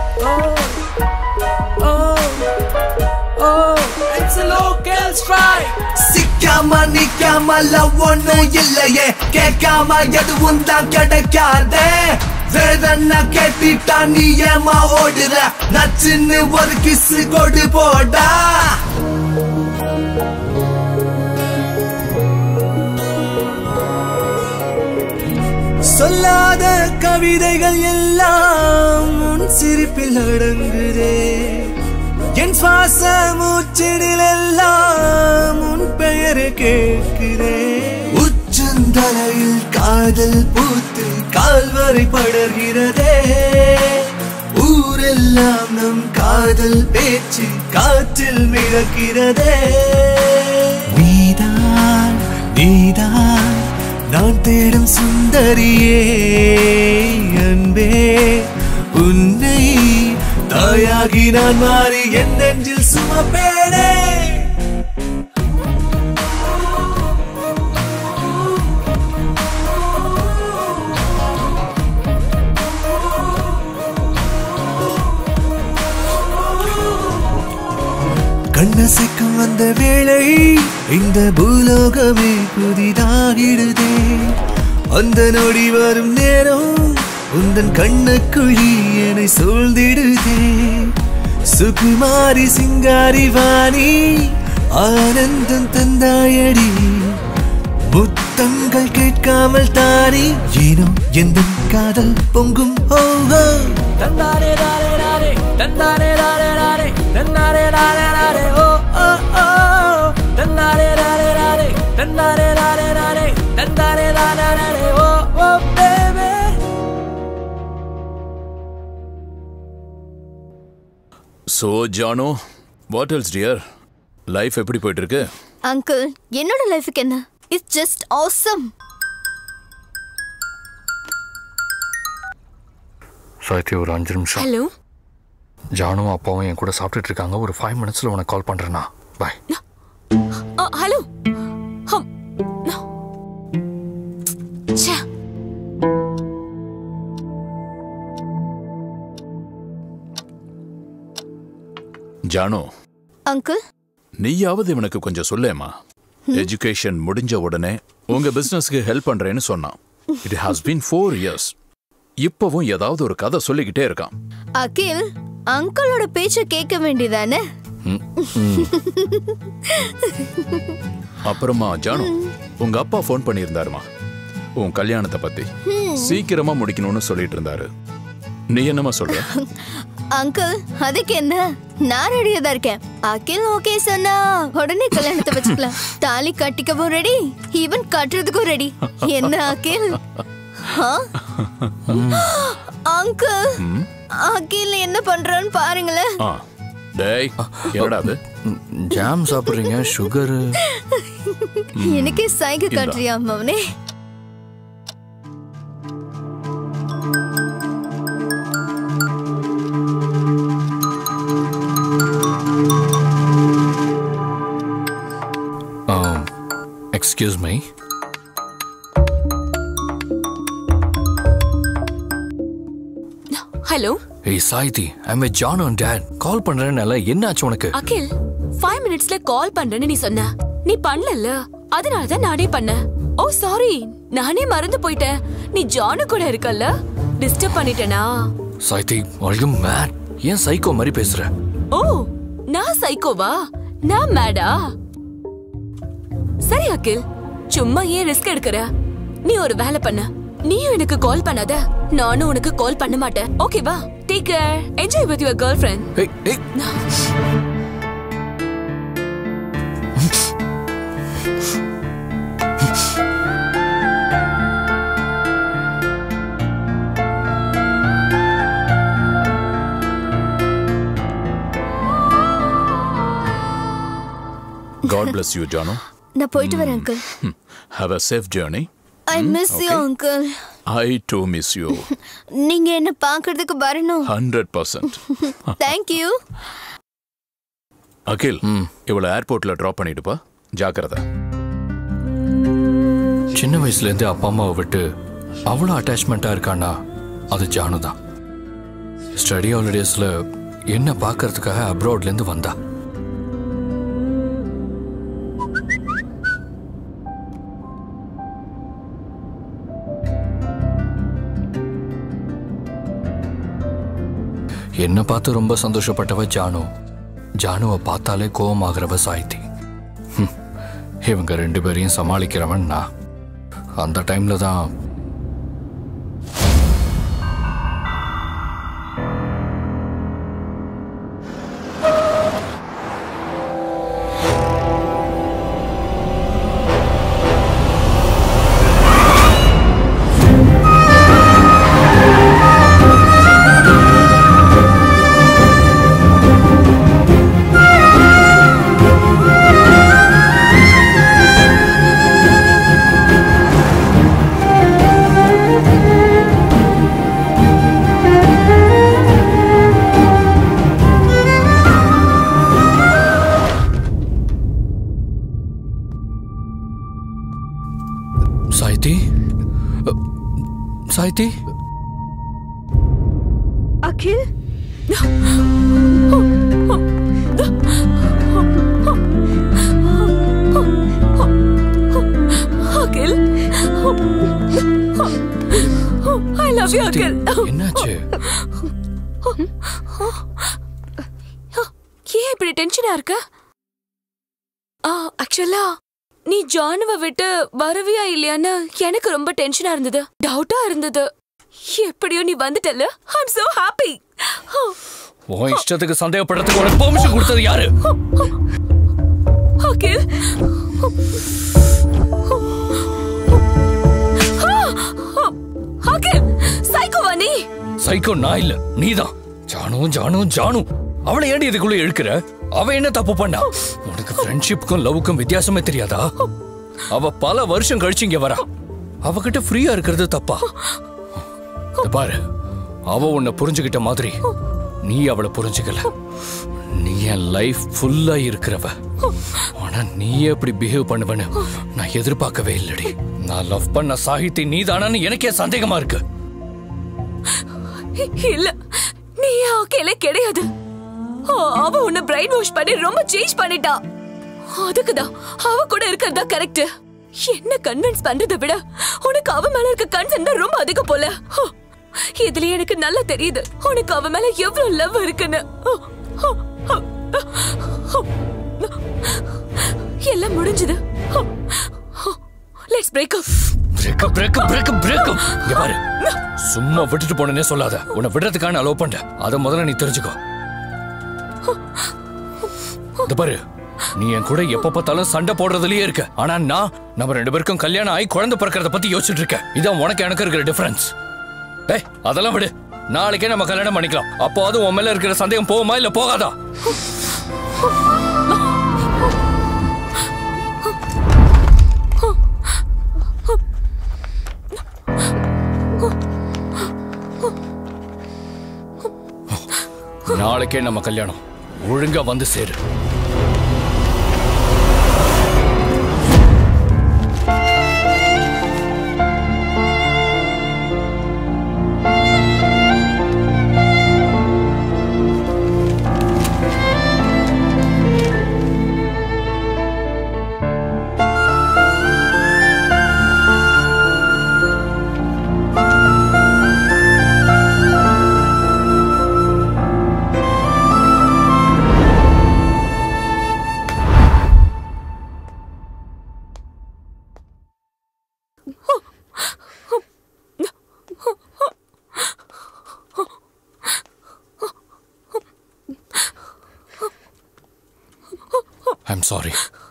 சிக்காம நிக்காம லவ் ஒண்ணும் இல்லையே கேட்காம எதுவும் தான் கிடைக்காதே வேதனை கேட்டுட்டா நீ ஏமா ஓடுற நச்சுன்னு ஒரு கிஸ் கொடு போடா சொல்லாத கவிதைகள் எல்லாம் உன் சிரிப்பில் அடங்குதே என் சுவாச மூச்சிடில் எல்லாம் உன் பெயரை கேட்கிறேன் உச்சந்தலையில் காதல் பூத்து கால்வரை படர்கிறதே ஊரெல்லாம் நம் காதல் பேச்சு காற்றில் மிதக்கிறதே நீதான் நீதான் நான் தேடும் சுந்தரியே அன்பே உன்னை தாயாகி நான் மாறி என் நெஞ்சில் சுமப்பேனே கண்ணசைக்கும் அந்த வேளை இந்த பூலோகமே புதிதாகிடுதே அந்த நொடி வரும் நேரம் உந்தன் கண்ணுக்குழி என்னை சூழ்ந்திடுதே சுகுமாரி சிங்காரி வாணி ஆனந்தம் தந்தாயடி முத்தங்கள் கேட்காமல் தானே ஏனோ எந்த காதல் பொங்கும் ஓஹோ தந்தாரே தாரே தாரே தந்தாரே தாரே தாரே தந்தாரே தாரே தாரே ஓ ஓ ஓ தந்தாரே தாரே தாரே தந்தாரே தாரே தாரே தந்தாரே தாரே தாரே ஓ ஓ பேபி சோ ஜானோ வாட் எல்ஸ் டியர் லைஃப் எப்படி போயிட்டு இருக்கு அங்கிள் என்னோட லைஃபுக்கு என்ன இட்ஸ் ஜஸ்ட் ஆசம் சாயத்தி ஒரு அஞ்சு நிமிஷம் ஹலோ ஜானுவும் அப்பாவும் என் கூட சாப்பிட்டுட்டு இருக்காங்க ஒரு ஃபைவ் மினிட்ஸில் உனக்கு கால் பண்ணுறேண்ணா பாய் ஹலோ ச்சே ஜானோ அங்கிள் நீயாவது இவனுக்கு கொஞ்சம் சொல்லேம்மா எஜுகேஷன் முடிஞ்ச உடனே உங்க பிசினஸ்க்கு ஹெல்ப் பண்றேன்னு சொன்னான் it has been four years இப்பவும் ஏதாவது ஒரு கதை சொல்லிக்கிட்டே இருக்கான் அகில் அங்கிளோட பேச்ச கேட்க வேண்டியதானே அப்புறமா ஜானு உங்க அப்பா ஃபோன் பண்ணியிருந்தாருமா உன் கல்யாணத்தை பத்தி ஹம். சீக்கிரமா முடிக்கணும்னு சொல்லிட்டு இருந்தாரு நீ என்னமா சொல்ற அங்கிள் அதுக்கு என்ன நான் ரெடியா தான் இருக்கேன் அகில் ஓகே சொன்னா உடனே கல்யாணத்தை வச்சுக்கலாம் தாலி கட்டிக்கவும் ரெடி ஈவன் கட்டுறதுக்கும் ரெடி என்ன அகில் ஆ? அங்கிள் அகில் என்ன பண்றான்னு பாருங்களேன் ஆ டேய் என்னடா அது ஜாம் சாப்பிடுறீங்க சுகரு எனக்கே சைகை இந்தா. காட்டுறியா மவனே எக்ஸ்கியூஸ் மை ஹலோ ஏய் Saithi I'm with John and dad call பண்றேன்னு என்ன ஆச்சு உனக்கு அகில் ஃபைவ் மினிட்ஸ்ல கால் பண்றேன்னு நீ சொன்ன நீ பண்ணல அதனால தான் நானே பண்ணேன் ஓ சாரி நானே மறந்து போயிட்டேன் நீ ஜானு கூட இருக்கல்ல டிஸ்டர்ப் பண்ணிட்டேனா சாய்தி are you mad ஏன் சைக்கோ மாதிரி பேசுற ஓ நான் சைக்கோவா நான் மேடா சரி அகில் சும்மா ஏன் ரிஸ்க் எடுக்கிற நீ ஒரு வேலை பண்ண நீயும் எனக்கு கால் பண்ணாத நானும் உனக்கு கால் பண்ண மாட்டேன் ஓகேவா take care enjoy with your girl friend ஏய் ஏய் காட் bless யூ ஜானு நான் போயிட்டு வரேன் uncle have a safe journey I miss you uncle I too miss you நீங்க என்ன பாக்குறதுக்கு வரணும் hundred percent thank you Akhil இவளை ஏர்போர்ட்ல ட்ராப் பண்ணிடுப்பா ஜாக்கிரதை சின்ன வயசுல இருந்து அப்பா அம்மாவை விட்டு அவ்வளோ அட்டாச்மெண்ட்டா இருக்கானா அது ஜானு தான் ஸ்டடி ஹாலிடேஸ்ல என்ன பார்க்கறதுக்காக அப்ராட்ல இருந்து வந்தா என்ன பார்த்து ரொம்ப சந்தோஷப்பட்டவ ஜானு ஜானுவை பார்த்தாலே கோவமாகிறவ சாய்த்தி ஹம், இவங்க ரெண்டு பேரையும் சமாளிக்கிறவன் நான் அந்த டைம்ல தான் சாய்த்தி அ, சாய்த்தி அகில் அகில் ஐ லவ் யூ சாய்த்தி, அகில் என்னாச்சு ஏன் இப்படி டென்ஷனா இருக்க ஆக்சுவலா நீ ஜானுவை விட்டு வருவியா இல்லையான்னு எனக்கு ரொம்ப டென்ஷனா இருந்தது டவுட்டா இருந்தது எப்படியோ நீ வந்துட்டல ஐம் so ஹாப்பி உன் இஷ்டத்துக்கு சந்தேகப்படுறதுக்கு உனக்கு பெர்மிஷன் கொடுத்தது யாரு அகில் அகில் சைக்கோவா நீ சைக்கோ நான் இல்ல நீதான் ஜானு ஜானு ஜானு அவளை ஏன்டி இதுக்குள்ள இழுக்கிற அவ என்ன தப்பு பண்ணா உனக்கு ஃப்ரெண்ட்ஷிப்புக்கும் லவ்வுக்கும் வித்தியாசமே தெரியாதா அவ பல வருஷம் கழிச்சு இங்க வரா அவகிட்ட ஃப்ரீயா இருக்கிறது தப்பா இத பாரு அவ உன்னை புரிஞ்சுகிட்ட மாதிரி நீ அவளை புரிஞ்சுக்கல நீ என் லைஃப் ஃபுல்லா இருக்கிறவ ஆனா நீ எப்படி பிஹேவ் பண்ணுவன்னு நான் எதிர்பார்க்கவே இல்லடி நான் லவ் பண்ண சாகித்ய நீதானான்னு எனக்கே சந்தேகமா இருக்கு இல்ல நீ அகிலே கிடையாது ஆ, அவ உன்னை பிரைன் வாஷ் பண்ணி ரொம்ப சேஞ்ச் பண்ணிட்டா அதுக்குதான் அவ கூட இருக்கிறதா கரெக்ட் என்ன கன்வின்ஸ் பண்றதை விட உனக்கு அவ மேல இருக்க கன்சர்ன் தான் ரொம்ப அதிகம் போல ஹோ, இதுல எனக்கு நல்லா தெரியுது உனக்கு அவ மேல எவ்வளவு லவ் இருக்குன்னு ஹோ, ஹோ, ஹோ, ஹோ. எல்லாம் முடிஞ்சது let's break up breakup breakup breakup breakup இங்க பாரு சும்மா விட்டுட்டு போனேனே சொல்லாத உன்னை விடுறதுக்கான அலோவ் பண்றேன் அதை முதல்ல நீ தெரிஞ்சுக்கோ இந்த பாரு நீ என் கூட எப்ப பார்த்தாலும் சண்டை போடுறதுலயே இருக்க ஆனா நான் நம்ம ரெண்டு பேருக்கும் கல்யாணம் ஆகி குழந்தை பிறக்கிறத பத்தி யோசிச்சுட்டு இருக்கேன் இதான் உனக்கு எனக்கு இருக்கிற டிஃபரன்ஸ் ஏய் அதெல்லாம் விடு நாளைக்கே நம்ம கல்யாணம் பண்ணிக்கலாம் அப்போ அது உன் மேல இருக்கிற சந்தேகம் போகுமா இல்ல போகாதா நாளைக்கே நம்ம கல்யாணம் ஒழுங்கா வந்து சேரு ஐம் சாரி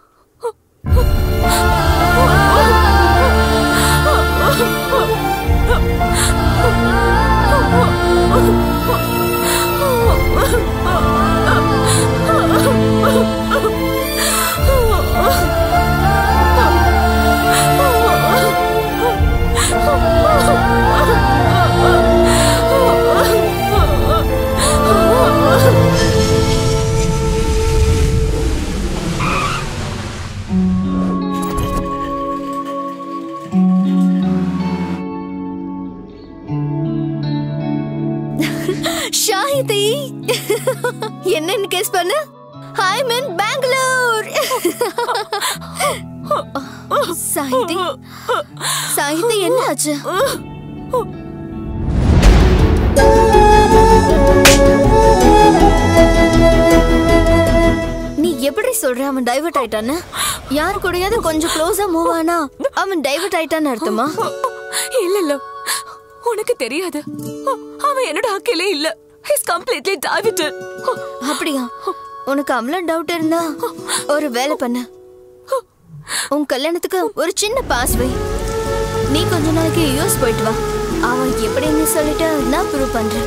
ஷாஹிதி என்னன்னு கேஸ் பண்ணு ஐ மீன் பெங்களூர் சாஹிதி சாஹிதி என்ன ஆச்சு நீ எப்படி சொல்ற அவன் டைவர்ட் ஆயிட்டான்னு யார் கூடயாவது கொஞ்சம் க்ளோஸா மூவ் ஆனா அவன் டைவர்ட் ஆயிட்டான்னு அர்த்தமா இல்ல இல்ல உனக்கு தெரியாது அவன் என்னோட அக்கிலே இல்ல ஹிஸ் கம்ப்ளீட்லி டைவர்டட் அப்படியா உனக்கு அவ்வளோ டவுட் இருந்தா ஒரு வேலை பண்ண உன் கல்யாணத்துக்கு ஒரு சின்ன பாஸ் வை நீ கொஞ்ச நாளைக்கு யூஎஸ் போயிட்டு வா அவன் எப்படின்னு சொல்லிட்டு நான் ப்ரூவ் பண்றேன்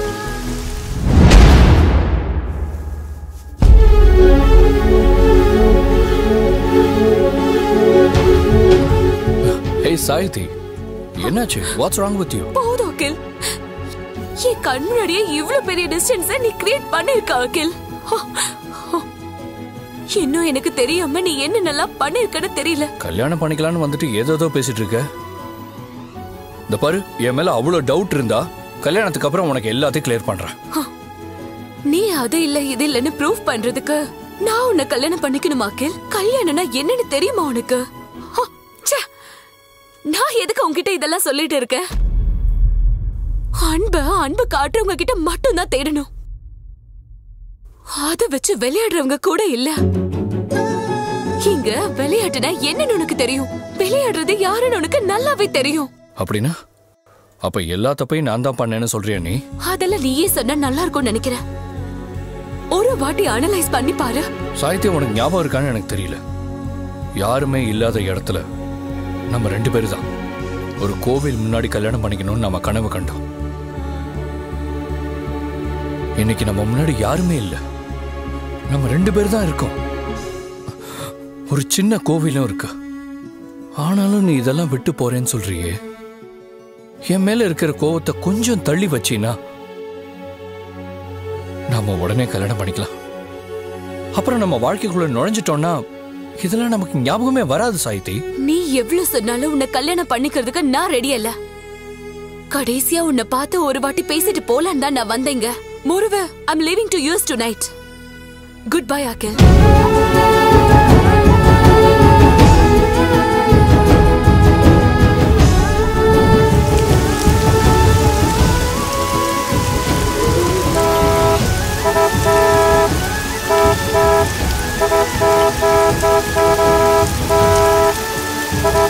ஹே சாயிதி என்னாச்சு வாட்ஸ் ராங் வித் யூ போதும் அகில் என் கண் முன்னாடியே இவ்ளோ பெரிய டிஸ்டன்ஸ் நீ கிரியேட் பண்ணிருக்க அகில் இன்னும் எனக்கு தெரியாம நீ என்ன நல்லா பண்ணிருக்கன்னு தெரியல கல்யாணம் பண்ணிக்கலாம்னு வந்துட்டு ஏதேதோ பேசிட்டு இருக்க இந்த பாரு என் மேல அவ்வளவு டவுட் இருந்தா கல்யாணத்துக்கு அப்புறம் உனக்கு எல்லாத்தையும் கிளியர் பண்றேன் நீ அது இல்ல இது இல்லன்னு ப்ரூவ் பண்றதுக்கு நான் உன்னை கல்யாணம் பண்ணிக்கணுமா அகில் கல்யாணம்னா என்னன்னு தெரியுமா உனக்கு ஹ, ச்சே. நான் எதுக்கு உன்கிட்ட இதெல்லாம் சொல்லிட்டு இருக்கேன் அன்ப அன்பு காட்டுறவங்க கிட்ட மட்டும் தான் தேடணும் அத வச்சு விளையாடுறவங்க கூட இல்ல இங்க விளையாட்டுனா என்னன்னு உனக்கு தெரியும் விளையாடுறது யாருன்னு உனக்கு நல்லாவே தெரியும் அப்படின்னா அப்ப எல்லா தப்பையும் நான் தான் பண்ணேன்னு சொல்றியா நீ அதெல்லாம் நீயே சொன்னா நல்லா இருக்கும்னு நினைக்கிறேன் ஒரு வாட்டி அனலைஸ் பண்ணி பாரு சாகித்யம் உனக்கு ஞாபகம் இருக்கான்னு எனக்கு தெரியல யாருமே இல்லாத இடத்துல நம்ம ரெண்டு பேரு தான் ஒரு கோவில் முன்னாடி கல்யாணம் பண்ணிக்கணும்னு நம்ம கனவு கண்டோம் இன்னைக்கு நம்ம முன்னாடி யாருமே இல்லை நம்ம ரெண்டு பேர் தான் இருக்கோம் ஒரு சின்ன கோவிலும் இருக்கு ஆனாலும் நீ இதெல்லாம் விட்டு போறேன்னு சொல்றியே என் மேல இருக்கிற கோவத்தை கொஞ்சம் தள்ளி வச்சீனா நாம உடனே கல்யாணம் பண்ணிக்கலாம் அப்புறம் நம்ம வாழ்க்கைக்குள்ள நுழைஞ்சிட்டோம்னா இதெல்லாம் நமக்கு ஞாபகமே வராது சாயித்தி நீ எவ்வளவு சொன்னாலும் உன்னை கல்யாணம் பண்ணிக்கிறதுக்கு நான் ரெடி இல்ல கடைசியா உன்னை பார்த்து ஒரு வாட்டி பேசிட்டு போலான்னு தான் நான் வந்தேங்க முருவ I'm leaving to US tonight good bye Akhil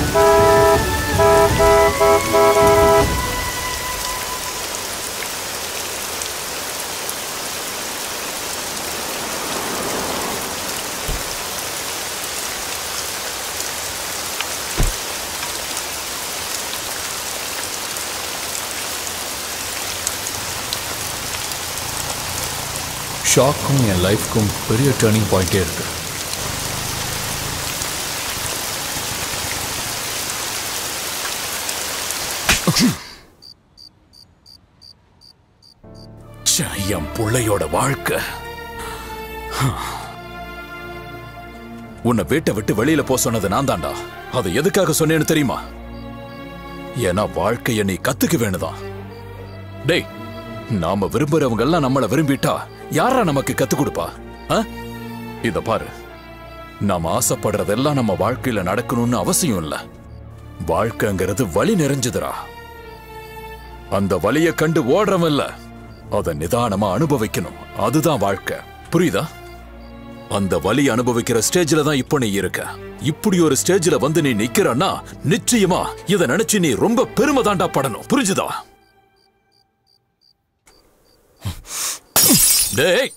ஷாக்கும் என் லைஃப்க்கும் பெரிய டேர்னிங் பாயிண்டே இருக்கு ச்சே, என் புள்ளையோட வாழ்க்கை உன்னை வீட்டை விட்டு வெளியில போ சொன்னது நான் தான்டா அதை எதுக்காக சொன்னேன்னு தெரியுமா ஏன்னா வாழ்க்கைய நீ கத்துக்க வேணுதான் டேய் நாம விரும்புறவங்க எல்லாம் நம்மள விரும்பிட்டா யாரா நமக்கு கத்து கொடுப்பா ஆ? இத பாரு நாம ஆசைப்படுறதெல்லாம் நம்ம வாழ்க்கையில நடக்கணும்னு அவசியம் இல்ல வாழ்க்கைங்கிறது வழி நிறைஞ்சதுடா அந்த வலிய கண்டு ஓடுறவன் இல்ல அத நிதானமா அனுபவிக்கணும் அதுதான் வாழ்க்கை புரியுதா அந்த வலி அனுபவிக்கிற ஸ்டேஜ்ல தான் இப்போ நீ இருக்க இப்படி ஒரு ஸ்டேஜ்ல வந்து நீ நிக்கிறன்னா நிச்சயமா இத நினைச்சு நீ ரொம்ப பெருமை தாண்டா படணும் புரிஞ்சுதா டேய்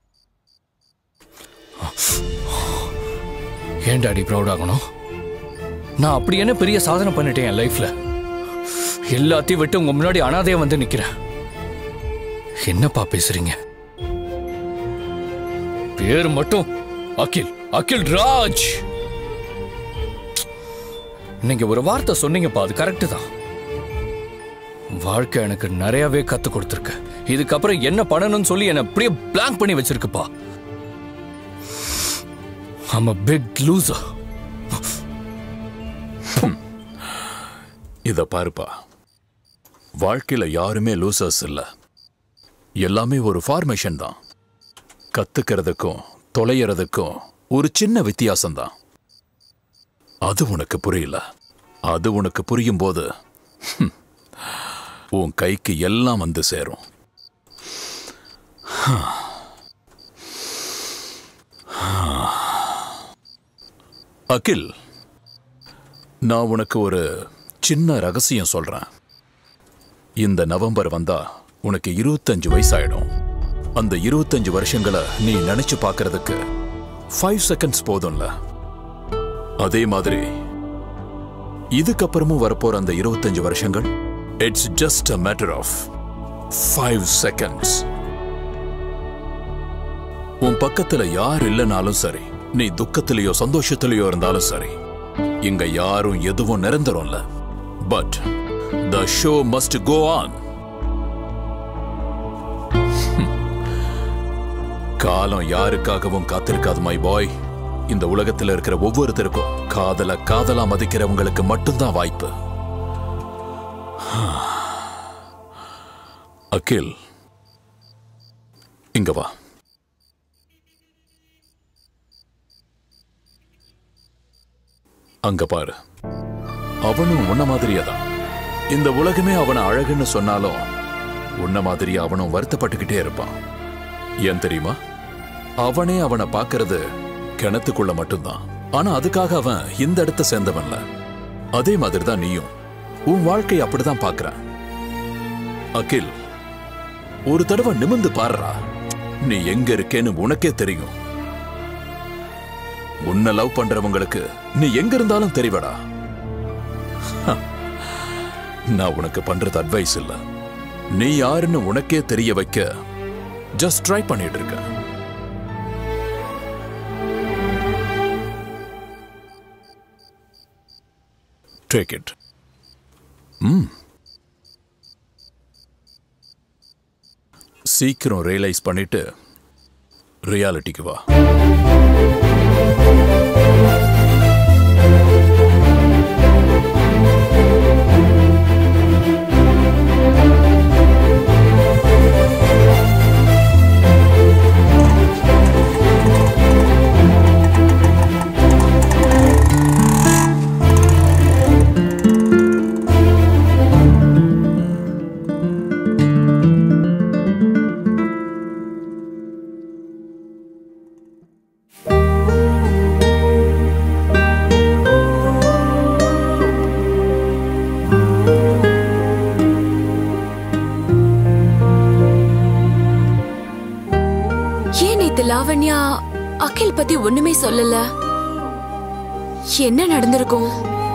ஏன் டாடி ப்ரௌட் ஆகணும் நான் அப்படி என்ன பெரிய சாதனை பண்ணிட்டேன் என் லைஃப்ல எல்லாத்தையும் விட்டு உங்க முன்னாடி அனாதையா வந்து நிக்கிறேன் என்னப்பா பேசுறீங்க பேர் மட்டும் அகில் அகில் ராஜ் நீங்க ஒரு வார்த்தை சொன்னீங்கப்பா அது கரெக்டு தான் வாழ்க்கை எனக்கு நிறையவே கத்து கொடுத்துருக்கு இதுக்கப்புறம் என்ன பண்ணணும்னு சொல்லி என்னை அப்படியே பிளான் பண்ணி வச்சிருக்குப்பா I'm a big loser. இத பாருப்பா வாழ்க்கையில யாருமே லூசர்ஸ் இல்ல எல்லாமே ஒரு ஃபார்மேஷன் தான் கத்துக்கிறதுக்கும் தொலையறதுக்கும் ஒரு சின்ன வித்தியாசம் தான் அது உனக்கு புரியல அது உனக்கு புரியும் போது ஹம், உன் கைக்கு எல்லாம் வந்து சேரும் அகில் நான் உனக்கு ஒரு சின்ன ரகசியம் சொல்றேன் இந்த நவம்பர் வந்தா உனக்கு இருபத்தஞ்சு வயசாயிடும் அந்த இருபத்தஞ்சு வருஷங்களை நீ நினைச்சு பார்க்கிறதுக்கு ஃபைவ் செகண்ட்ஸ் போதும்ல அதே மாதிரி இதுக்கப்புறமும் வரப்போற அந்த இருபத்தஞ்சு வருஷங்கள் it's just a matter of five seconds உன் பக்கத்துல யார் இல்லைனாலும் சரி நீ துக்கத்திலேயோ சந்தோஷத்திலேயோ இருந்தாலும் சரி இங்க யாரும் எதுவும் நிரந்தரம் இல்ல but the show must go on காலம் யாருக்காகவும் காத்திருக்காது மை பாய் இந்த உலகத்துல இருக்கிற ஒவ்வொருத்தருக்கும் காதல காதலா மதிக்கிறவங்களுக்கு மட்டும்தான் வாய்ப்பு அகில் இங்க வா அங்க பாரு அவனும் உன்ன மாதிரியே தான் இந்த உலகமே அவனை அழகுன்னு சொன்னாலும் உன்ன மாதிரி அவனும் வருத்தப்பட்டுக்கிட்டே இருப்பான் ஏன் தெரியுமா அவனே அவனை பார்க்கறது கிணத்துக்குள்ள மட்டும்தான் ஆனா அதுக்காக அவன் இந்த இடத்த சேர்ந்தவன்ல அதே மாதிரி தான் நீயும் உன் வாழ்க்கை அப்படிதான் பார்க்கற அகில் ஒரு தடவை நிமிந்து பாருடா நீ எங்க இருக்கேன்னு உனக்கே தெரியும் உன்னை லவ் பண்றவங்களுக்கு நீ எங்க இருந்தாலும் தெரிவடா ஹ. நான் உனக்கு பண்றது அட்வைஸ் இல்ல நீ யாருன்னு உனக்கே தெரிய வைக்க ஜஸ்ட் ட்ரை பண்ணிட்டு இருக்க டேக் இட் ம் சீக்கிரம் ரியலைஸ் பண்ணிட்டு ரியாலிட்டிக்கு வா லாவண்யா அகில் பத்தி ஒண்ணுமே சொல்லல என்ன நடந்திருக்கும்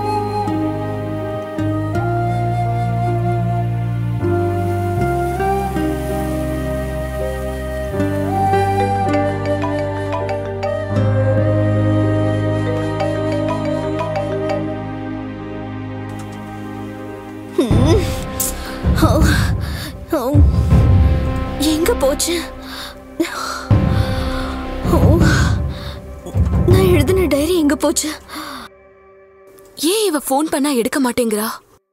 ம். ஓ, ஓ. எங்க போச்சு ஓ, நான் எழுதின டைரி எங்க போச்சு ஏன் இவ ஃபோன் பண்ணா எடுக்க மாட்டேங்கிறா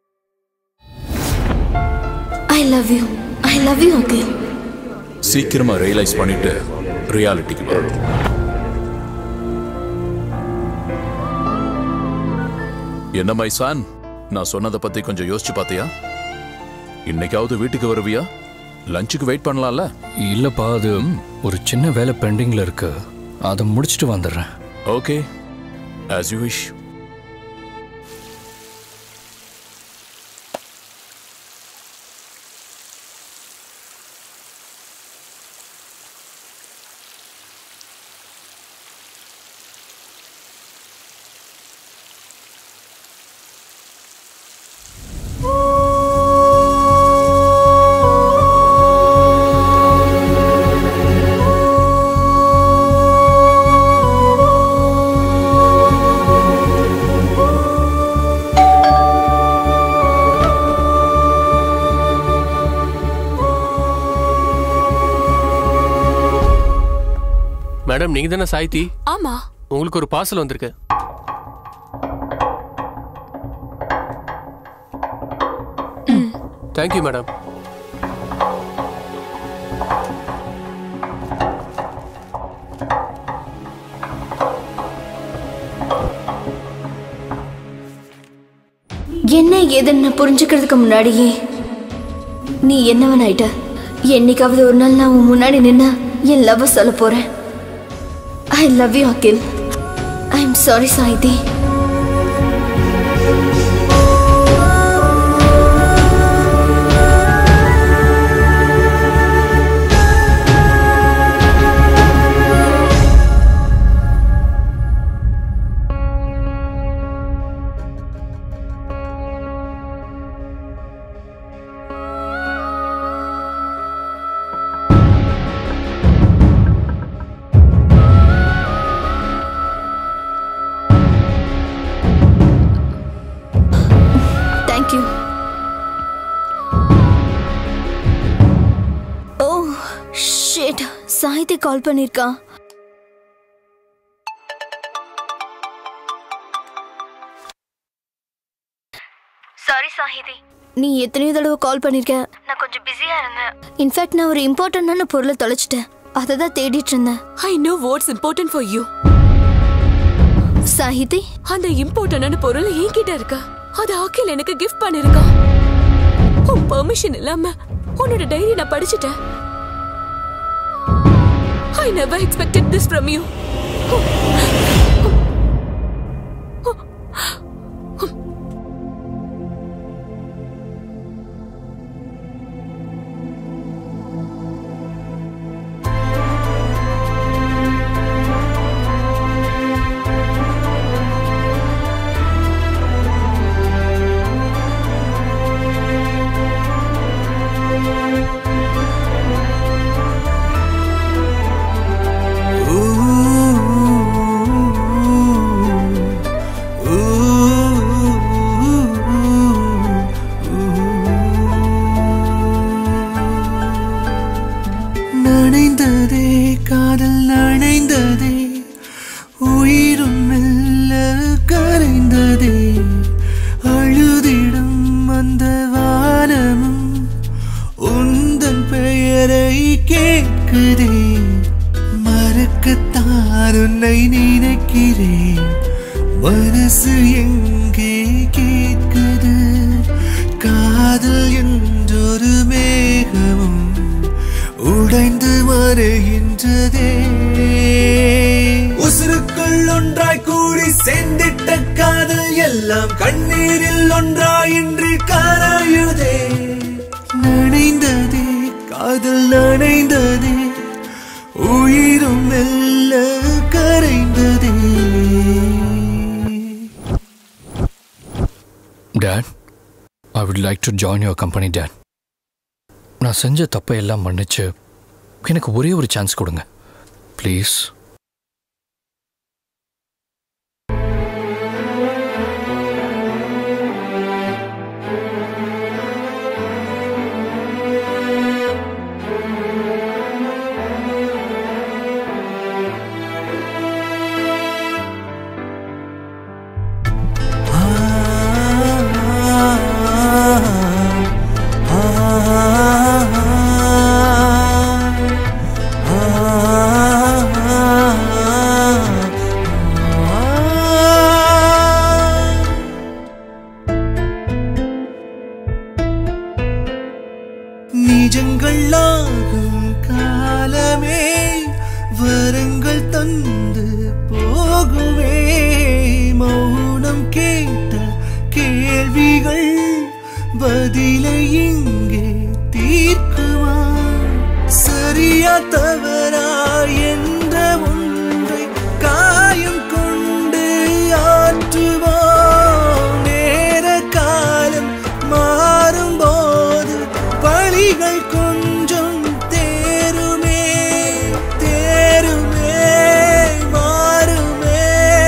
I love you I love you Akhil சீக்கிரமா ரியலைஸ் பண்ணிட்டு ரியாலிட்டிக்கு வா என்ன மைசான் நான் சொன்னதை பத்தி கொஞ்சம் யோசிச்சு பாத்தியா இன்னைக்காவது வீட்டுக்கு வருவியா லஞ்சுக்கு வெயிட் பண்ணலாம்ல இல்லப்பா அது ஒரு சின்ன வேலை பெண்டிங்ல இருக்கு அதை முடிச்சுட்டு வந்துடுறேன் okay as you wish madam நீங்க தானே சாய்த்தி ஆமா உங்களுக்கு ஒரு பார்சல் வந்திருக்கு தேங்க்யூ மேடம் என்ன ஏதுன்னு நான் புரிஞ்சுக்கிறதுக்கு முன்னாடியே நீ என்னவன் ஆயிட்ட என்னைக்காவது ஒரு நாள் நான் உன் முன்னாடி நின்னா என் லவ் சொல்ல போறேன் I love you Akhil I am sorry Saithi thank you oh shit Saithi call பண்ணிருக்கா சாரி சாஹிதி நீ எத்தனையோ தடவை கால் பண்ணிருக்க நான் கொஞ்சம் பிஸியா இருந்தேன் இன்ஃபேக்ட் நான் ஒரு இம்பார்ட்டன்டான பொருளை தொலைச்சிட்டேன் அதை தான் தேடிட்டு இருந்தேன் I know what's important for you Sahithi அந்த இம்பார்ட்டன்டான பொருள் என்கிட்ட இருக்கா அது அகில் எனக்கு கிஃப்ட் பண்ணிருக்கான் உன் பெர்மிஷன் இல்லாம உன்னோட டைரி நான் படிச்சிட்டேன் I never expected this from you நனைந்ததே காதல் நனைந்ததே உயிரும் மெல்ல கரைந்ததே அழுதிடும் அந்த வானமும் உந்தன் பெயரை கேட்குதே மறக்கத்தான் உன்னை நினைக்கிறேன் மனசு எங்கே கேட்குது காதல் என்றொரு மேகமும் உடைந்து மறைகின்றதே உசுருக்குள் ஒன்றாய் கூடி சேர்ந்திட்ட காதல் எல்லாம் கண்ணீரில் ஒன்றாயின்றி கரையுதே நனைந்ததே காதல் நனைந்ததே உயிரும் மெல்ல கரைந்ததே dad I would like to join your company dad நான் செஞ்ச தப்பை எல்லாம் மன்னிச்சு எனக்கு ஒரே ஒரு சான்ஸ் கொடுங்க ப்ளீஸ் நிஜங்களாகும் காலமே வரங்கள் தந்து போகுமே மௌனம் கேட்ட கேள்விகள் பதிலை இங்கே தீர்க்குமா சரியா தவறா என்ற ஒன்றை காயம் கொண்டு ஆற்றுவோம் நேர காலம் மாறும்போது பழிகள் கொஞ்சம் தேருமே தேருமே மாறுமே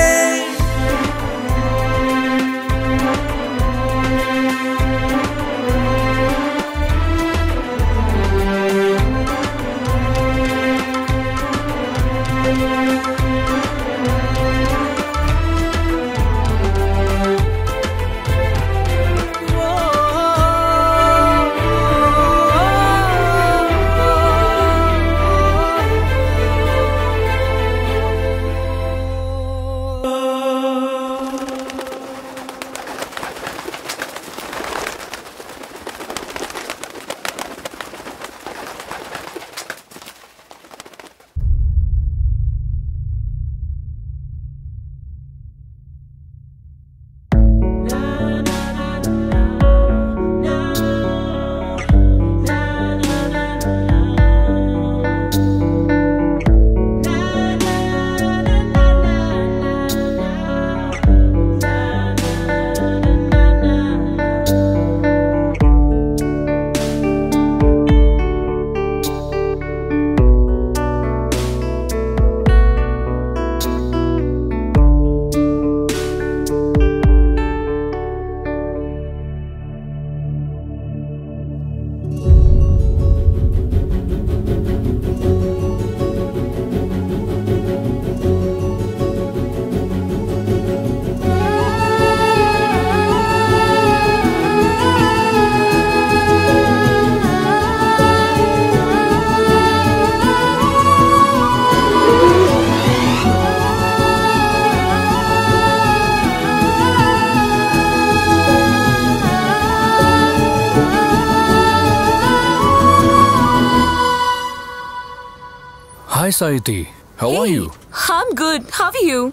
Hi, Saiti. How are you? I'm good. How are you?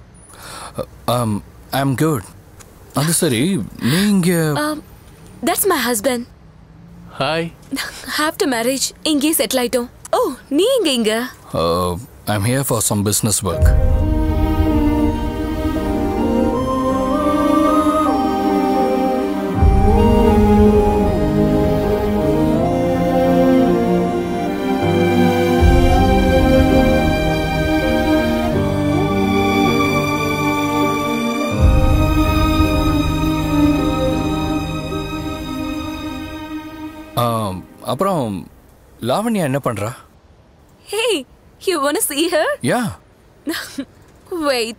Um, I'm good. அது சரி நீங்க Um, that's my husband. Hi After marriage, இங்கே செட்டில் ஆயிட்டோம் ஓ நீ எங்க இங்க I'm here for some business work அப்புறம் லாவண்யா என்ன பண்றா Hey, you wanna see her? Yeah Wait.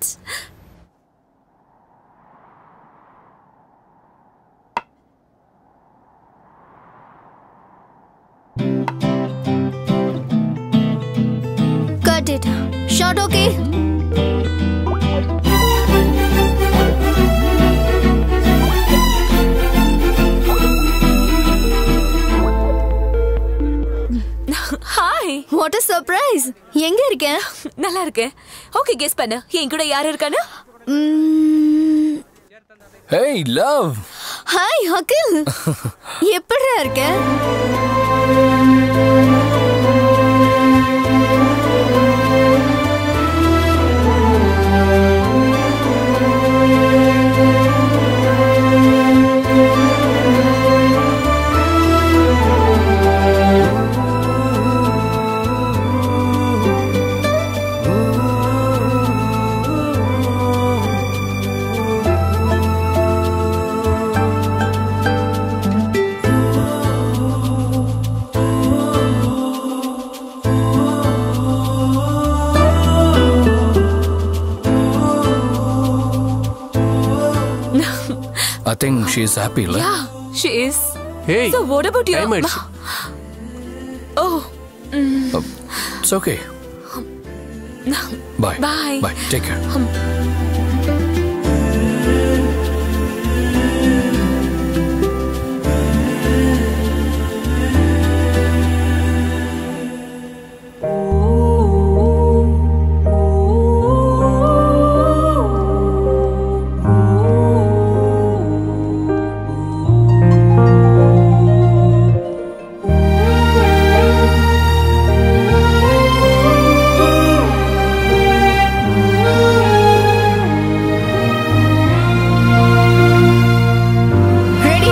Cut it. Shot okay? Hi what a surprise எங்க இருக்க நல்லா இருக்கேன் ஓகே கெஸ் பண்ணு என் கூட யார் இருக்கானு ஹேய் லவ் ஹாய் அகில் எப்படிடா இருக்க I think she is happy இல்ல Yeah, she is. Hey, So what about your... time ஆயிடுச்சு. Oh. mm. It's okay bye Bye. Bye take care ready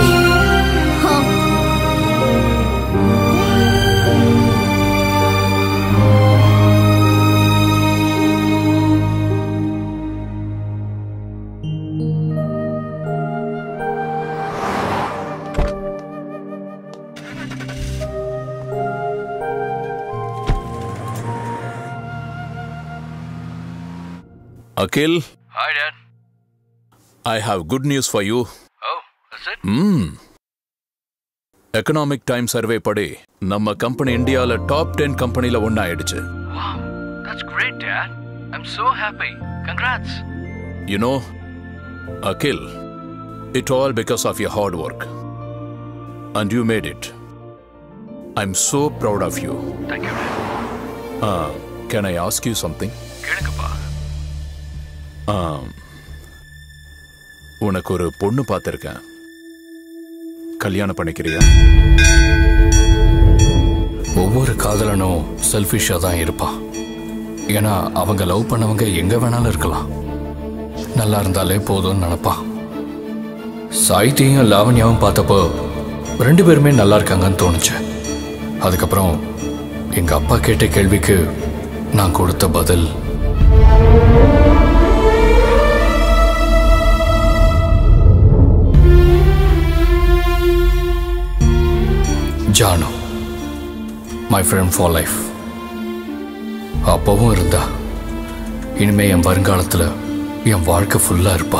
Akhil, Hi, Dad. I have good news for you. Oh, is it? ம் economic time survey படி நம்ம company இந்தியால top ten கம்பெனில ஒன்னாயிடுச்சு Wow, that's great, Dad. I'm so happy. Congrats. You know, Akhil, it all because of your hard work. And you made it. I'm so proud of you. Thank you, Dad. Uh, can I ask you something? கேளுங்கப்பா Um, உனக்கு ஒரு பொண்ணு பார்த்திருக்கேன் கல்யாணம் பண்ணிக்கிறியா ஒவ்வொரு காதலனும் செல்ஃபிஷாக தான் இருப்பான் ஏன்னா அவங்க லவ் பண்ணவங்க எங்க வேணாலும் இருக்கலாம் நல்லா இருந்தாலே போதும்னு நினைப்பான் சாகித்யம் லாவண்யாவும் பார்த்தப்போ ரெண்டு பேருமே நல்லா இருக்காங்கன்னு தோணுச்சு அதுக்கப்புறம் எங்க அப்பா கேட்ட கேள்விக்கு நான் கொடுத்த பதில் Jaanu my friend for life அப்பவும் இருந்தா இனிமே என் வருங்காலத்தில் என் வாழ்க்கை ஃபுல்லாக இருப்பா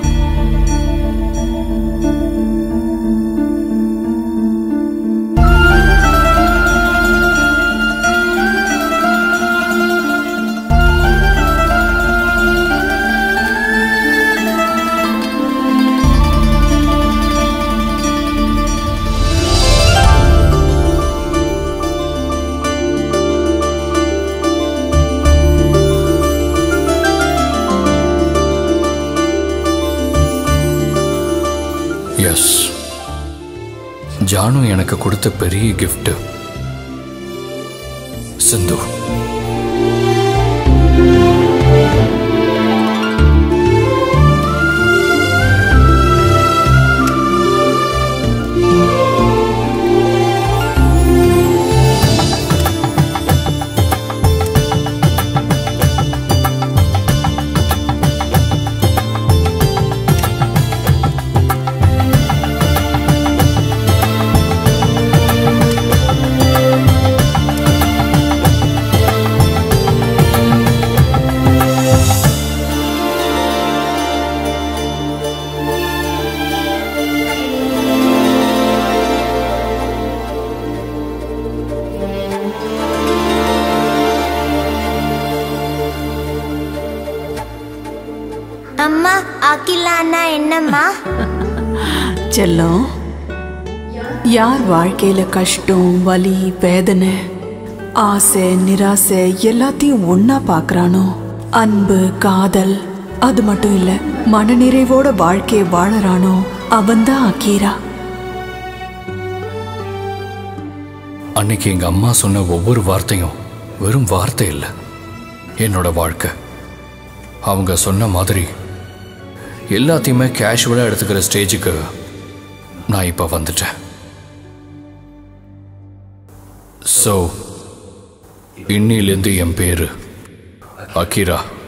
எஸ் ஜானு எனக்கு கொடுத்த பெரிய gift சிந்து அம்மா அகிலானா என்னம்மா செல்லம் யார் வாழ்க்கையில கஷ்டம் வலி வேதனை ஆசை நிராசை எல்லாத்தையும் ஒன்னா பார்க்கறானோ அன்பு காதல் அது மட்டும் இல்ல மனநிறைவோட வாழ்க்கையை வாழறானோ அவன்தான் அக்கீரா அன்னைக்கு எங்க அம்மா சொன்ன ஒவ்வொரு வார்த்தையும் வெறும் வார்த்தை இல்லை என்னோட வாழ்க்கை அவங்க சொன்ன மாதிரி எல்லாத்தையுமே கேஷுவலாக எடுத்துக்கிற ஸ்டேஜுக்கு நான் இப்போ வந்துட்டேன் ஸோ இன்னிலேருந்து என் பேரு அகிரா